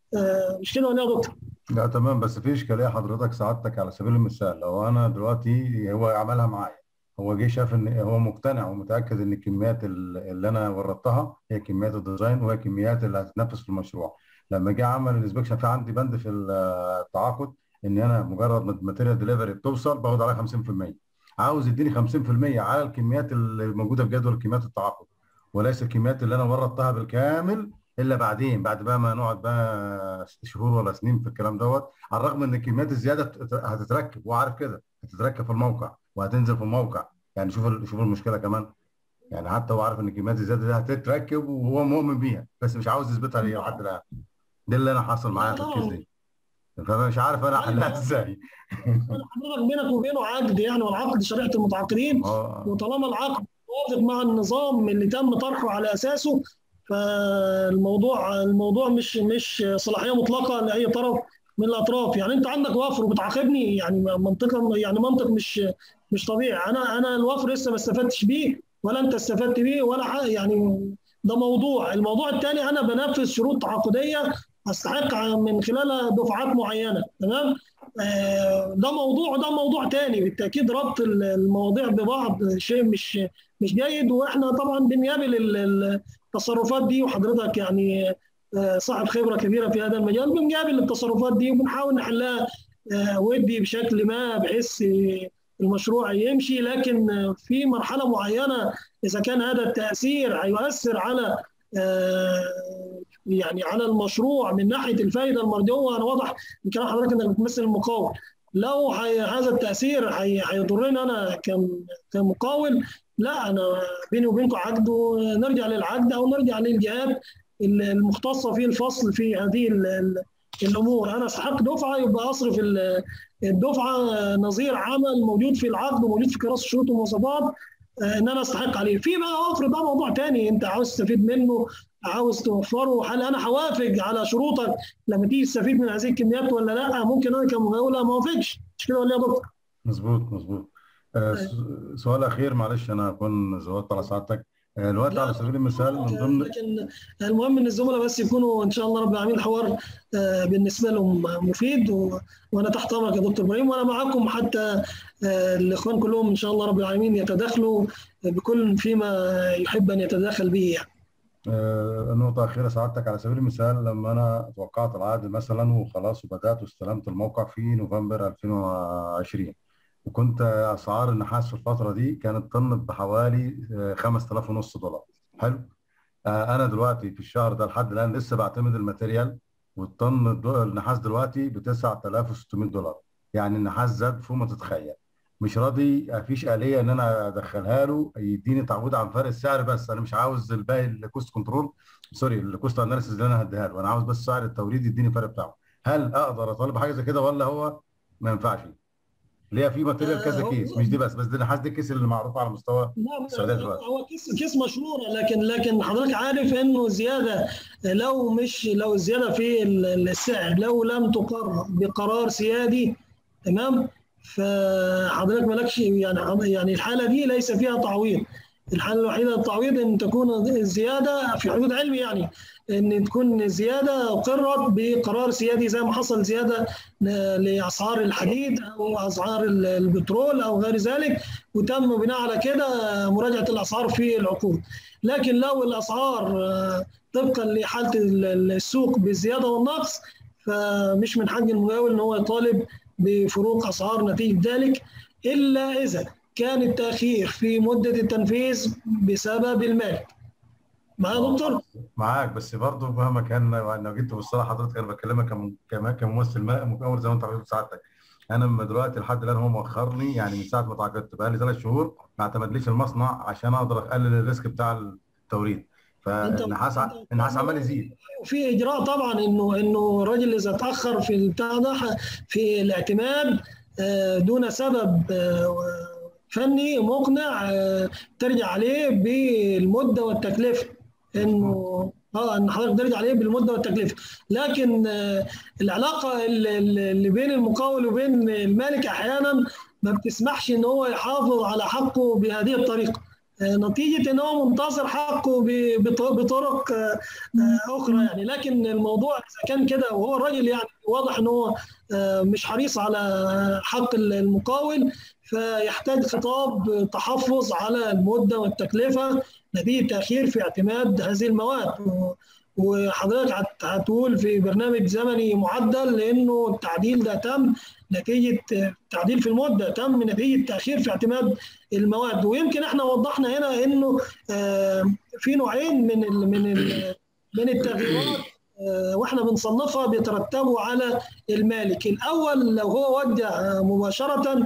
آه، مش كده ولا يا دكتور؟ لا تمام بس في اشكاليه حضرتك سعادتك على سبيل المثال لو انا دلوقتي هو عملها معايا هو جه شاف ان هو مقتنع ومتاكد ان الكميات ال- اللي انا وردتها هي كميات الديزاين وهي كميات اللي هتتنفذ في المشروع لما جه عمل الانسبكشن في عندي بند في التعاقد ان انا مجرد ما الماتيريال ديليفري بتوصل باخد عليها 50% عاوز يديني 50% على الكميات اللي موجوده في جدول كميات التعاقد وليس الكميات اللي انا وردتها بالكامل الا بعدين بعد بقى ما نقعد بقى شهور ولا سنين في الكلام دوت على الرغم ان الكميات الزياده هتت- هتتركب وعارف كده هتتركب في الموقع وهتنزل في الموقع يعني شوف ال- شوف المشكله كمان يعني حتى هو عارف ان الكميات الزياده دي هتتركب وهو مؤمن بيها بس مش عاوز يثبتها ليا لحد الان ده اللي انا حصل معايا في الكيس دي فمش عارف انا احلها ازاي حضرتك بينك وبينه عقد يعني والعقد شريعه المتعاقدين اه وطالما العقد متوافق مع النظام اللي تم طرحه على اساسه فالموضوع الموضوع مش مش صلاحيه مطلقه لاي طرف من الاطراف يعني انت عندك وفر وبتعاقبني يعني منطقه يعني منطق مش مش طبيعي انا انا الوفر لسه ما استفدتش بيه ولا انت استفدت بيه ولا يعني ده موضوع الموضوع الثاني انا بنفذ شروط تعاقديه استحق من خلالها دفعات معينه تمام ده موضوع وده موضوع تاني بالتاكيد ربط المواضيع ببعض شيء مش مش جيد واحنا طبعا بنقابل التصرفات دي وحضرتك يعني صاحب خبره كبيره في هذا المجال بنقابل التصرفات دي وبنحاول نحلها ودي بشكل ما بحيث المشروع يمشي لكن في مرحله معينه اذا كان هذا التاثير هيؤثر على يعني على المشروع من ناحيه الفائده المرجوه انا واضح من كلام حضرتك انك بتمثل المقاول لو هذا التاثير هيضرني انا كمقاول لا انا بيني وبينكم عقد ونرجع للعقد او نرجع للجهات المختصه في الفصل في هذه الامور انا استحق دفعه يبقى اصرف الدفعه نظير عمل موجود في العقد وموجود في كراسه الشروط والمواصفات ان انا استحق عليه في بقى وفر ده موضوع تاني انت عاوز تستفيد منه عاوز توفره هل انا هوافق على شروطك لما تيجي تستفيد من هذه الكميات ولا لا ممكن انا كمقاول ما اوافقش مش كده ولا يا دكتور؟ مظبوط مظبوط آه سؤال اخير معلش انا اكون زودت على سعادتك الوقت على سبيل المثال من ضمن لكن المهم ان الزملاء بس يكونوا ان شاء الله رب العالمين الحوار بالنسبه لهم مفيد و... وانا تحت امرك يا دكتور ابراهيم وانا معاكم حتى الاخوان كلهم ان شاء الله رب العالمين يتداخلوا بكل فيما يحب ان يتداخل به يعني. النقطة الأخيرة سعادتك على سبيل المثال لما أنا توقعت العقد مثلا وخلاص وبدأت واستلمت الموقع في نوفمبر 2020 وكنت اسعار النحاس في الفتره دي كانت طن بحوالي 5000 ونص دولار حلو انا دلوقتي في الشهر ده لحد الان لسه بعتمد الماتيريال والطن النحاس دلوقتي ب 9600 دولار يعني النحاس زاد فوق ما تتخيل مش راضي مفيش آلية ان انا ادخلها له يديني تعويض عن فرق السعر بس انا مش عاوز الباقي الكوست كنترول سوري الكوست اناليسيس اللي انا هديها له انا عاوز بس سعر التوريد يديني الفرق بتاعه هل اقدر اطالب حاجه زي كده ولا هو ما ينفعش؟ اللي هي في ماتيريال كذا كيس مش دي بس بس دي النحاس دي الكيس اللي معروف على مستوى السعوديه دلوقتي هو كيس كيس مشهوره لكن لكن حضرتك عارف انه زياده لو مش لو الزياده في السعر لو لم تقر بقرار سيادي تمام فحضرتك مالكش يعني يعني الحاله دي ليس فيها تعويض الحاله الوحيده للتعويض ان تكون الزياده في حدود علمي يعني ان تكون زياده اقرت بقرار سيادي زي ما حصل زياده لاسعار الحديد او اسعار البترول او غير ذلك وتم بناء على كده مراجعه الاسعار في العقود لكن لو الاسعار طبقا لحاله السوق بالزياده والنقص فمش من حق المقاول ان هو يطالب بفروق اسعار نتيجه ذلك الا اذا كان التاخير في مده التنفيذ بسبب المالك معايا يا دكتور؟ معاك بس برضه مهما كان انا جيت بصراحه حضرتك انا بكلمك كمان كممثل مقاول زي ما انت حضرتك سعادتك انا دلوقتي لحد الان هو مؤخرني يعني من ساعه ما اتعاقدت بقى لي ثلاث شهور ما اعتمدليش المصنع عشان اقدر اقلل الريسك بتاع التوريد فالنحاس النحاس عمال يزيد في اجراء طبعا انه انه الراجل اذا اتاخر في البتاع ده في الاعتماد دون سبب فني مقنع ترجع عليه بالمده والتكلفه انه اه ان حضرتك ترجع عليه بالمده والتكلفه لكن العلاقه اللي بين المقاول وبين المالك احيانا ما بتسمحش ان هو يحافظ على حقه بهذه الطريقه نتيجه ان هو منتصر حقه بطرق اخرى يعني لكن الموضوع اذا كان كده وهو الراجل يعني واضح ان هو مش حريص على حق المقاول فيحتاج خطاب تحفظ على المده والتكلفه نتيجه تاخير في اعتماد هذه المواد وحضرتك هتقول في برنامج زمني معدل لانه التعديل ده تم نتيجه تعديل في المده تم نتيجه تاخير في اعتماد المواد ويمكن احنا وضحنا هنا انه في نوعين من ال من ال من التغييرات واحنا بنصنفها بيترتبوا على المالك الاول لو هو وجه مباشره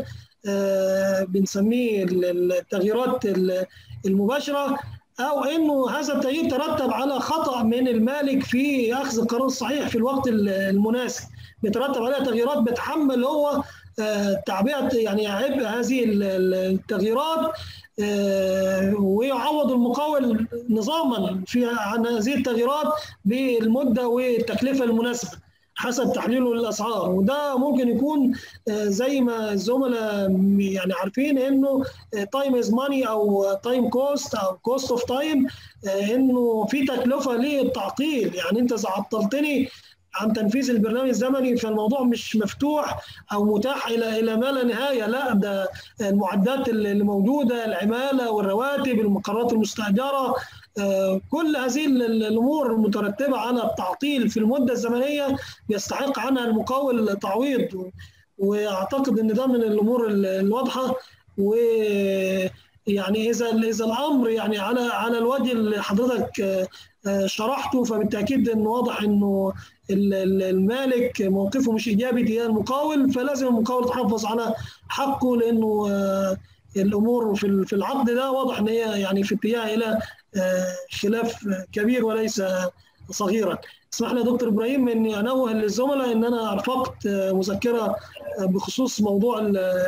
بنسميه التغييرات المباشره او انه هذا التغيير ترتب على خطا من المالك في اخذ القرار الصحيح في الوقت المناسب بيترتب عليها تغييرات بيتحمل هو تعبئه يعني عبء هذه التغييرات ويعوض المقاول نظاما في عن هذه التغييرات بالمده والتكلفه المناسبه حسب تحليله للاسعار وده ممكن يكون زي ما الزملاء يعني عارفين انه تايم از ماني او تايم كوست او كوست اوف تايم انه في تكلفه للتعطيل يعني انت اذا عطلتني عن تنفيذ البرنامج الزمني فالموضوع مش مفتوح او متاح الى الى ما لا نهايه لا ده المعدات اللي موجوده العماله والرواتب المقرات المستاجره كل هذه الامور المترتبه على التعطيل في المده الزمنيه يستحق عنها المقاول تعويض واعتقد ان ده من الامور الواضحه و يعني اذا اذا الامر يعني على على الوجه اللي حضرتك شرحته فبالتاكيد انه واضح انه المالك موقفه مش ايجابي تجاه المقاول فلازم المقاول يتحفظ على حقه لانه الامور في في العقد ده واضح ان هي يعني في اتجاه الى خلاف كبير وليس صغيرا. اسمح لي يا دكتور ابراهيم اني انوه للزملاء ان انا ارفقت مذكره بخصوص موضوع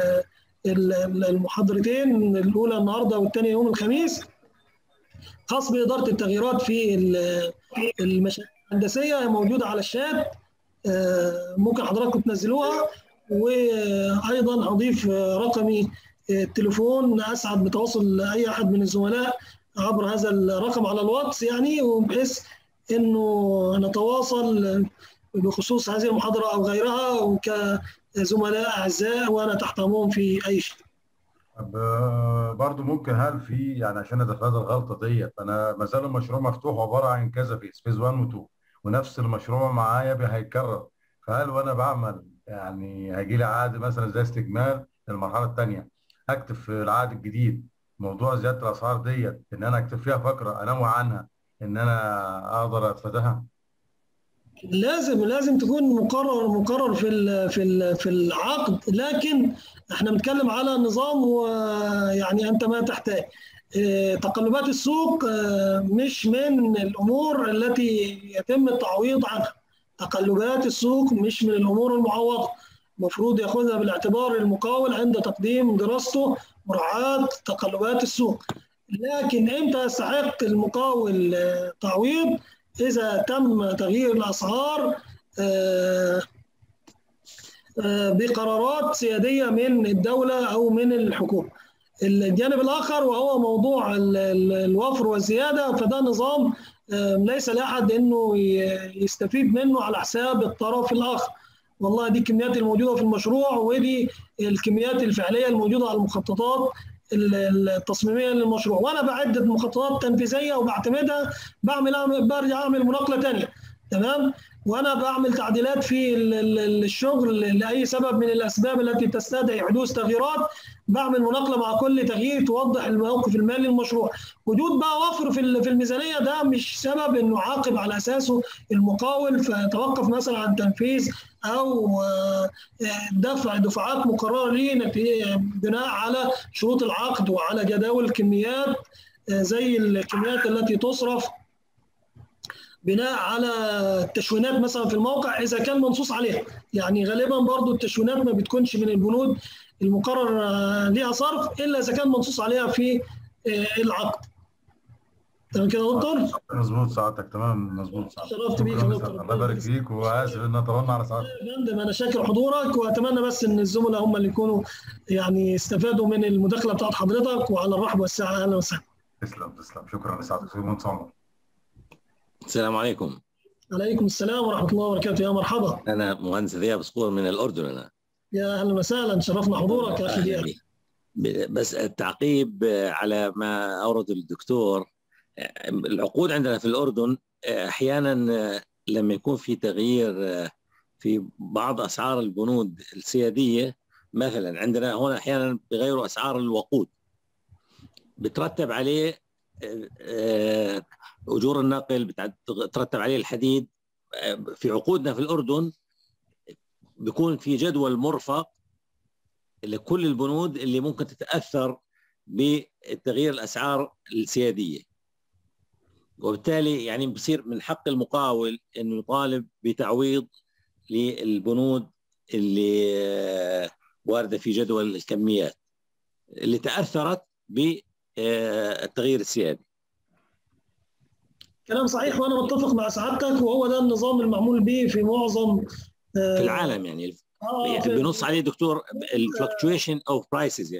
المحاضرتين الاولى النهارده والثانيه يوم الخميس خاص باداره التغييرات في المشاريع الهندسيه موجوده على الشات ممكن حضراتكم تنزلوها وايضا اضيف رقمي التليفون اسعد بتواصل اي احد من الزملاء عبر هذا الرقم على الواتس يعني وبحيث انه نتواصل بخصوص هذه المحاضره او غيرها وكزملاء اعزاء وانا تحت امرهم في اي شيء. برضه ممكن هل في يعني عشان اتفادى الغلطه ديت انا ما زال المشروع مفتوح عباره عن كذا في سبيس 1 و 2 ونفس المشروع معايا هيتكرر فهل وانا بعمل يعني هيجي لي عقد مثلا زي استكمال المرحله الثانيه اكتب في العقد الجديد موضوع زياده الاسعار ديت ان انا اكتب فيها فقره انوه عنها ان انا اقدر اتفاداها لازم لازم تكون مقرر مقرر في ال في ال في العقد لكن احنا بنتكلم على نظام ويعني انت ما تحتاج تقلبات السوق مش من الامور التي يتم التعويض عنها تقلبات السوق مش من الامور المعوضه المفروض ياخذها بالاعتبار المقاول عند تقديم دراسته مراعاه تقلبات السوق لكن امتى يستحق المقاول تعويض اذا تم تغيير الاسعار بقرارات سياديه من الدوله او من الحكومه. الجانب الاخر وهو موضوع الوفر والزياده فده نظام ليس لاحد انه يستفيد منه على حساب الطرف الاخر. والله دي الكميات الموجوده في المشروع ودي الكميات الفعليه الموجوده على المخططات التصميميه للمشروع وانا بعد مخططات تنفيذيه وبعتمدها بعمل برجع اعمل مناقله ثانيه تمام وانا بعمل تعديلات في الشغل لاي سبب من الاسباب التي تستدعي حدوث تغييرات بعمل مناقله مع كل تغيير توضح الموقف المالي للمشروع وجود بقى وفر في في الميزانيه ده مش سبب انه عاقب على اساسه المقاول فيتوقف مثلا عن تنفيذ او دفع دفعات مقرره ليه بناء على شروط العقد وعلى جداول الكميات زي الكميات التي تصرف بناء على التشوينات مثلا في الموقع اذا كان منصوص عليها يعني غالبا برضو التشوينات ما بتكونش من البنود المقرر ليها صرف الا اذا كان منصوص عليها في العقد تمام كده يا دكتور؟ مظبوط سعادتك تمام مظبوط سعادتك شرفت بيك يا دكتور الله يبارك فيك واسف ان طولنا على سعادتك يا فندم انا شاكر حضورك واتمنى بس ان الزملاء هم اللي يكونوا يعني استفادوا من المداخله بتاعت حضرتك وعلى الرحب والسعه اهلا وسهلا تسلم تسلم شكرا لسعادتك مهندس عمر السلام عليكم عليكم السلام ورحمه الله وبركاته يا مرحبا انا مهندس ذياب صقور من الاردن انا يا اهلا وسهلا شرفنا حضورك يا اخي بس التعقيب على ما اورد الدكتور العقود عندنا في الاردن احيانا لما يكون في تغيير في بعض اسعار البنود السياديه مثلا عندنا هنا احيانا بيغيروا اسعار الوقود بترتب عليه اجور النقل بترتب عليه الحديد في عقودنا في الاردن بيكون في جدول مرفق لكل البنود اللي ممكن تتاثر بتغيير الاسعار السياديه وبالتالي يعني بصير من حق المقاول انه يطالب بتعويض للبنود اللي وارده في جدول الكميات اللي تاثرت التغيير السيادي كلام صحيح وانا متفق مع سعادتك وهو ده النظام المعمول به في معظم في العالم يعني بنص عليه دكتور الفلكتويشن اوف برايسز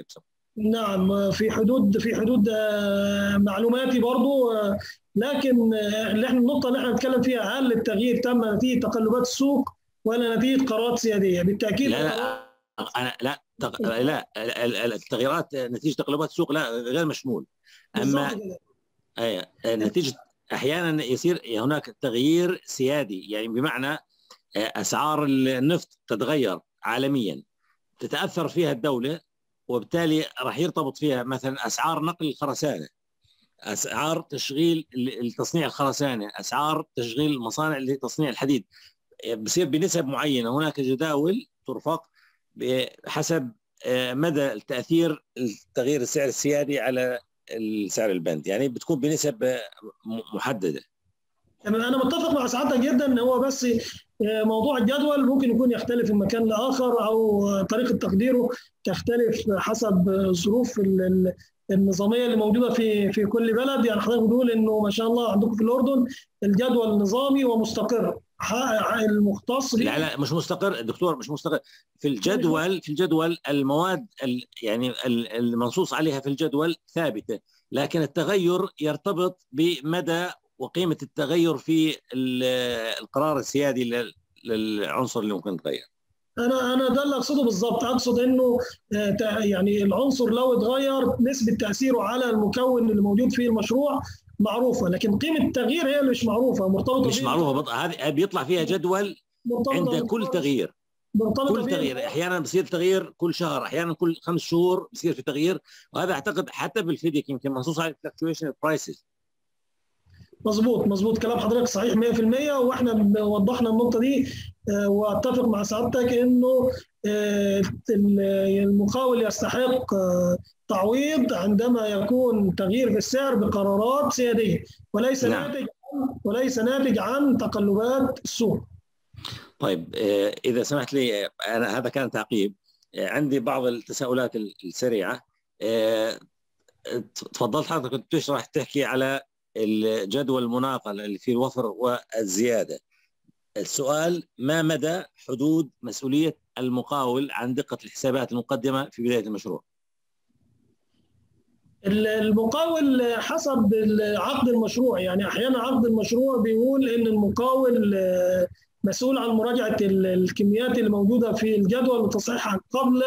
نعم في حدود في حدود معلوماتي برضو لكن اللي احنا النقطه اللي احنا بنتكلم فيها هل التغيير تم نتيجه تقلبات السوق ولا نتيجه قرارات سياديه بالتاكيد لا لا انا لا تق... لا التغييرات نتيجه تقلبات السوق لا غير مشمول اما أي نتيجه احيانا يصير هناك تغيير سيادي يعني بمعنى اسعار النفط تتغير عالميا تتاثر فيها الدوله وبالتالي راح يرتبط فيها مثلا اسعار نقل الخرسانه اسعار تشغيل التصنيع الخرسانه اسعار تشغيل المصانع لتصنيع الحديد بصير بنسب معينه هناك جداول ترفق بحسب مدى التاثير التغيير السعر السيادي على السعر البند يعني بتكون بنسب محدده انا متفق مع سعادتك جدا ان هو بس موضوع الجدول ممكن يكون يختلف من مكان لاخر او طريقه تقديره تختلف حسب الظروف النظاميه اللي موجوده في في كل بلد يعني حضرتك بتقول انه ما شاء الله عندكم في الاردن الجدول نظامي ومستقر المختص لا لا مش مستقر دكتور مش مستقر في الجدول في الجدول المواد يعني المنصوص عليها في الجدول ثابته لكن التغير يرتبط بمدى وقيمه التغير في القرار السيادي للعنصر اللي ممكن يتغير انا انا ده اللي اقصده بالظبط اقصد انه يعني العنصر لو اتغير نسبه تاثيره على المكون اللي موجود في المشروع معروفه لكن قيمه التغيير هي اللي مش معروفه مرتبطه مش معروفه هذه بيطلع فيها جدول عند كل تغيير كل تغيير احيانا بصير تغيير كل شهر احيانا كل خمس شهور بصير في تغيير وهذا اعتقد حتى بالفيديك يمكن منصوص على الفلكتويشن برايسز مظبوط مظبوط كلام حضرتك صحيح 100% واحنا وضحنا النقطه دي واتفق مع سعادتك انه المقاول يستحق تعويض عندما يكون تغيير في السعر بقرارات سياديه وليس نعم. ناتج وليس ناتج عن تقلبات السوق. طيب اذا سمحت لي انا هذا كان تعقيب عندي بعض التساؤلات السريعه تفضلت حضرتك كنت تشرح تحكي على الجدول المناقله اللي فيه الوفر والزياده السؤال ما مدى حدود مسؤوليه المقاول عن دقه الحسابات المقدمه في بدايه المشروع المقاول حسب عقد المشروع يعني احيانا عقد المشروع بيقول ان المقاول مسؤول عن مراجعه الكميات اللي موجوده في الجدول وتصحيحها قبل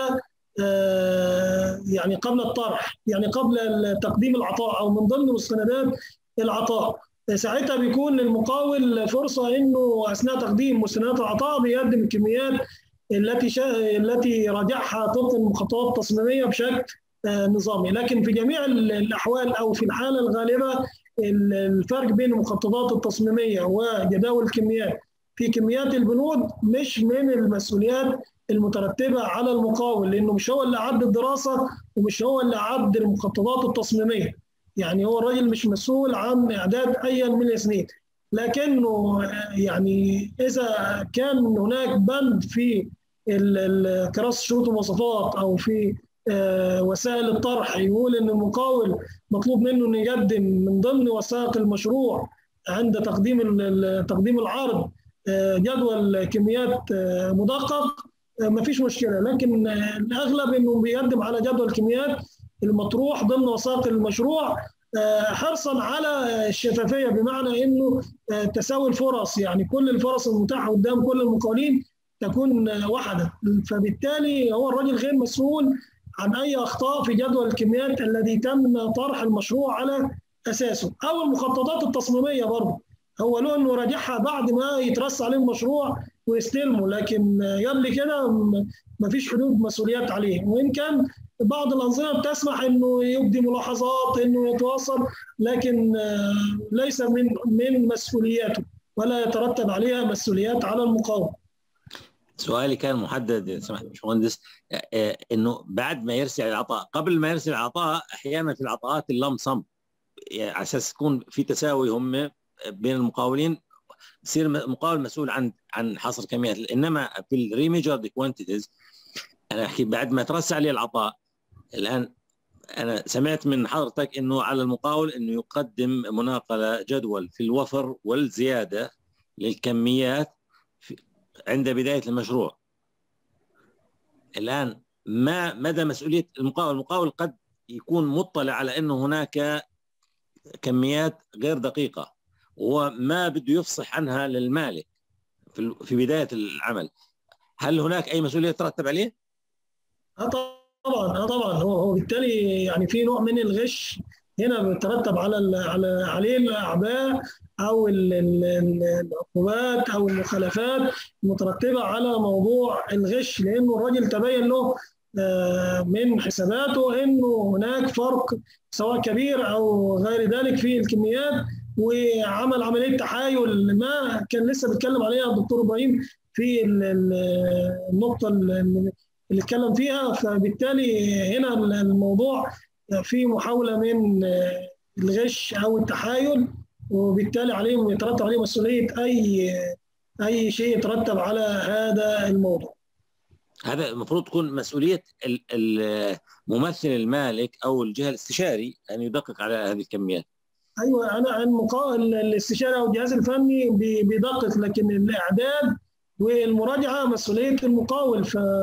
يعني قبل الطرح يعني قبل تقديم العطاء او من ضمن مستندات العطاء ساعتها بيكون للمقاول فرصه انه اثناء تقديم مستندات العطاء بيقدم الكميات التي شا... التي راجعها طبق المخططات التصميميه بشكل نظامي لكن في جميع الاحوال او في الحاله الغالبه الفرق بين المخططات التصميميه وجداول الكميات في كميات البنود مش من المسؤوليات المترتبه على المقاول لانه مش هو اللي عد الدراسه ومش هو اللي عد المخططات التصميميه يعني هو الراجل مش مسؤول عن اعداد اي من الاثنين لكنه يعني اذا كان هناك بند في كراسه شروط ومواصفات او في وسائل الطرح يقول ان المقاول مطلوب منه انه يقدم من ضمن وثائق المشروع عند تقديم تقديم العرض جدول كميات مدقق ما فيش مشكله لكن الاغلب انه بيقدم على جدول كميات المطروح ضمن وثائق المشروع حرصا على الشفافيه بمعنى انه تساوي الفرص يعني كل الفرص المتاحه قدام كل المقاولين تكون واحده فبالتالي هو الراجل غير مسؤول عن اي اخطاء في جدول الكميات الذي تم طرح المشروع على اساسه او المخططات التصميميه برضه هو له انه راجعها بعد ما يترص عليه المشروع ويستلمه لكن قبل كده ما فيش حدود مسؤوليات عليه وان كان بعض الانظمه بتسمح انه يبدي ملاحظات انه يتواصل لكن ليس من من مسؤولياته ولا يترتب عليها مسؤوليات على المقاوم. سؤالي كان محدد سمحت باشمهندس انه بعد ما يرسل العطاء قبل ما يرسل العطاء احيانا في العطاءات اللم صم يعني على اساس يكون في تساوي هم بين المقاولين يصير المقاول مسؤول عن عن حصر كميات انما في الريميجرد كوانتيتيز انا احكي بعد ما ترسى عليه العطاء الان انا سمعت من حضرتك انه على المقاول انه يقدم مناقله جدول في الوفر والزياده للكميات عند بدايه المشروع الان ما مدى مسؤوليه المقاول المقاول قد يكون مطلع على انه هناك كميات غير دقيقه وما بده يفصح عنها للمالك في في بدايه العمل هل هناك اي مسؤوليه ترتب عليه؟ اه طبعا اه طبعا هو هو بالتالي يعني في نوع من الغش هنا بيترتب على على عليه الاعباء او العقوبات او المخالفات المترتبه على موضوع الغش لانه الراجل تبين له من حساباته انه هناك فرق سواء كبير او غير ذلك في الكميات وعمل عمليه تحايل ما كان لسه بيتكلم عليها الدكتور ابراهيم في النقطه اللي اتكلم فيها فبالتالي هنا الموضوع في محاوله من الغش او التحايل وبالتالي عليهم يترتب عليه مسؤوليه اي اي شيء يترتب على هذا الموضوع. هذا المفروض تكون مسؤوليه الممثل المالك او الجهه الاستشاري ان يدقق على هذه الكميات. ايوه انا المقاول الاستشاري او الجهاز الفني بيدقق لكن الاعداد والمراجعه مسؤوليه المقاول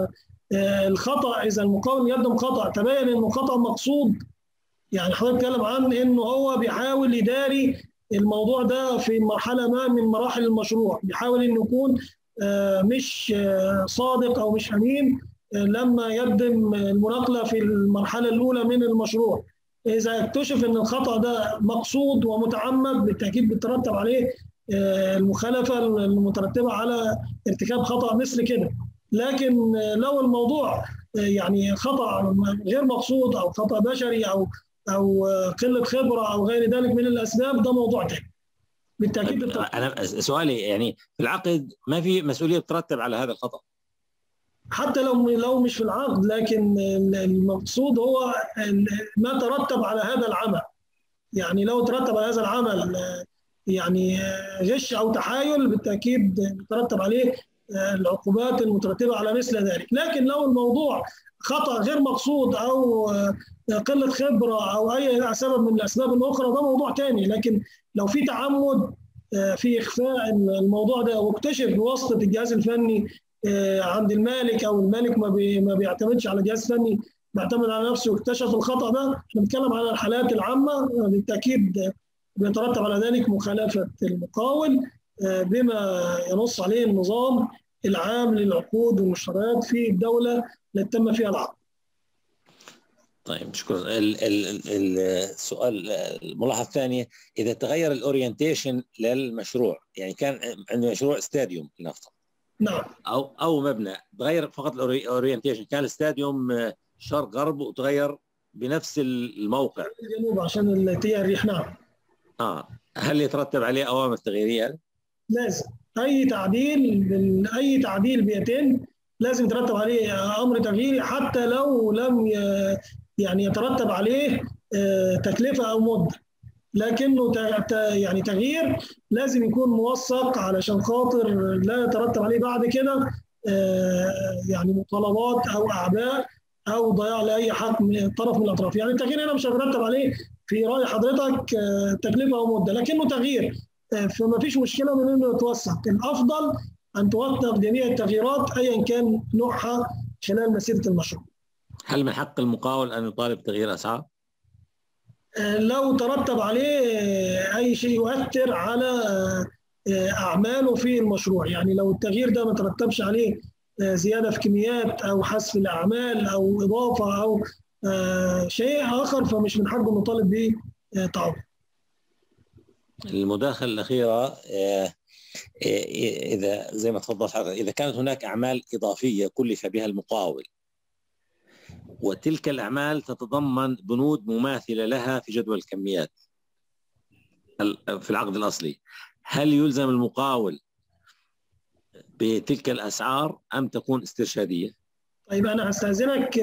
فالخطا اذا المقاول يقدم خطا تبين انه خطا مقصود يعني حضرتك بتتكلم عن انه هو بيحاول يداري الموضوع ده في مرحله ما من مراحل المشروع بيحاول انه يكون مش صادق او مش امين لما يقدم المناقله في المرحله الاولى من المشروع اذا اكتشف ان الخطا ده مقصود ومتعمد بالتاكيد بيترتب عليه المخالفه المترتبه على ارتكاب خطا مثل كده لكن لو الموضوع يعني خطا غير مقصود او خطا بشري او او قله خبره او غير ذلك من الاسباب ده موضوع تاني بالتاكيد انا سؤالي يعني في العقد ما في مسؤوليه ترتب على هذا الخطا حتى لو لو مش في العقد لكن المقصود هو ما ترتب على هذا العمل يعني لو ترتب على هذا العمل يعني غش او تحايل بالتاكيد يترتب عليه العقوبات المترتبه على مثل ذلك لكن لو الموضوع خطا غير مقصود او قله خبره او اي سبب من الاسباب الاخرى ده موضوع ثاني لكن لو في تعمد في اخفاء الموضوع ده واكتشف بواسطه الجهاز الفني عند المالك او المالك ما, بي ما بيعتمدش على جهاز فني بيعتمد على نفسه واكتشف الخطا ده احنا بنتكلم على الحالات العامه بالتاكيد بيترتب على ذلك مخالفه المقاول بما ينص عليه النظام العام للعقود والمشتريات في الدوله التي تم فيها العقد. طيب شكرا السؤال الملاحظه الثانيه اذا تغير الاورينتيشن للمشروع يعني كان عنده مشروع استاديوم لنفترض نعم او او مبنى تغير فقط الاورينتيشن كان الاستاديوم شرق غرب وتغير بنفس الموقع الجنوب عشان اتجاه الريح نعم اه هل يترتب عليه اوامر تغييريه؟ لازم اي تعديل اي تعديل بيتم لازم يترتب عليه امر تغييري حتى لو لم يعني يترتب عليه تكلفه او مده لكنه يعني تغيير لازم يكون موثق علشان خاطر لا يترتب عليه بعد كده يعني مطالبات او اعباء او ضياع لاي حق من طرف من الاطراف يعني التغيير هنا مش هيترتب عليه في راي حضرتك تكلفه او مده لكنه تغيير فما فيش مشكله من انه يتوثق الافضل ان توثق جميع التغييرات ايا كان نوعها خلال مسيره المشروع هل من حق المقاول ان يطالب تغيير اسعار؟ لو ترتب عليه اي شيء يؤثر على اعماله في المشروع يعني لو التغيير ده ما ترتبش عليه زياده في كميات او حذف الاعمال او اضافه او شيء اخر فمش من حقه نطالب بتعويض المداخله الاخيره اذا زي ما تفضلت حضرتك اذا كانت هناك اعمال اضافيه كلف بها المقاول وتلك الأعمال تتضمن بنود مماثلة لها في جدول الكميات في العقد الأصلي هل يلزم المقاول بتلك الأسعار أم تكون استرشادية؟ طيب أنا هستأذنك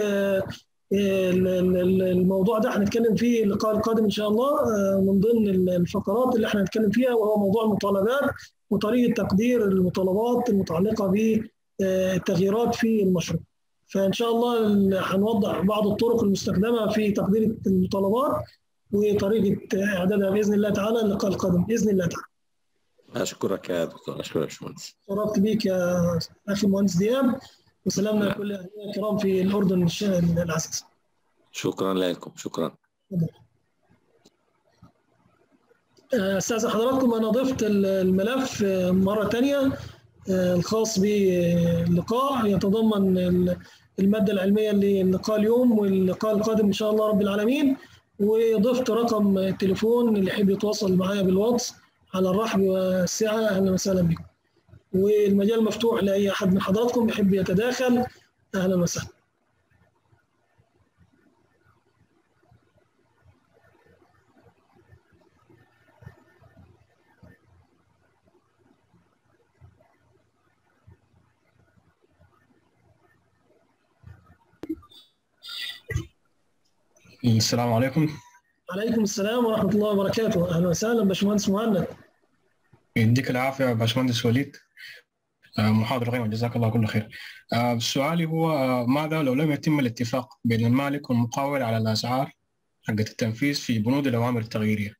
الموضوع ده هنتكلم فيه اللقاء القادم إن شاء الله من ضمن الفقرات اللي احنا هنتكلم فيها وهو موضوع المطالبات وطريقة تقدير المطالبات المتعلقة بالتغييرات في المشروع فان شاء الله هنوضح بعض الطرق المستخدمه في تقدير المطالبات وطريقه اعدادها باذن الله تعالى اللقاء القادم باذن الله تعالى. اشكرك يا دكتور اشكرك يا باشمهندس شرفت بيك يا اخي المهندس دياب وسلامنا لكل اهلنا الكرام في الاردن العزيز. شكرا لكم شكرا. استاذ حضراتكم انا ضفت الملف مره ثانيه الخاص باللقاء يتضمن الماده العلميه للقاء اليوم واللقاء القادم ان شاء الله رب العالمين وضفت رقم التليفون اللي يحب يتواصل معايا بالواتس على الرحب والسعه اهلا وسهلا بكم والمجال مفتوح لاي احد من حضراتكم يحب يتداخل اهلا وسهلا السلام عليكم عليكم السلام ورحمة الله وبركاته أهلا وسهلا باشمهندس مهند يديك العافية يا باشمهندس وليد محاضرة قيمة جزاك الله كل خير سؤالي هو ماذا لو لم يتم الاتفاق بين المالك والمقاول على الأسعار حقة التنفيذ في بنود الأوامر التغييرية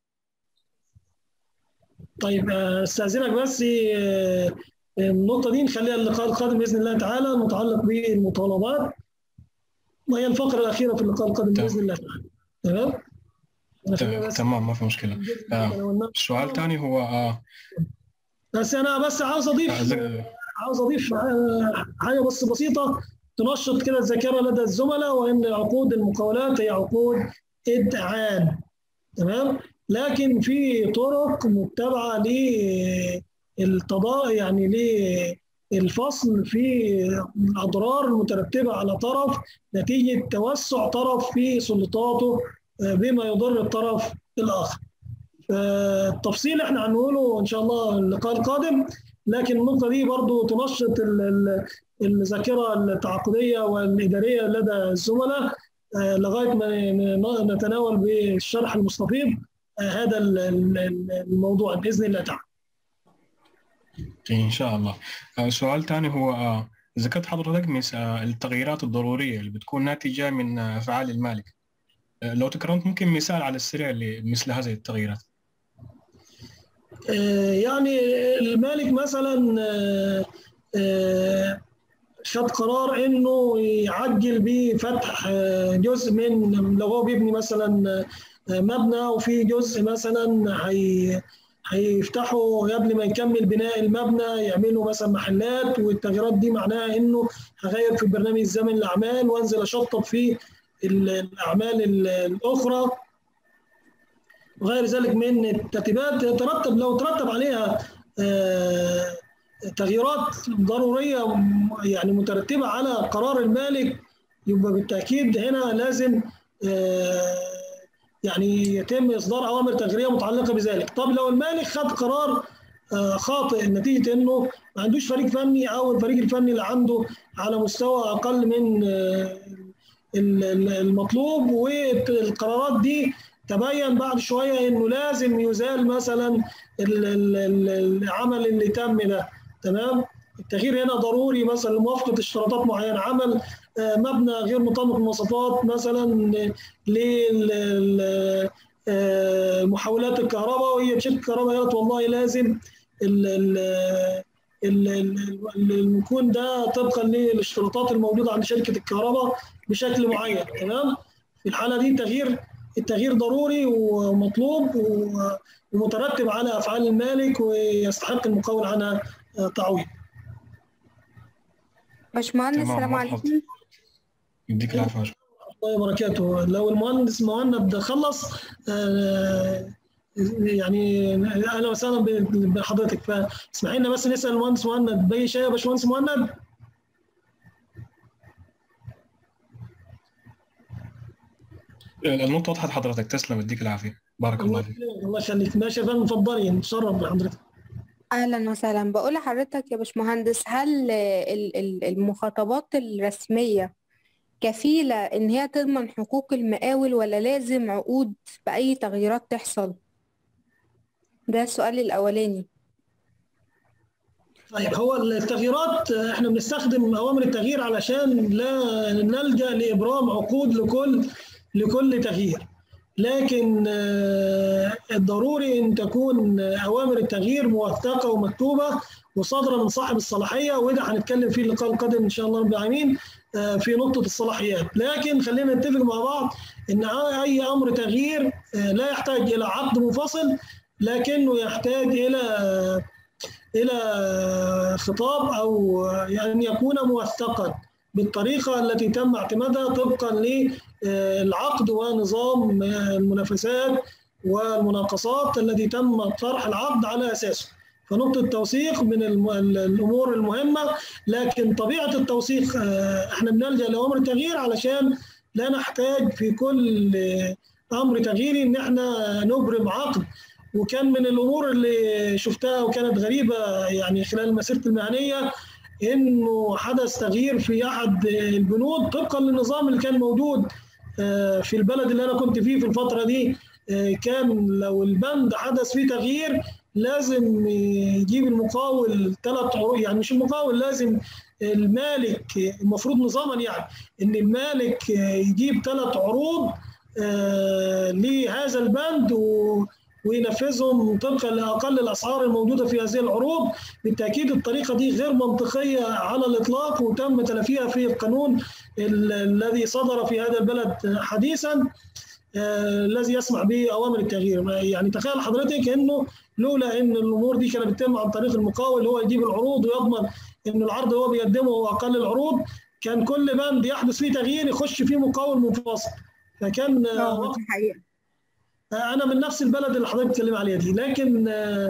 طيب استاذنك بس النقطه دي نخليها اللقاء القادم باذن الله تعالى متعلق بالمطالبات وهي الفقره الاخيره في اللقاء القادم باذن الله تعالى تمام تمام ما في مشكله آه. السؤال الثاني هو آه. بس انا بس عاوز اضيف عاوز اضيف حاجه بس بسيطه تنشط كده الذاكره لدى الزملاء وان عقود المقاولات هي عقود ادعان تمام لكن في طرق متبعه للتضاء يعني للفصل في الاضرار المترتبه على طرف نتيجه توسع طرف في سلطاته بما يضر الطرف الاخر. التفصيل احنا هنقوله ان شاء الله اللقاء القادم لكن النقطه دي برضو تنشط الذاكره التعاقديه والاداريه لدى الزملاء لغايه ما نتناول بالشرح المستفيض هذا الموضوع باذن الله تعالى. ان شاء الله. سؤال ثاني هو ذكرت حضرتك التغييرات الضروريه اللي بتكون ناتجه من افعال المالك. لو تكرمت ممكن مثال على السريع لمثل هذه التغييرات. يعني المالك مثلا خد قرار انه يعجل بفتح جزء من لو هو بيبني مثلا مبنى وفي جزء مثلا هي هيفتحوا قبل ما يكمل بناء المبنى يعملوا مثلا محلات والتغييرات دي معناها انه هغير في برنامج الزمن الاعمال وانزل اشطب في الاعمال الاخرى وغير ذلك من الترتيبات يترتب لو ترتب عليها تغييرات ضروريه يعني مترتبه على قرار المالك يبقى بالتاكيد هنا لازم يعني يتم اصدار اوامر تغييريه متعلقه بذلك طب لو المالك خد قرار خاطئ نتيجه انه ما عندوش فريق فني او الفريق الفني اللي عنده على مستوى اقل من المطلوب والقرارات دي تبين بعد شويه انه لازم يزال مثلا العمل اللي تم ده تمام التغيير هنا ضروري مثلا لموافقه اشتراطات معينه عمل مبنى غير مطابق المواصفات مثلا لمحولات الكهرباء وهي شركه الكهرباء قالت والله لازم المكون ده طبقا للاشتراطات الموجوده عند شركه الكهرباء بشكل معين تمام في الحاله دي تغيير التغيير ضروري ومطلوب ومترتب على افعال المالك ويستحق المقاول عنها تعويض. باشمهندس السلام عليكم. يديك العافيه الله وبركاته لو المهندس مهند خلص يعني اهلا وسهلا بحضرتك فاسمحي لنا بس نسال المهندس مهند باقي شيء يا باشمهندس مهند؟ النقطة وضحت حضرتك تسلم يديك العافية بارك الله فيك الله يخليك ماشي يا فندم اتفضلي نتشرف بحضرتك اهلا وسهلا بقول لحضرتك يا باشمهندس هل المخاطبات الرسميه كفيله ان هي تضمن حقوق المقاول ولا لازم عقود باي تغييرات تحصل ده السؤال الاولاني طيب هو التغييرات احنا بنستخدم اوامر التغيير علشان لا نلجا لابرام عقود لكل لكل تغيير لكن الضروري ان تكون اوامر التغيير موثقه ومكتوبه وصادره من صاحب الصلاحيه وده هنتكلم فيه اللقاء القادم ان شاء الله رب العالمين في نقطه الصلاحيات لكن خلينا نتفق مع بعض ان اي امر تغيير لا يحتاج الى عقد منفصل لكنه يحتاج الى الى خطاب او يعني يكون موثقا بالطريقه التي تم اعتمادها طبقا للعقد ونظام المنافسات والمناقصات الذي تم طرح العقد على اساسه فنقطه التوثيق من الامور المهمه لكن طبيعه التوثيق احنا بنلجا لامر التغيير علشان لا نحتاج في كل امر تغييري ان احنا نبرم عقد وكان من الامور اللي شفتها وكانت غريبه يعني خلال مسيرتي المهنيه انه حدث تغيير في احد البنود طبقا للنظام اللي كان موجود في البلد اللي انا كنت فيه في الفتره دي كان لو البند حدث فيه تغيير لازم يجيب المقاول ثلاث عروض يعني مش المقاول لازم المالك المفروض نظاما يعني ان المالك يجيب ثلاث عروض لهذا البند و وينفذهم طبقا لاقل الاسعار الموجوده في هذه العروض بالتاكيد الطريقه دي غير منطقيه على الاطلاق وتم تلافيها في القانون الذي صدر في هذا البلد حديثا الذي يسمح باوامر التغيير يعني تخيل حضرتك انه لولا ان الامور دي كانت بتتم عن طريق المقاول هو يجيب العروض ويضمن ان العرض هو بيقدمه هو اقل العروض كان كل بند يحدث فيه تغيير يخش فيه مقاول منفصل فكان حقيقة. انا من نفس البلد اللي حضرتك بتتكلم عليها دي لكن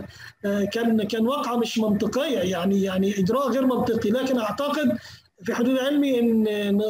كان كان واقعه مش منطقيه يعني يعني اجراء غير منطقي لكن اعتقد في حدود علمي ان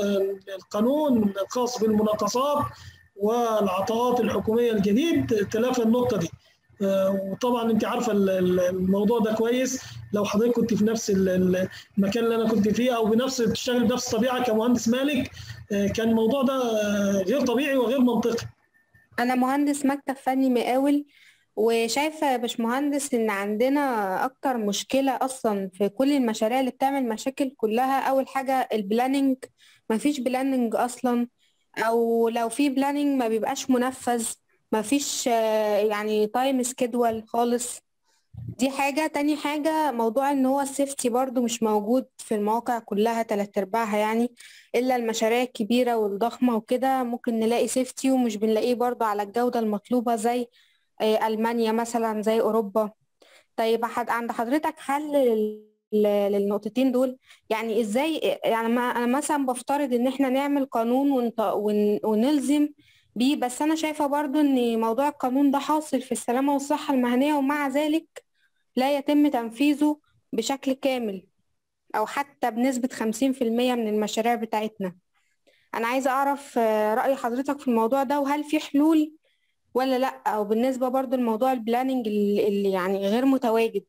القانون الخاص بالمناقصات والعطاءات الحكوميه الجديد تلافى النقطه دي وطبعا انت عارفه الموضوع ده كويس لو حضرتك كنت في نفس المكان اللي انا كنت فيه او بنفس بتشتغل بنفس الطبيعه كمهندس مالك كان الموضوع ده غير طبيعي وغير منطقي أنا مهندس مكتب فني مقاول وشايفة يا باشمهندس إن عندنا أكتر مشكلة أصلا في كل المشاريع اللي بتعمل مشاكل كلها أول حاجة البلاننج مفيش بلاننج أصلا أو لو في بلاننج ما بيبقاش منفذ مفيش يعني تايم سكيدول خالص دي حاجة تاني حاجة موضوع ان هو السيفتي برضو مش موجود في المواقع كلها تلات ارباعها يعني الا المشاريع الكبيرة والضخمة وكده ممكن نلاقي سيفتي ومش بنلاقيه برضو على الجودة المطلوبة زي ألمانيا مثلا زي أوروبا طيب عند حضرتك حل للنقطتين دول يعني ازاي يعني ما انا مثلا بفترض ان احنا نعمل قانون ونلزم بيه بس انا شايفة برضو ان موضوع القانون ده حاصل في السلامة والصحة المهنية ومع ذلك لا يتم تنفيذه بشكل كامل او حتى بنسبة خمسين في المية من المشاريع بتاعتنا انا عايزة اعرف رأي حضرتك في الموضوع ده وهل في حلول ولا لا او بالنسبة برضو لموضوع البلاننج اللي يعني غير متواجد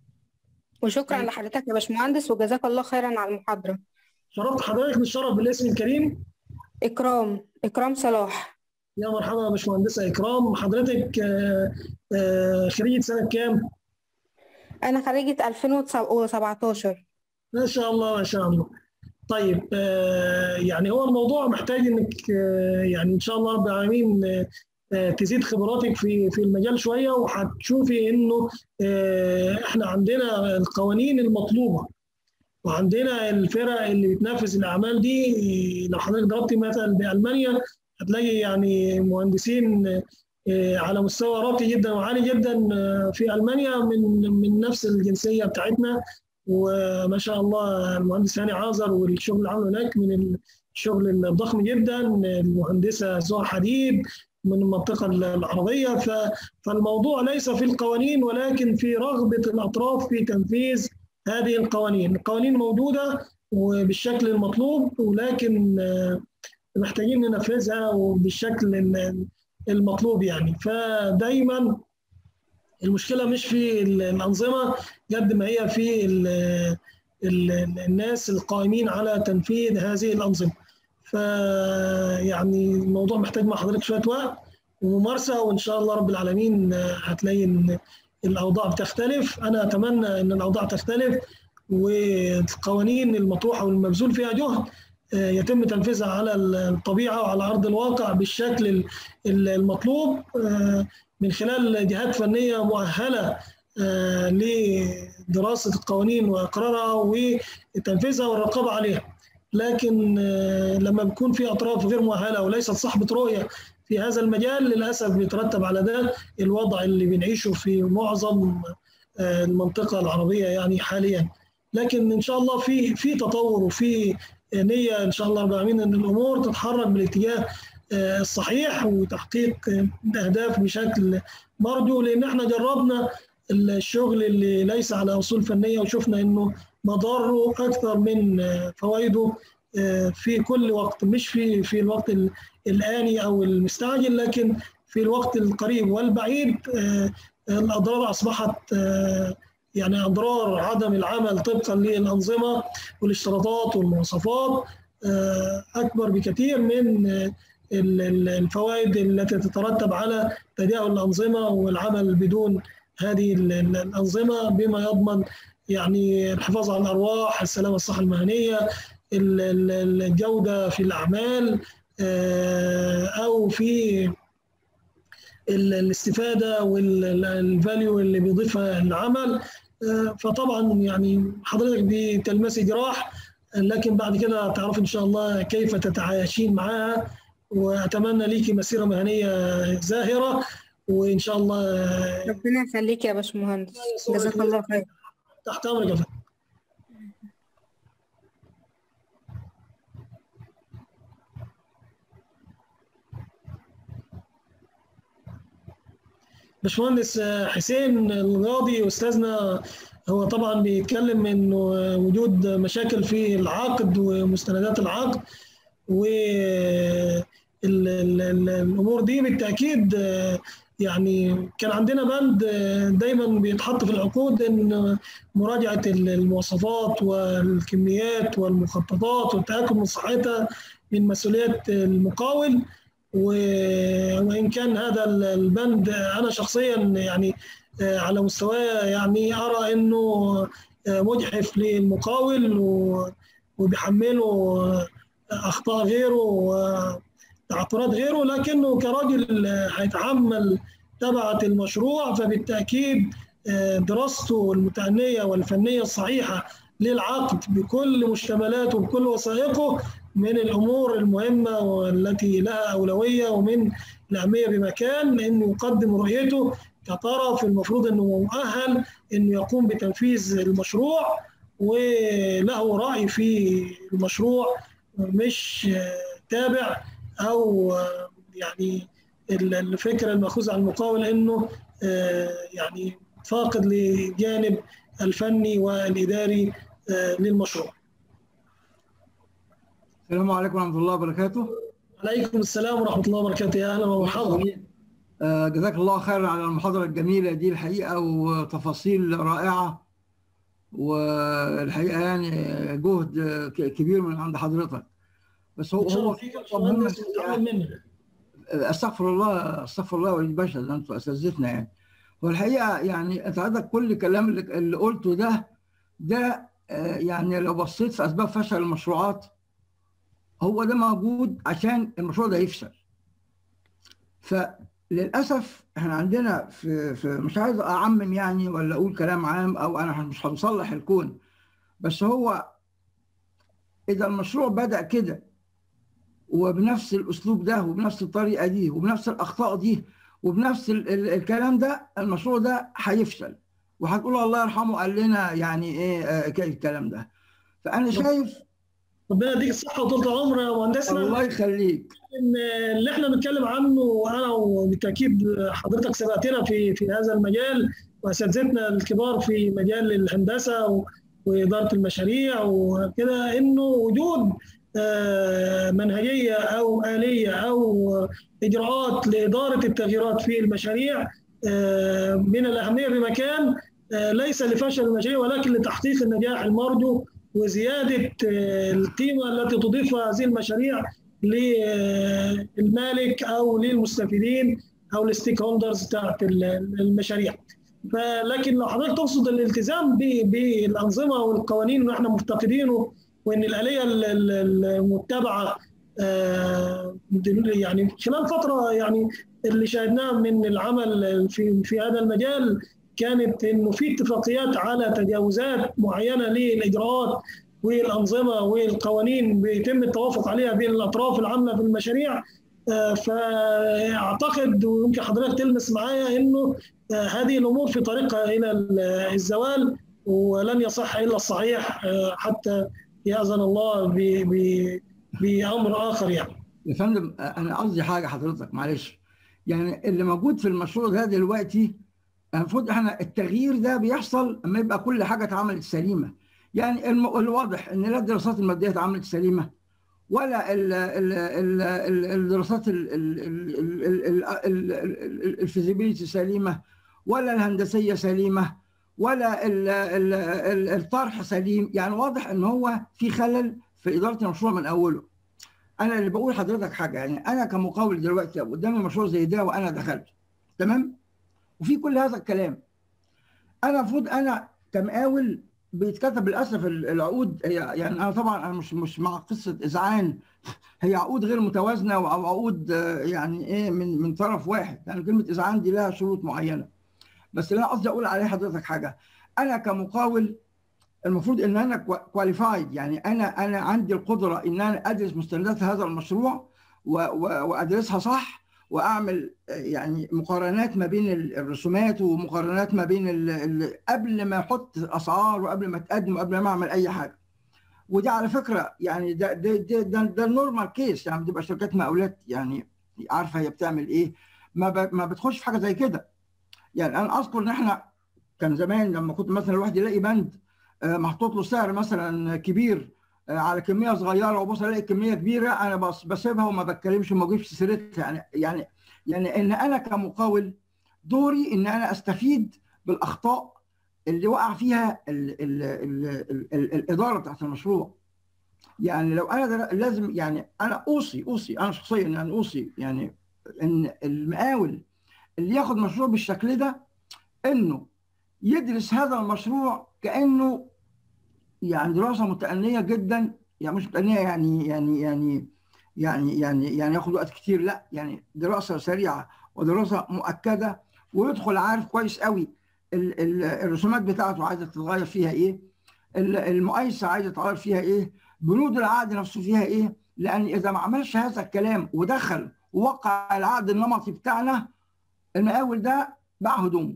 وشكرا طيب. لحضرتك يا باشمهندس وجزاك الله خيرا على المحاضرة شرفت حضرتك نتشرف بالاسم الكريم اكرام اكرام صلاح يا مرحبا يا باشمهندسه اكرام حضرتك خريجه سنه كام؟ انا خريجة 2017 ما شاء الله ما شاء الله طيب يعني هو الموضوع محتاج انك يعني ان شاء الله رب العالمين تزيد خبراتك في في المجال شويه وهتشوفي انه احنا عندنا القوانين المطلوبه وعندنا الفرق اللي بتنفذ الاعمال دي لو حضرتك ضربتي مثلا بالمانيا هتلاقي يعني مهندسين على مستوى راقي جدا وعالي جدا في المانيا من من نفس الجنسيه بتاعتنا وما شاء الله المهندس هاني عازر والشغل اللي عمله هناك من الشغل الضخم جدا المهندسه زهى حديد من المنطقه العربيه فالموضوع ليس في القوانين ولكن في رغبه الاطراف في تنفيذ هذه القوانين، القوانين موجوده وبالشكل المطلوب ولكن محتاجين ننفذها وبالشكل المطلوب يعني فدايما المشكله مش في الانظمه قد ما هي في ال ال الناس القائمين على تنفيذ هذه الانظمه فيعني الموضوع محتاج مع حضرتك شويه وقت وممارسه وان شاء الله رب العالمين هتلاقي ان الاوضاع بتختلف انا اتمنى ان الاوضاع تختلف والقوانين المطروحه والمبذول فيها جهد يتم تنفيذها على الطبيعه وعلى ارض الواقع بالشكل المطلوب من خلال جهات فنيه مؤهله لدراسه القوانين واقرارها وتنفيذها والرقابه عليها. لكن لما بيكون في اطراف غير مؤهله وليست صاحبه رؤيه في هذا المجال للاسف بيترتب على ده الوضع اللي بنعيشه في معظم المنطقه العربيه يعني حاليا. لكن ان شاء الله في في تطور وفي نيه ان شاء الله رب العالمين ان الامور تتحرك بالاتجاه الصحيح وتحقيق اهداف بشكل مرجو لان احنا جربنا الشغل اللي ليس على اصول فنيه وشفنا انه مضاره اكثر من فوائده في كل وقت مش في في الوقت الاني او المستعجل لكن في الوقت القريب والبعيد الاضرار اصبحت يعني اضرار عدم العمل طبقا للانظمه والاشتراطات والمواصفات اكبر بكثير من الفوائد التي تترتب على تجاهل الانظمه والعمل بدون هذه الانظمه بما يضمن يعني الحفاظ على الارواح، السلامه الصحه المهنيه، الجوده في الاعمال او في الاستفاده والفاليو اللي بيضيفها العمل فطبعا يعني حضرتك دي تلمسي جراح لكن بعد كده تعرف ان شاء الله كيف تتعايشين معاها واتمنى ليكي مسيره مهنيه زاهره وان شاء الله ربنا يخليك يا باشمهندس جزاك الله خير تحت امرك يا فندم باشمهندس حسين القاضي استاذنا هو طبعا بيتكلم انه وجود مشاكل في العقد ومستندات العقد والامور دي بالتاكيد يعني كان عندنا بند دايما بيتحط في العقود ان مراجعه المواصفات والكميات والمخططات والتاكد من صحتها من مسؤوليه المقاول وان كان هذا البند انا شخصيا يعني على مستواي يعني ارى انه مجحف للمقاول وبيحمله اخطاء غيره وتعثرات غيره لكنه كراجل هيتعمل تبعة المشروع فبالتاكيد دراسته المتأنية والفنية الصحيحة للعقد بكل مشتملاته وبكل وثائقه من الامور المهمه والتي لها اولويه ومن الاهميه بمكان انه يقدم رؤيته كطرف المفروض انه مؤهل انه يقوم بتنفيذ المشروع وله راي في المشروع مش تابع او يعني الفكره الماخوذه عن المقاول انه يعني فاقد لجانب الفني والاداري للمشروع. السلام عليكم ورحمه الله وبركاته. عليكم السلام ورحمه الله وبركاته يا اهلا ومرحبا. جزاك الله خير على المحاضره الجميله دي الحقيقه وتفاصيل رائعه والحقيقه يعني جهد كبير من عند حضرتك. بس هو هو استغفر الله استغفر الله وليد باشا ده انتوا اساتذتنا يعني. هو الحقيقه يعني انت عندك كل الكلام اللي قلته ده ده يعني لو بصيت في اسباب فشل المشروعات هو ده موجود عشان المشروع ده يفشل فللاسف احنا عندنا في, في مش عايز اعمم يعني ولا اقول كلام عام او انا مش هنصلح الكون بس هو اذا المشروع بدا كده وبنفس الاسلوب ده وبنفس الطريقه دي وبنفس الاخطاء دي وبنفس ال ال الكلام ده المشروع ده هيفشل وهتقول الله يرحمه قال لنا يعني ايه آه الكلام ده فانا شايف ربنا يديك الصحه وطول العمر يا مهندسنا الله يخليك ان اللي احنا بنتكلم عنه انا وبالتاكيد حضرتك سبقتنا في في هذا المجال واساتذتنا الكبار في مجال الهندسه واداره المشاريع وكده انه وجود منهجيه او اليه او اجراءات لاداره التغييرات في المشاريع من الاهميه بمكان ليس لفشل المشاريع ولكن لتحقيق النجاح المرجو وزياده القيمه التي تضيفها هذه المشاريع للمالك او للمستفيدين او الستيك هولدرز بتاعت المشاريع. فلكن لو حضرتك تقصد الالتزام بالانظمه والقوانين اللي احنا مفتقدينه وان الاليه المتبعه يعني خلال فتره يعني اللي شاهدناه من العمل في في هذا المجال كانت انه في اتفاقيات على تجاوزات معينه للاجراءات والانظمه والقوانين بيتم التوافق عليها بين الاطراف العامه في المشاريع فاعتقد ويمكن حضرتك تلمس معايا انه هذه الامور في طريقها الى الزوال ولن يصح الا الصحيح حتى ياذن الله بامر اخر يعني. يا فندم انا قصدي حاجه حضرتك معلش يعني اللي موجود في المشروع ده دلوقتي المفروض احنا التغيير ده بيحصل لما يبقى كل حاجه اتعملت سليمه يعني الواضح ان لا الدراسات الماديه اتعملت سليمه ولا الدراسات الفيزيبيليتي سليمه ولا الهندسيه سليمه ولا الطرح سليم يعني واضح ان هو في خلل في اداره المشروع من اوله انا اللي بقول لحضرتك حاجه يعني انا كمقاول دلوقتي قدامي مشروع زي ده وانا دخلت تمام وفي كل هذا الكلام انا المفروض انا كمقاول بيتكتب للاسف العقود هي يعني انا طبعا انا مش مش مع قصه اذعان هي عقود غير متوازنه او عقود يعني ايه من من طرف واحد يعني كلمه اذعان دي لها شروط معينه بس اللي انا قصدي اقول عليه حضرتك حاجه انا كمقاول المفروض ان انا كواليفايد يعني انا انا عندي القدره ان انا ادرس مستندات هذا المشروع وادرسها صح واعمل يعني مقارنات ما بين الرسومات ومقارنات ما بين ال ال قبل ما احط اسعار وقبل ما اتقدم وقبل ما اعمل اي حاجه وده على فكره يعني ده ده ده, ده, ده النورمال كيس يعني بتبقى شركات مقاولات يعني عارفه هي بتعمل ايه ما ما بتخش في حاجه زي كده يعني انا اذكر ان احنا كان زمان لما كنت مثلا الواحد يلاقي بند محطوط له سعر مثلا كبير على كميه صغيره وبص الاقي كميه كبيره انا بس بسيبها وما بتكلمش وما بجيبش سيرتها يعني يعني يعني ان انا كمقاول دوري ان انا استفيد بالاخطاء اللي وقع فيها ال ال ال ال ال الاداره بتاعت المشروع يعني لو انا لازم يعني انا اوصي اوصي انا شخصيا يعني اوصي يعني ان المقاول اللي ياخد مشروع بالشكل ده انه يدرس هذا المشروع كانه يعني دراسه متأنية جدا يعني مش متأنية يعني يعني يعني يعني يعني يعني ياخد وقت كتير لا يعني دراسه سريعه ودراسه مؤكده ويدخل عارف كويس قوي ال ال الرسومات بتاعته عايزه تتغير فيها ايه المقايسه عايزه تتغير فيها ايه بنود العقد نفسه فيها ايه لان اذا ما عملش هذا الكلام ودخل ووقع العقد النمطي بتاعنا المقاول ده باع هدومه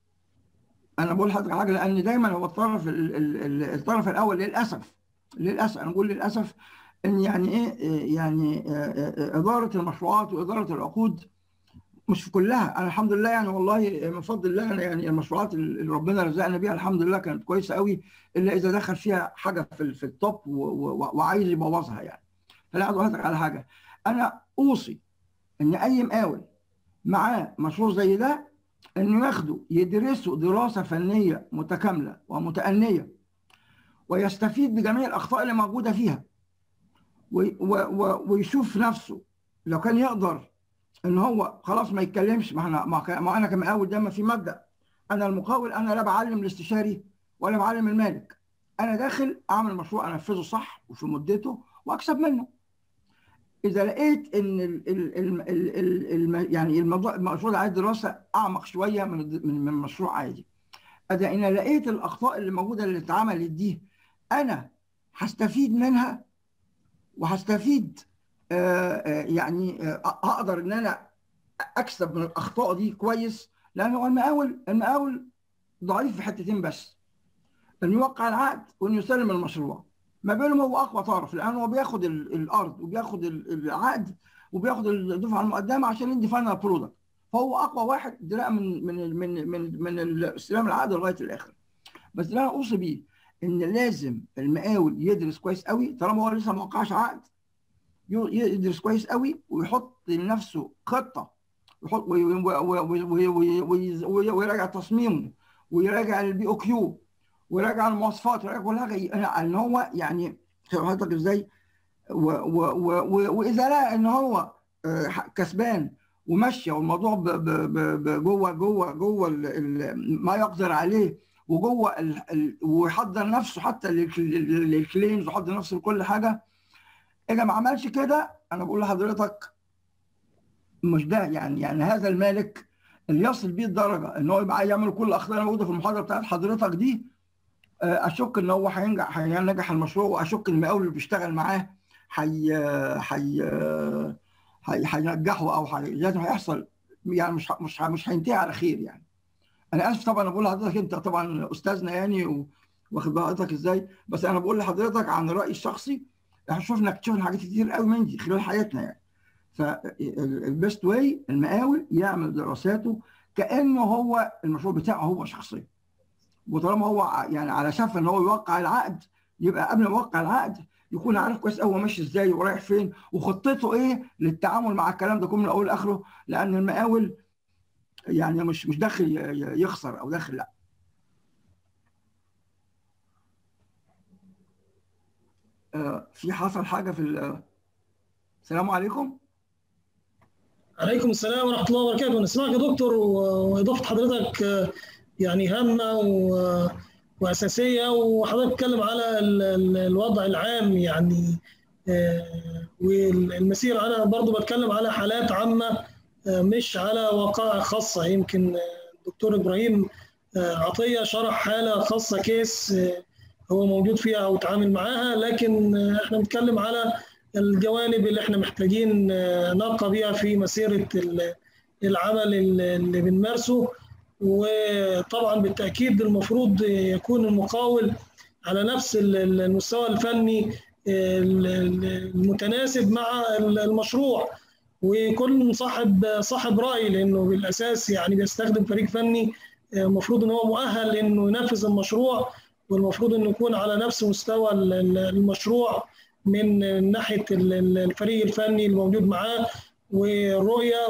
انا بقول لحضرتك حاجه لان دايما هو الطرف ال ال الطرف الاول للاسف للاسف انا بقول للاسف ان يعني ايه يعني اداره المشروعات واداره العقود مش في كلها انا الحمد لله يعني والله من فضل الله أنا يعني المشروعات اللي ربنا رزقنا بيها الحمد لله كانت كويسه قوي الا اذا دخل فيها حاجه في في التوب وعايز يبوظها يعني فانا عايز اقول على حاجه انا اوصي ان اي مقاول معاه مشروع زي ده انه ياخده يدرسه دراسه فنيه متكامله ومتأنيه ويستفيد بجميع الاخطاء اللي موجوده فيها ويشوف نفسه لو كان يقدر ان هو خلاص ما يتكلمش ما انا ما انا كمقاول دايما في مبدا انا المقاول انا لا بعلم الاستشاري ولا بعلم المالك انا داخل اعمل مشروع انفذه صح وفي مدته واكسب منه اذا لقيت ان ال ال ال ال ال يعني الموضوع المشروع ده عايز دراسه اعمق شويه من من من مشروع عادي اذا انا لقيت الاخطاء اللي موجوده اللي اتعملت دي انا هستفيد منها وهستفيد آه آه يعني آه اقدر ان انا اكسب من الاخطاء دي كويس لان هو المقاول المقاول ضعيف في حتتين بس انه يوقع العقد وانه يسلم المشروع ما بينهم هو اقوى طرف لان هو بياخد الارض وبياخد العقد وبياخد الدفعه المقدمه عشان يدي فاينل برودكت فهو اقوى واحد دراء من من من من من استلام العقد لغايه الاخر بس اللي انا اوصي بيه ان لازم المقاول يدرس كويس قوي طالما هو لسه ما وقعش عقد يدرس كويس قوي ويحط لنفسه خطه ويحط ويراجع تصميمه ويراجع البي او كيو ويراجع المواصفات ويراجع كل حاجه ان هو يعني حضرتك ازاي واذا لقى ان هو كسبان وماشيه والموضوع ب- ب- ب- ب- جوه جوه جوه ال- ال- ما يقدر عليه وجوه ال- ال- ويحضر نفسه حتى للك- لل- للكليمز ويحضر نفسه لكل حاجه اذا ما عملش كده انا بقول لحضرتك مش ده يعني يعني هذا المالك اللي يصل بيه الدرجه ان هو يبقى يعمل كل الاخطاء اللي موجوده في المحاضره بتاعت حضرتك دي آه، اشك ان هو هينجح هينجح المشروع واشك ان المقاول اللي بيشتغل معاه هي هي هي- هينجحه او هي- لازم هيحصل يعني مش ه- مش ه- مش هينتهي على خير يعني انا اسف طبعا أنا بقول لحضرتك انت طبعا استاذنا يعني و- واخد بال حضرتك ازاي بس انا بقول لحضرتك عن رايي الشخصي احنا شفنا شفنا حاجات كتير قوي من دي خلال حياتنا يعني فالبيست واي المقاول يعمل دراساته كانه هو المشروع بتاعه هو شخصيا وطالما هو ع- يعني على شفا ان هو يوقع العقد يبقى قبل ما يوقع العقد يكون عارف كويس قوي هو ماشي ازاي ورايح فين وخطته ايه للتعامل مع الكلام ده كله من اوله لاخره لان المقاول يعني مش مش داخل ي- ي- يخسر او داخل لا آه، في حصل حاجه في ال- السلام عليكم عليكم السلام ورحمة الله وبركاته نسمعك يا دكتور و- وإضافة حضرتك آه، يعني هامة و- وأساسية وحضرتك بتتكلم على ال- ال- الوضع العام يعني آه، والمسيرة أنا برضو بتكلم على حالات عامة آه، مش على وقائع خاصة يمكن آه، الدكتور إبراهيم آه، عطية شرح حالة خاصة كيس آه، هو موجود فيها أو تعامل معاها لكن آه، إحنا بنتكلم على الجوانب اللي احنا محتاجين آه، نرقى بيها في مسيرة ال- العمل اللي اللي بنمارسه وطبعا بالتأكيد المفروض يكون المقاول على نفس ال- ال- المستوى الفني آه، ال- ال- المتناسب مع ال- المشروع ويكون صاحب صاحب رأي لأنه بالأساس يعني بيستخدم فريق فني آه، المفروض إن هو مؤهل إنه ينفذ المشروع والمفروض إنه يكون على نفس مستوى ال- ال- المشروع من ناحيه ال- ال- الفريق الفني الموجود معاه والرؤيه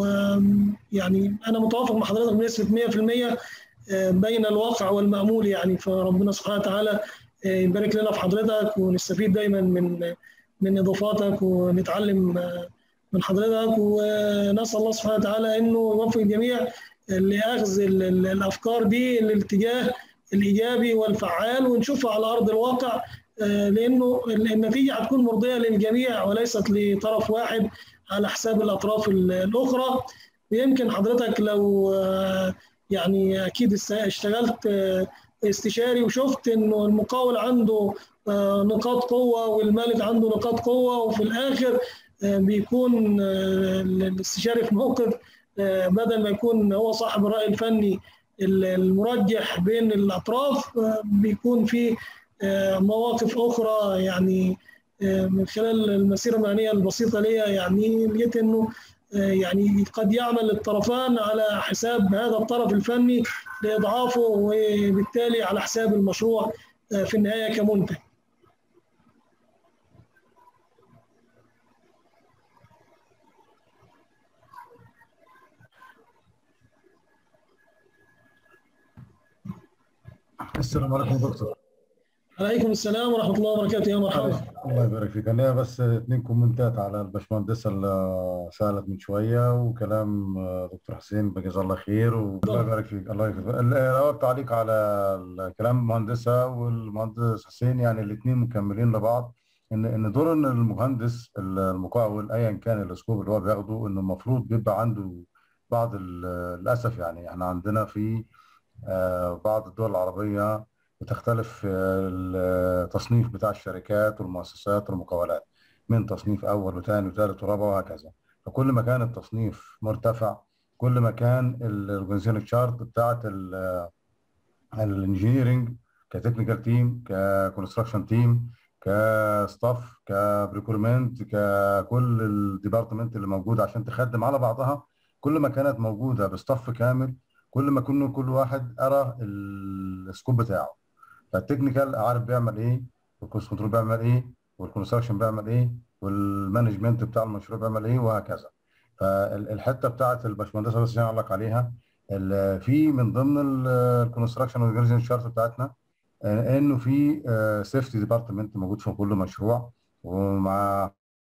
ويعني انا متوافق مع حضرتك بنسبه 100% بين الواقع والمأمول يعني فربنا سبحانه وتعالى يبارك لنا في حضرتك ونستفيد دايما من من اضافاتك ونتعلم من حضرتك ونسال الله سبحانه وتعالى انه يوفق الجميع لاخذ ال- ال- الافكار دي الاتجاه الايجابي والفعال ونشوفها على ارض الواقع آه، لانه ال- النتيجه هتكون مرضيه للجميع وليست لطرف واحد على حساب الاطراف ال- الاخرى ويمكن حضرتك لو آه، يعني اكيد است- اشتغلت آه، استشاري وشفت انه المقاول عنده آه، نقاط قوه والمالك عنده نقاط قوه وفي الاخر آه، بيكون آه، الاستشاري في موقف آه، بدل ما يكون هو صاحب الراي الفني المرجح بين الاطراف آه، بيكون في آه، مواقف اخرى يعني آه، من خلال المسيره المهنيه البسيطه ليا يعني لقيت انه آه، يعني قد يعمل الطرفان على حساب هذا الطرف الفني لاضعافه وبالتالي على حساب المشروع آه، في النهايه كمنتج. السلام عليكم يا دكتور عليكم السلام ورحمه الله وبركاته يا مرحبا. الله يبارك فيك انا بس اثنين كومنتات على الباشمهندسه اللي سالت من شويه وكلام دكتور حسين جزاه الله خير والله يبارك فيك الله يكرمك الاول تعليق على الكلام المهندسه والمهندس حسين يعني الاثنين مكملين لبعض ان ان دور ان المهندس المقاول ايا كان الاسلوب اللي هو بياخده انه المفروض بيبقى عنده بعض ال- للاسف يعني احنا عندنا في آه، بعض الدول العربيه بتختلف التصنيف بتاع الشركات والمؤسسات والمقاولات من تصنيف اول وثاني وثالث ورابع وهكذا فكل ما كان التصنيف مرتفع كل ما كان الاورجنايزيشن تشارت بتاعت الانجينيرنج كتكنيكال تيم ككونستراكشن تيم كستاف كبريكورمنت ككل الديبارتمنت اللي موجود عشان تخدم على بعضها كل ما كانت موجوده بستاف كامل كل ما كنا كل واحد ارى السكوب بتاعه فالتكنيكال عارف بيعمل ايه والكوست كنترول بيعمل ايه والكونستراكشن بيعمل ايه والمانجمنت بتاع المشروع بيعمل ايه وهكذا فالحته بتاعت الباشمهندسه بس عشان اعلق عليها ال- في من ضمن الكونستراكشن اورجانيزيشن شارت بتاعتنا آه، انه في سيفتي ديبارتمنت موجود في كل مشروع ومع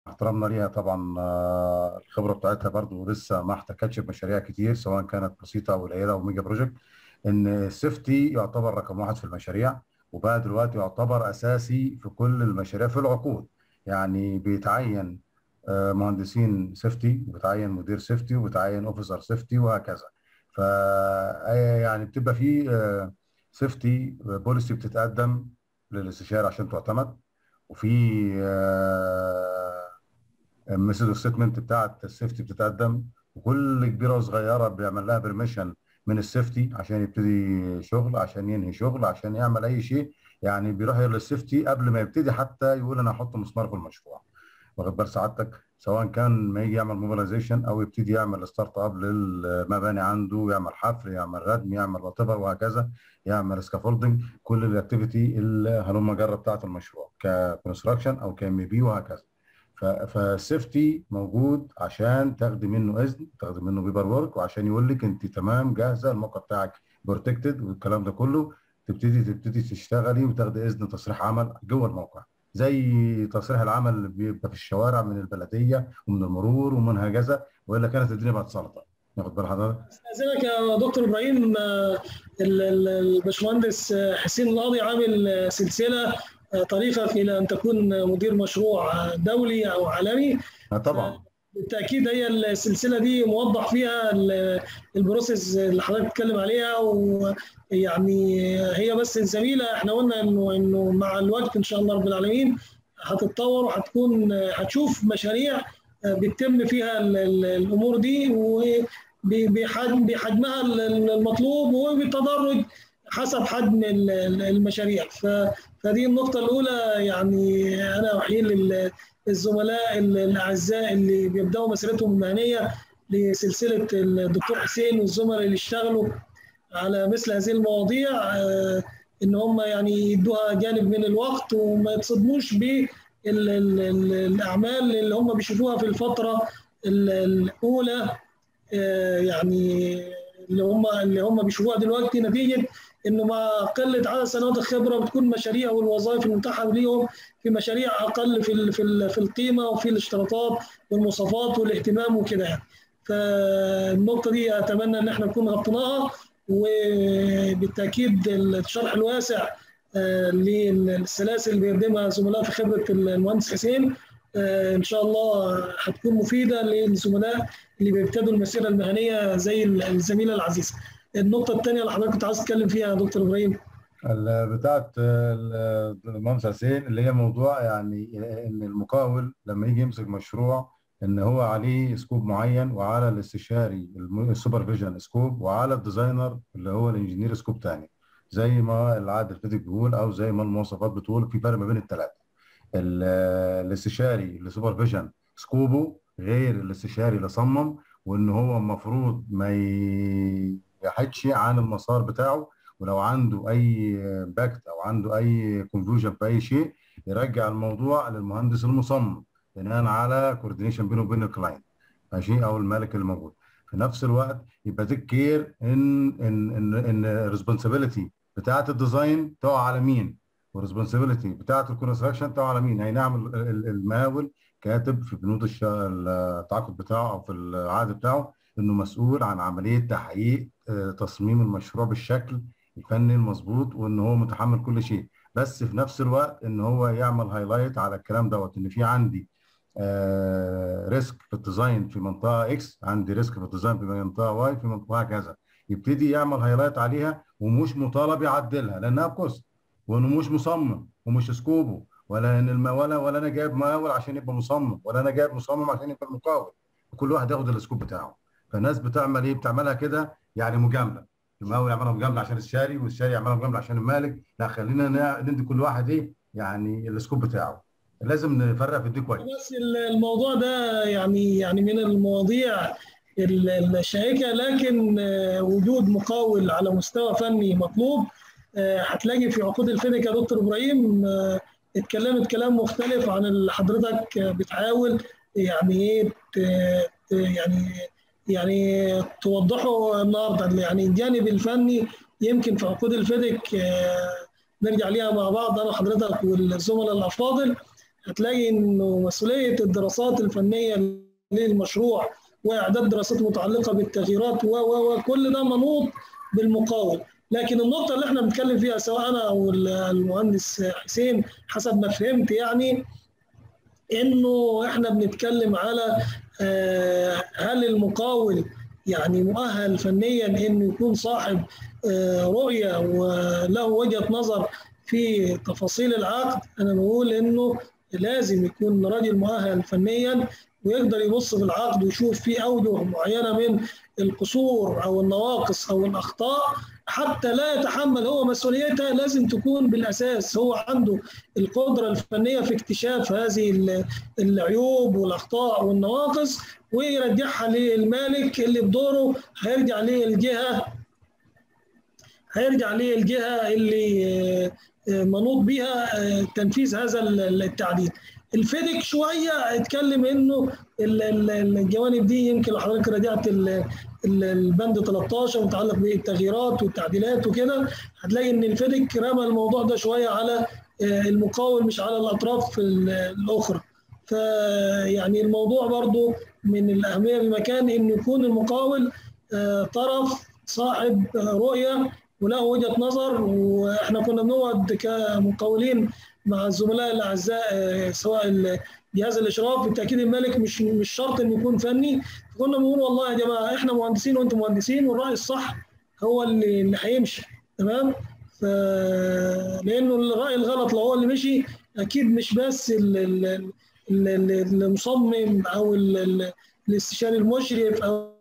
احترامنا ليها طبعا آه، الخبره بتاعتها برضو لسه ما احتكتش بمشاريع كتير سواء كانت بسيطه او قليله او ميجا بروجكت ان السيفتي يعتبر رقم واحد في المشاريع وبقى دلوقتي يعتبر اساسي في كل المشاريع في العقود يعني بيتعين آه، مهندسين سيفتي وبيتعين مدير سيفتي وبيتعين اوفيسر سيفتي وهكذا ف يعني بتبقى في سيفتي بوليسي بتتقدم للاستشاري عشان تعتمد وفي ميثود ستيتمنت بتاعت السيفتي بتتقدم وكل كبيره وصغيره بيعمل لها بريميشن من السيفتي عشان يبتدي شغل عشان ينهي شغل عشان يعمل اي شيء يعني بيروح للسيفتي قبل ما يبتدي حتى يقول انا هحط مسمار في المشروع واخد بال سعادتك سواء كان ما يجي يعمل موبيلايزيشن او يبتدي يعمل ستارت اب للمباني عنده يعمل حفر يعمل ردم يعمل وات وهكذا يعمل سكافولدنج كل الاكتيفيتي الهلم جره بتاعت المشروع ككونستراكشن او كام بي وهكذا فالسيفتي موجود عشان تاخدي منه اذن تاخدي منه بيبر ورك وعشان يقول لك انت تمام جاهزه الموقع بتاعك بروتكتد والكلام ده كله تبتدي تبتدي تشتغلي وتاخدي اذن تصريح عمل جوه الموقع زي تصريح العمل اللي بيبقى في الشوارع من البلديه ومن المرور ومن هكذا والا كانت الدنيا بقت سلطه ناخد بال حضرتك استاذنك يا دكتور ابراهيم آه، ال- ال- الباشمهندس آه، حسين القاضي عامل آه، سلسله آه، طريقك الى ان تكون مدير مشروع آه، دولي او عالمي آه طبعا بالتاكيد هي السلسله دي موضح فيها ال- البروسيس اللي حضرتك بتتكلم عليها ويعني هي بس الزميله احنا قلنا انه انه مع الوقت ان شاء الله رب العالمين هتتطور وهتكون هتشوف مشاريع بيتم فيها ال- ال- الامور دي وبحجم بحجمها المطلوب وبالتدرج حسب حجم ال- ال- المشاريع ف- فدي النقطه الاولى يعني انا احيي لل- الزملاء ال- الاعزاء اللي بيبداوا مسيرتهم المهنيه لسلسله الدكتور حسين والزملاء اللي اشتغلوا على مثل هذه المواضيع آه، ان هم يعني يدوها جانب من الوقت وما يتصدموش بالاعمال اللي هم بيشوفوها في الفتره ال- الاولى آه، يعني اللي هم اللي هم بيشوفوها دلوقتي نتيجه انه مع قله عدد سنوات الخبره بتكون مشاريع والوظائف المتاحه ليهم في مشاريع اقل في ال- في ال- في القيمه وفي الاشتراطات والمواصفات والاهتمام وكده يعني فالنقطه دي اتمنى ان احنا نكون غطيناها وبالتاكيد الشرح الواسع آه، للسلاسل اللي بيقدمها زملاء في خبره المهندس حسين آه، ان شاء الله هتكون مفيده للزملاء اللي بيبتدوا المسيره المهنيه زي الزميله العزيزه. النقطه الثانيه اللي حضرتك كنت عايز تتكلم فيها يا دكتور ابراهيم ال- بتاعت ال- المهندس حسين اللي هي موضوع يعني ان المقاول لما يجي يمسك مشروع ان هو عليه سكوب معين وعلى الاستشاري الم- السوبرفيجن سكوب وعلى الديزاينر اللي هو الانجينير سكوب تاني زي ما العقد الفيزيك بيقول او زي ما المواصفات بتقول في فرق ما بين الثلاثه الاستشاري السوبرفيجن سكوبه غير الاستشاري اللي صمم وان هو المفروض ما يحدش عن المسار بتاعه ولو عنده اي باكت او عنده اي كونفيوجن في اي شيء يرجع الموضوع للمهندس المصمم بناء على كوردينيشن بينه وبين الكلاينت ماشي او المالك اللي موجود في نفس الوقت يبقى تيك كير ان ان ان ان الريسبونسابيلتي بتاعه الديزاين تقع على مين والريسبونسابيلتي بتاعه الكونستراكشن تقع على مين اي نعم ال- ال- المقاول كاتب في بنود الش- التعاقد بتاعه او في العقد بتاعه انه مسؤول عن عمليه تحقيق آه، تصميم المشروع بالشكل الفني المظبوط وان هو متحمل كل شيء بس في نفس الوقت ان هو يعمل هايلايت على الكلام دوت ان في عندي آه ريسك في الديزاين في منطقه اكس عندي ريسك في الديزاين في منطقه واي في منطقه كذا يبتدي يعمل هايلايت عليها ومش مطالب يعدلها لانها بكوست وانه مش مصمم ومش سكوبه ولا ان الم... ولا ولا انا جايب مقاول عشان يبقى مصمم ولا انا جايب مصمم عشان يبقى مقاول كل واحد ياخد السكوب بتاعه فالناس بتعمل ايه بتعملها كده يعني مجامله المقاول يعملها مجامله عشان الشاري والشاري يعملها مجامله عشان المالك لا خلينا نا- ندي كل واحد ايه يعني السكوب بتاعه لازم نفرق في دي كويس بس الموضوع ده يعني يعني من المواضيع ال- الشائكه لكن آه، وجود مقاول على مستوى فني مطلوب آه، هتلاقي في عقود الفينيك يا دكتور ابراهيم آه، اتكلمت كلام مختلف عن اللي حضرتك آه، بتحاول يعني ايه ت- ت- يعني يعني توضحه النهارده يعني الجانب الفني يمكن في عقود الفيدك آه، نرجع ليها مع بعض انا وحضرتك والزملاء الافاضل هتلاقي انه مسؤوليه الدراسات الفنيه للمشروع واعداد دراسات متعلقه بالتغييرات و و وكل ده منوط بالمقاول لكن النقطه اللي احنا بنتكلم فيها سواء انا او المهندس حسين حسب ما فهمت يعني انه احنا بنتكلم على هل المقاول يعني مؤهل فنيا انه يكون صاحب رؤيه وله وجهه نظر في تفاصيل العقد انا بقول انه لازم يكون راجل مؤهل فنيا ويقدر يبص في العقد ويشوف فيه اوجه معينه من القصور او النواقص او الاخطاء حتى لا يتحمل هو مسؤوليتها لازم تكون بالاساس هو عنده القدره الفنيه في اكتشاف هذه العيوب والاخطاء والنواقص ويرجعها للمالك اللي بدوره هيرجع للجهه هيرجع للجهه اللي منوط بها تنفيذ هذا التعديل الفيدك شويه اتكلم انه الجوانب دي يمكن لو حضرتك راجعت البند 13 متعلق بالتغييرات والتعديلات وكده هتلاقي ان الفيدك رمى الموضوع ده شويه على المقاول مش على الاطراف الاخرى فيعني الموضوع برضو من الاهميه بمكان ان يكون المقاول طرف صاحب رؤيه وله وجهه نظر واحنا كنا بنقعد كمقاولين مع الزملاء الاعزاء سواء جهاز الاشراف بالتاكيد المالك مش مش شرط انه يكون فني كنا بنقول والله يا جماعه احنا مهندسين وانتم مهندسين والراي الصح هو اللي اللي هيمشي تمام ف لانه الراي الغلط لو هو اللي مشي اكيد مش بس المصمم او الاستشاري المشرف او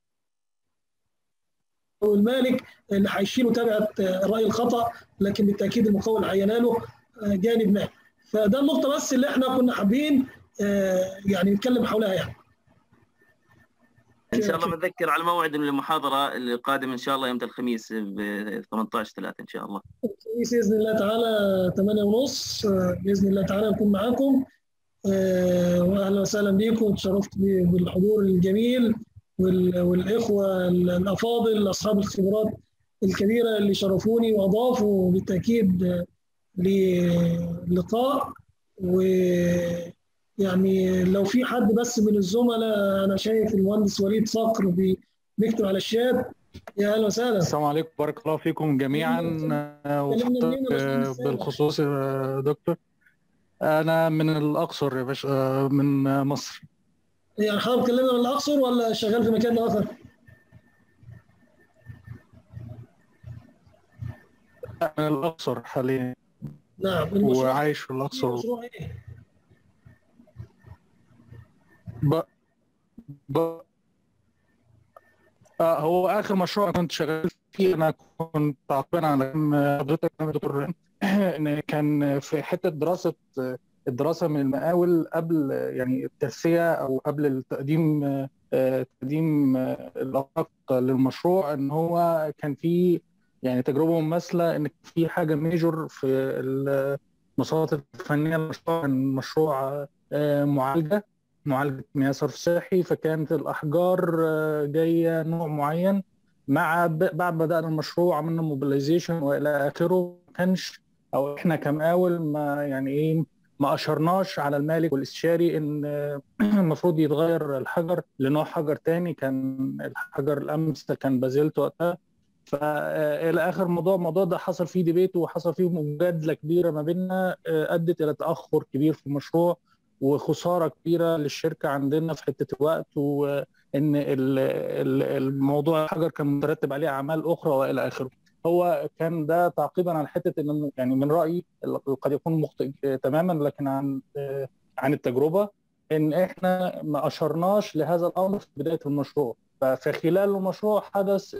او المالك اللي هيشيله تبعه الراي الخطا لكن بالتاكيد المقاول هيناله جانب ما فده النقطه بس اللي احنا كنا حابين يعني نتكلم حولها يعني ان شاء الله بذكر على موعد المحاضره القادم ان شاء الله يوم الخميس ب 18 3 ان شاء الله الخميس باذن الله تعالى 8 ونص باذن الله تعالى نكون معاكم واهلا وسهلا بكم تشرفت بالحضور الجميل والاخوه الافاضل اصحاب الخبرات الكبيره اللي شرفوني واضافوا بالتاكيد للقاء ويعني لو في حد بس من الزملاء انا شايف المهندس وليد صقر بيكتب على الشات يا اهلا وسهلا السلام عليكم بارك الله فيكم جميعا بالخصوص يا دكتور انا من الاقصر يا باشا من مصر يعني حضرتك كلمنا من الاقصر ولا شغال في مكان اخر؟ من الاقصر حاليا نعم وعايش في الاقصر مشروع ايه؟ ب... ب... آه هو اخر مشروع كنت شغال فيه انا كنت تعقيبا على حضرتك دكتور ان كان في حته دراسه الدراسه من المقاول قبل يعني الترسيه او قبل التقديم تقديم الاوراق للمشروع ان هو كان في يعني تجربه مماثله ان في حاجه ميجور في المصادر الفنيه للمشروع مشروع معالجه معالجه مياه صرف صحي فكانت الاحجار جايه نوع معين مع بعد بدانا المشروع عملنا موبيلايزيشن والى اخره ما كانش او احنا كمقاول ما يعني ايه ما اشرناش على المالك والاستشاري ان المفروض يتغير الحجر لنوع حجر تاني كان الحجر الامثل كان بازلت وقتها فالى اخر موضوع الموضوع ده حصل فيه ديبيت وحصل فيه مجادله كبيره ما بيننا ادت الى تاخر كبير في المشروع وخساره كبيره للشركه عندنا في حته الوقت وان الموضوع الحجر كان مترتب عليه اعمال اخرى والى اخره. هو كان ده تعقيبا على حته ان يعني من رايي قد يكون مخطئ تماما لكن عن عن التجربه ان احنا ما اشرناش لهذا الامر في بدايه المشروع ففي خلال المشروع حدث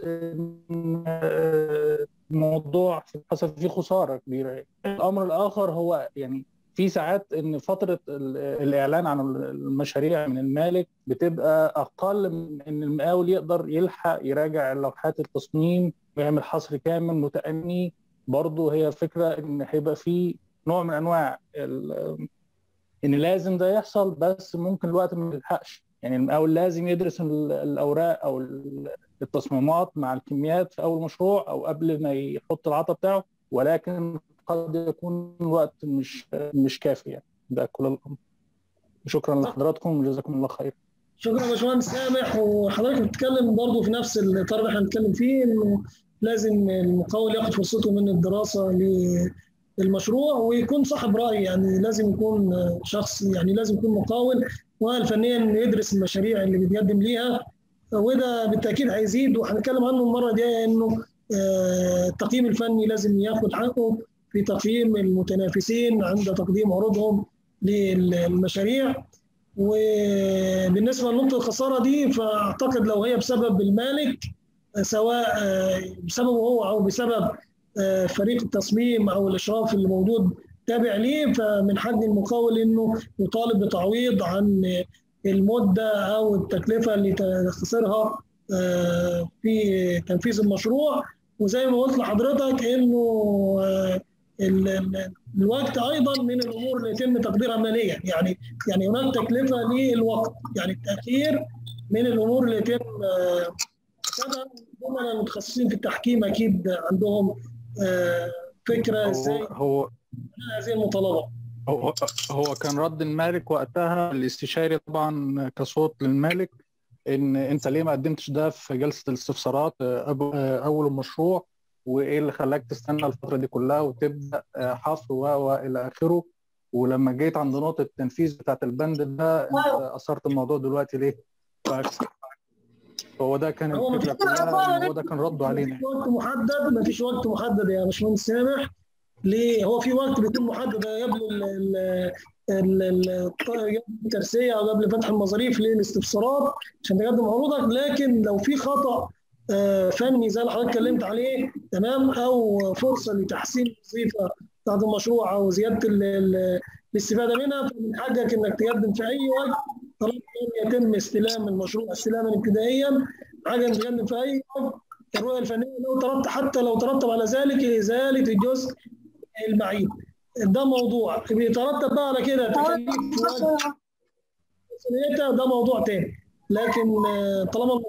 موضوع حصل فيه خساره كبيره الامر الاخر هو يعني في ساعات ان فتره الاعلان عن المشاريع من المالك بتبقى اقل من ان المقاول يقدر يلحق يراجع لوحات التصميم ويعمل حصر كامل متأني برضه هي فكره ان هيبقى في نوع من انواع ان لازم ده يحصل بس ممكن الوقت ما يلحقش يعني المقاول لازم يدرس الاوراق او التصميمات مع الكميات في اول مشروع او قبل ما يحط العطا بتاعه ولكن قد يكون الوقت مش مش كافي يعني ده كل الامر شكرا لحضراتكم وجزاكم الله خير شكرا يا باشمهندس سامح وحضرتك بتتكلم برضه في نفس الاطار اللي احنا بنتكلم فيه انه لازم المقاول ياخد فرصته من الدراسه للمشروع ويكون صاحب راي يعني لازم يكون شخص يعني لازم يكون مقاول مؤهل فنيا انه يدرس المشاريع اللي بيتقدم ليها وده بالتاكيد هيزيد وهنتكلم عنه المره الجايه انه التقييم الفني لازم ياخد حقه في تقييم المتنافسين عند تقديم عروضهم للمشاريع وبالنسبه لنقطه الخساره دي فاعتقد لو هي بسبب المالك سواء بسببه هو او بسبب فريق التصميم او الاشراف اللي موجود تابع ليه فمن حق المقاول انه يطالب بتعويض عن المده او التكلفه اللي تخسرها في تنفيذ المشروع وزي ما قلت لحضرتك انه الوقت ايضا من الامور اللي يتم تقديرها ماليا يعني يعني هناك تكلفه للوقت يعني التاخير من الامور اللي يتم طبعا هم المتخصصين في التحكيم اكيد عندهم فكره ازاي هو هذه المطالبه هو هو كان رد المالك وقتها الاستشاري طبعا كصوت للمالك ان انت ليه ما قدمتش ده في جلسه الاستفسارات اول المشروع وايه اللي خلاك تستنى الفتره دي كلها وتبدا حفر والى اخره ولما جيت عند نقطه التنفيذ بتاعت البند ده انت اثرت الموضوع دلوقتي ليه؟ هو ده كان الفكره كلها هو ده كان رده علينا مفيش وقت محدد مفيش وقت محدد يا باشمهندس سامح ليه هو في وقت بيكون محدد قبل الترسيه او قبل فتح المظاريف للاستفسارات عشان تقدم عروضك لكن لو في خطا فني زي اللي حضرتك اتكلمت عليه تمام او فرصه لتحسين الوظيفه بتاعت المشروع او زياده الاستفاده منها فمن حقك انك تقدم في اي وقت طالما لم يتم استلام المشروع استلاما ابتدائيا حاجه انك تقدم في اي وقت الرؤيه الفنيه لو ترتب حتى لو ترتب على ذلك ازاله الجزء المعيب ده موضوع بيترتب بقى على كده تكاليف ده موضوع تاني لكن طالما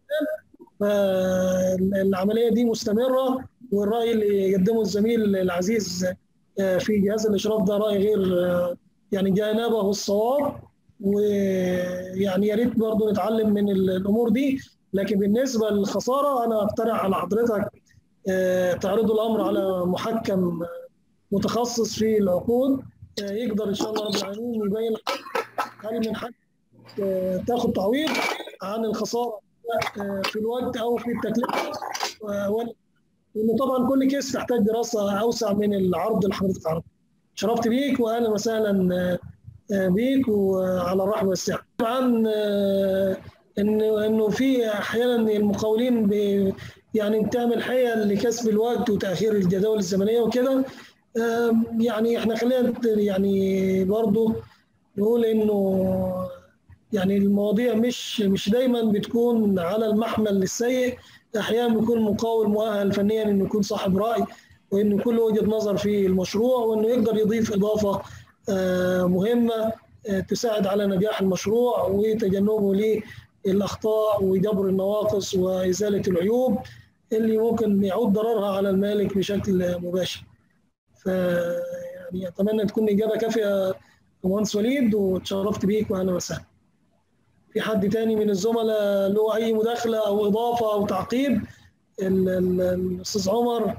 العمليه دي مستمره والراي اللي قدمه الزميل العزيز في جهاز الاشراف ده راي غير يعني جانبه الصواب ويعني يا ريت برضه نتعلم من الامور دي لكن بالنسبه للخساره انا اقترح على حضرتك تعرضوا الامر على محكم متخصص في العقود يقدر ان شاء الله رب العالمين يبين هل من حق تاخد تعويض عن الخساره في الوقت او في التكلفه لانه طبعا كل كيس تحتاج دراسه اوسع من العرض اللي حضرتك عرضته. شرفت بيك واهلا وسهلا بيك وعلى الرحب والسعه. طبعا انه انه في احيانا المقاولين بي يعني بتعمل حيل لكسب الوقت وتاخير الجداول الزمنيه وكده يعني احنا خلينا يعني برضه نقول انه يعني المواضيع مش مش دايما بتكون على المحمل السيء احيانا بيكون المقاول مؤهل فنيا انه يكون صاحب راي وانه يكون له وجهه نظر في المشروع وانه يقدر يضيف اضافه مهمه تساعد على نجاح المشروع وتجنبه للاخطاء وجبر النواقص وازاله العيوب اللي ممكن يعود ضررها على المالك بشكل مباشر. ف يعني اتمنى تكون اجابه كافيه مهندس وليد وتشرفت بيك واهلا وسهلا. في حد تاني من الزملاء له اي مداخله او اضافه او تعقيب الاستاذ عمر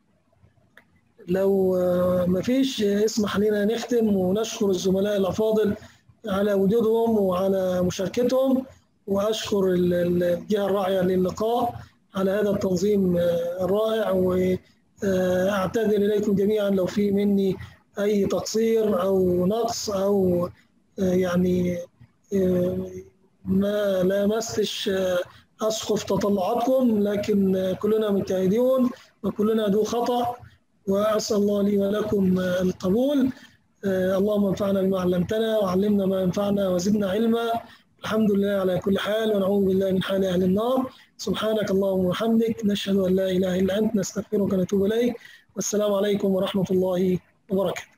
لو ما فيش اسمح لنا نختم ونشكر الزملاء الافاضل على وجودهم وعلى مشاركتهم واشكر الجهه الراعيه للقاء على هذا التنظيم الرائع واعتذر اليكم جميعا لو في مني اي تقصير او نقص او يعني ما لامستش اسقف تطلعاتكم لكن كلنا مجتهدون وكلنا ذو خطا واسال الله لي ولكم القبول اللهم انفعنا بما علمتنا وعلمنا ما ينفعنا وزدنا علما الحمد لله على كل حال ونعوذ بالله من حال اهل النار سبحانك اللهم وبحمدك نشهد ان لا اله الا انت نستغفرك ونتوب اليك والسلام عليكم ورحمه الله وبركاته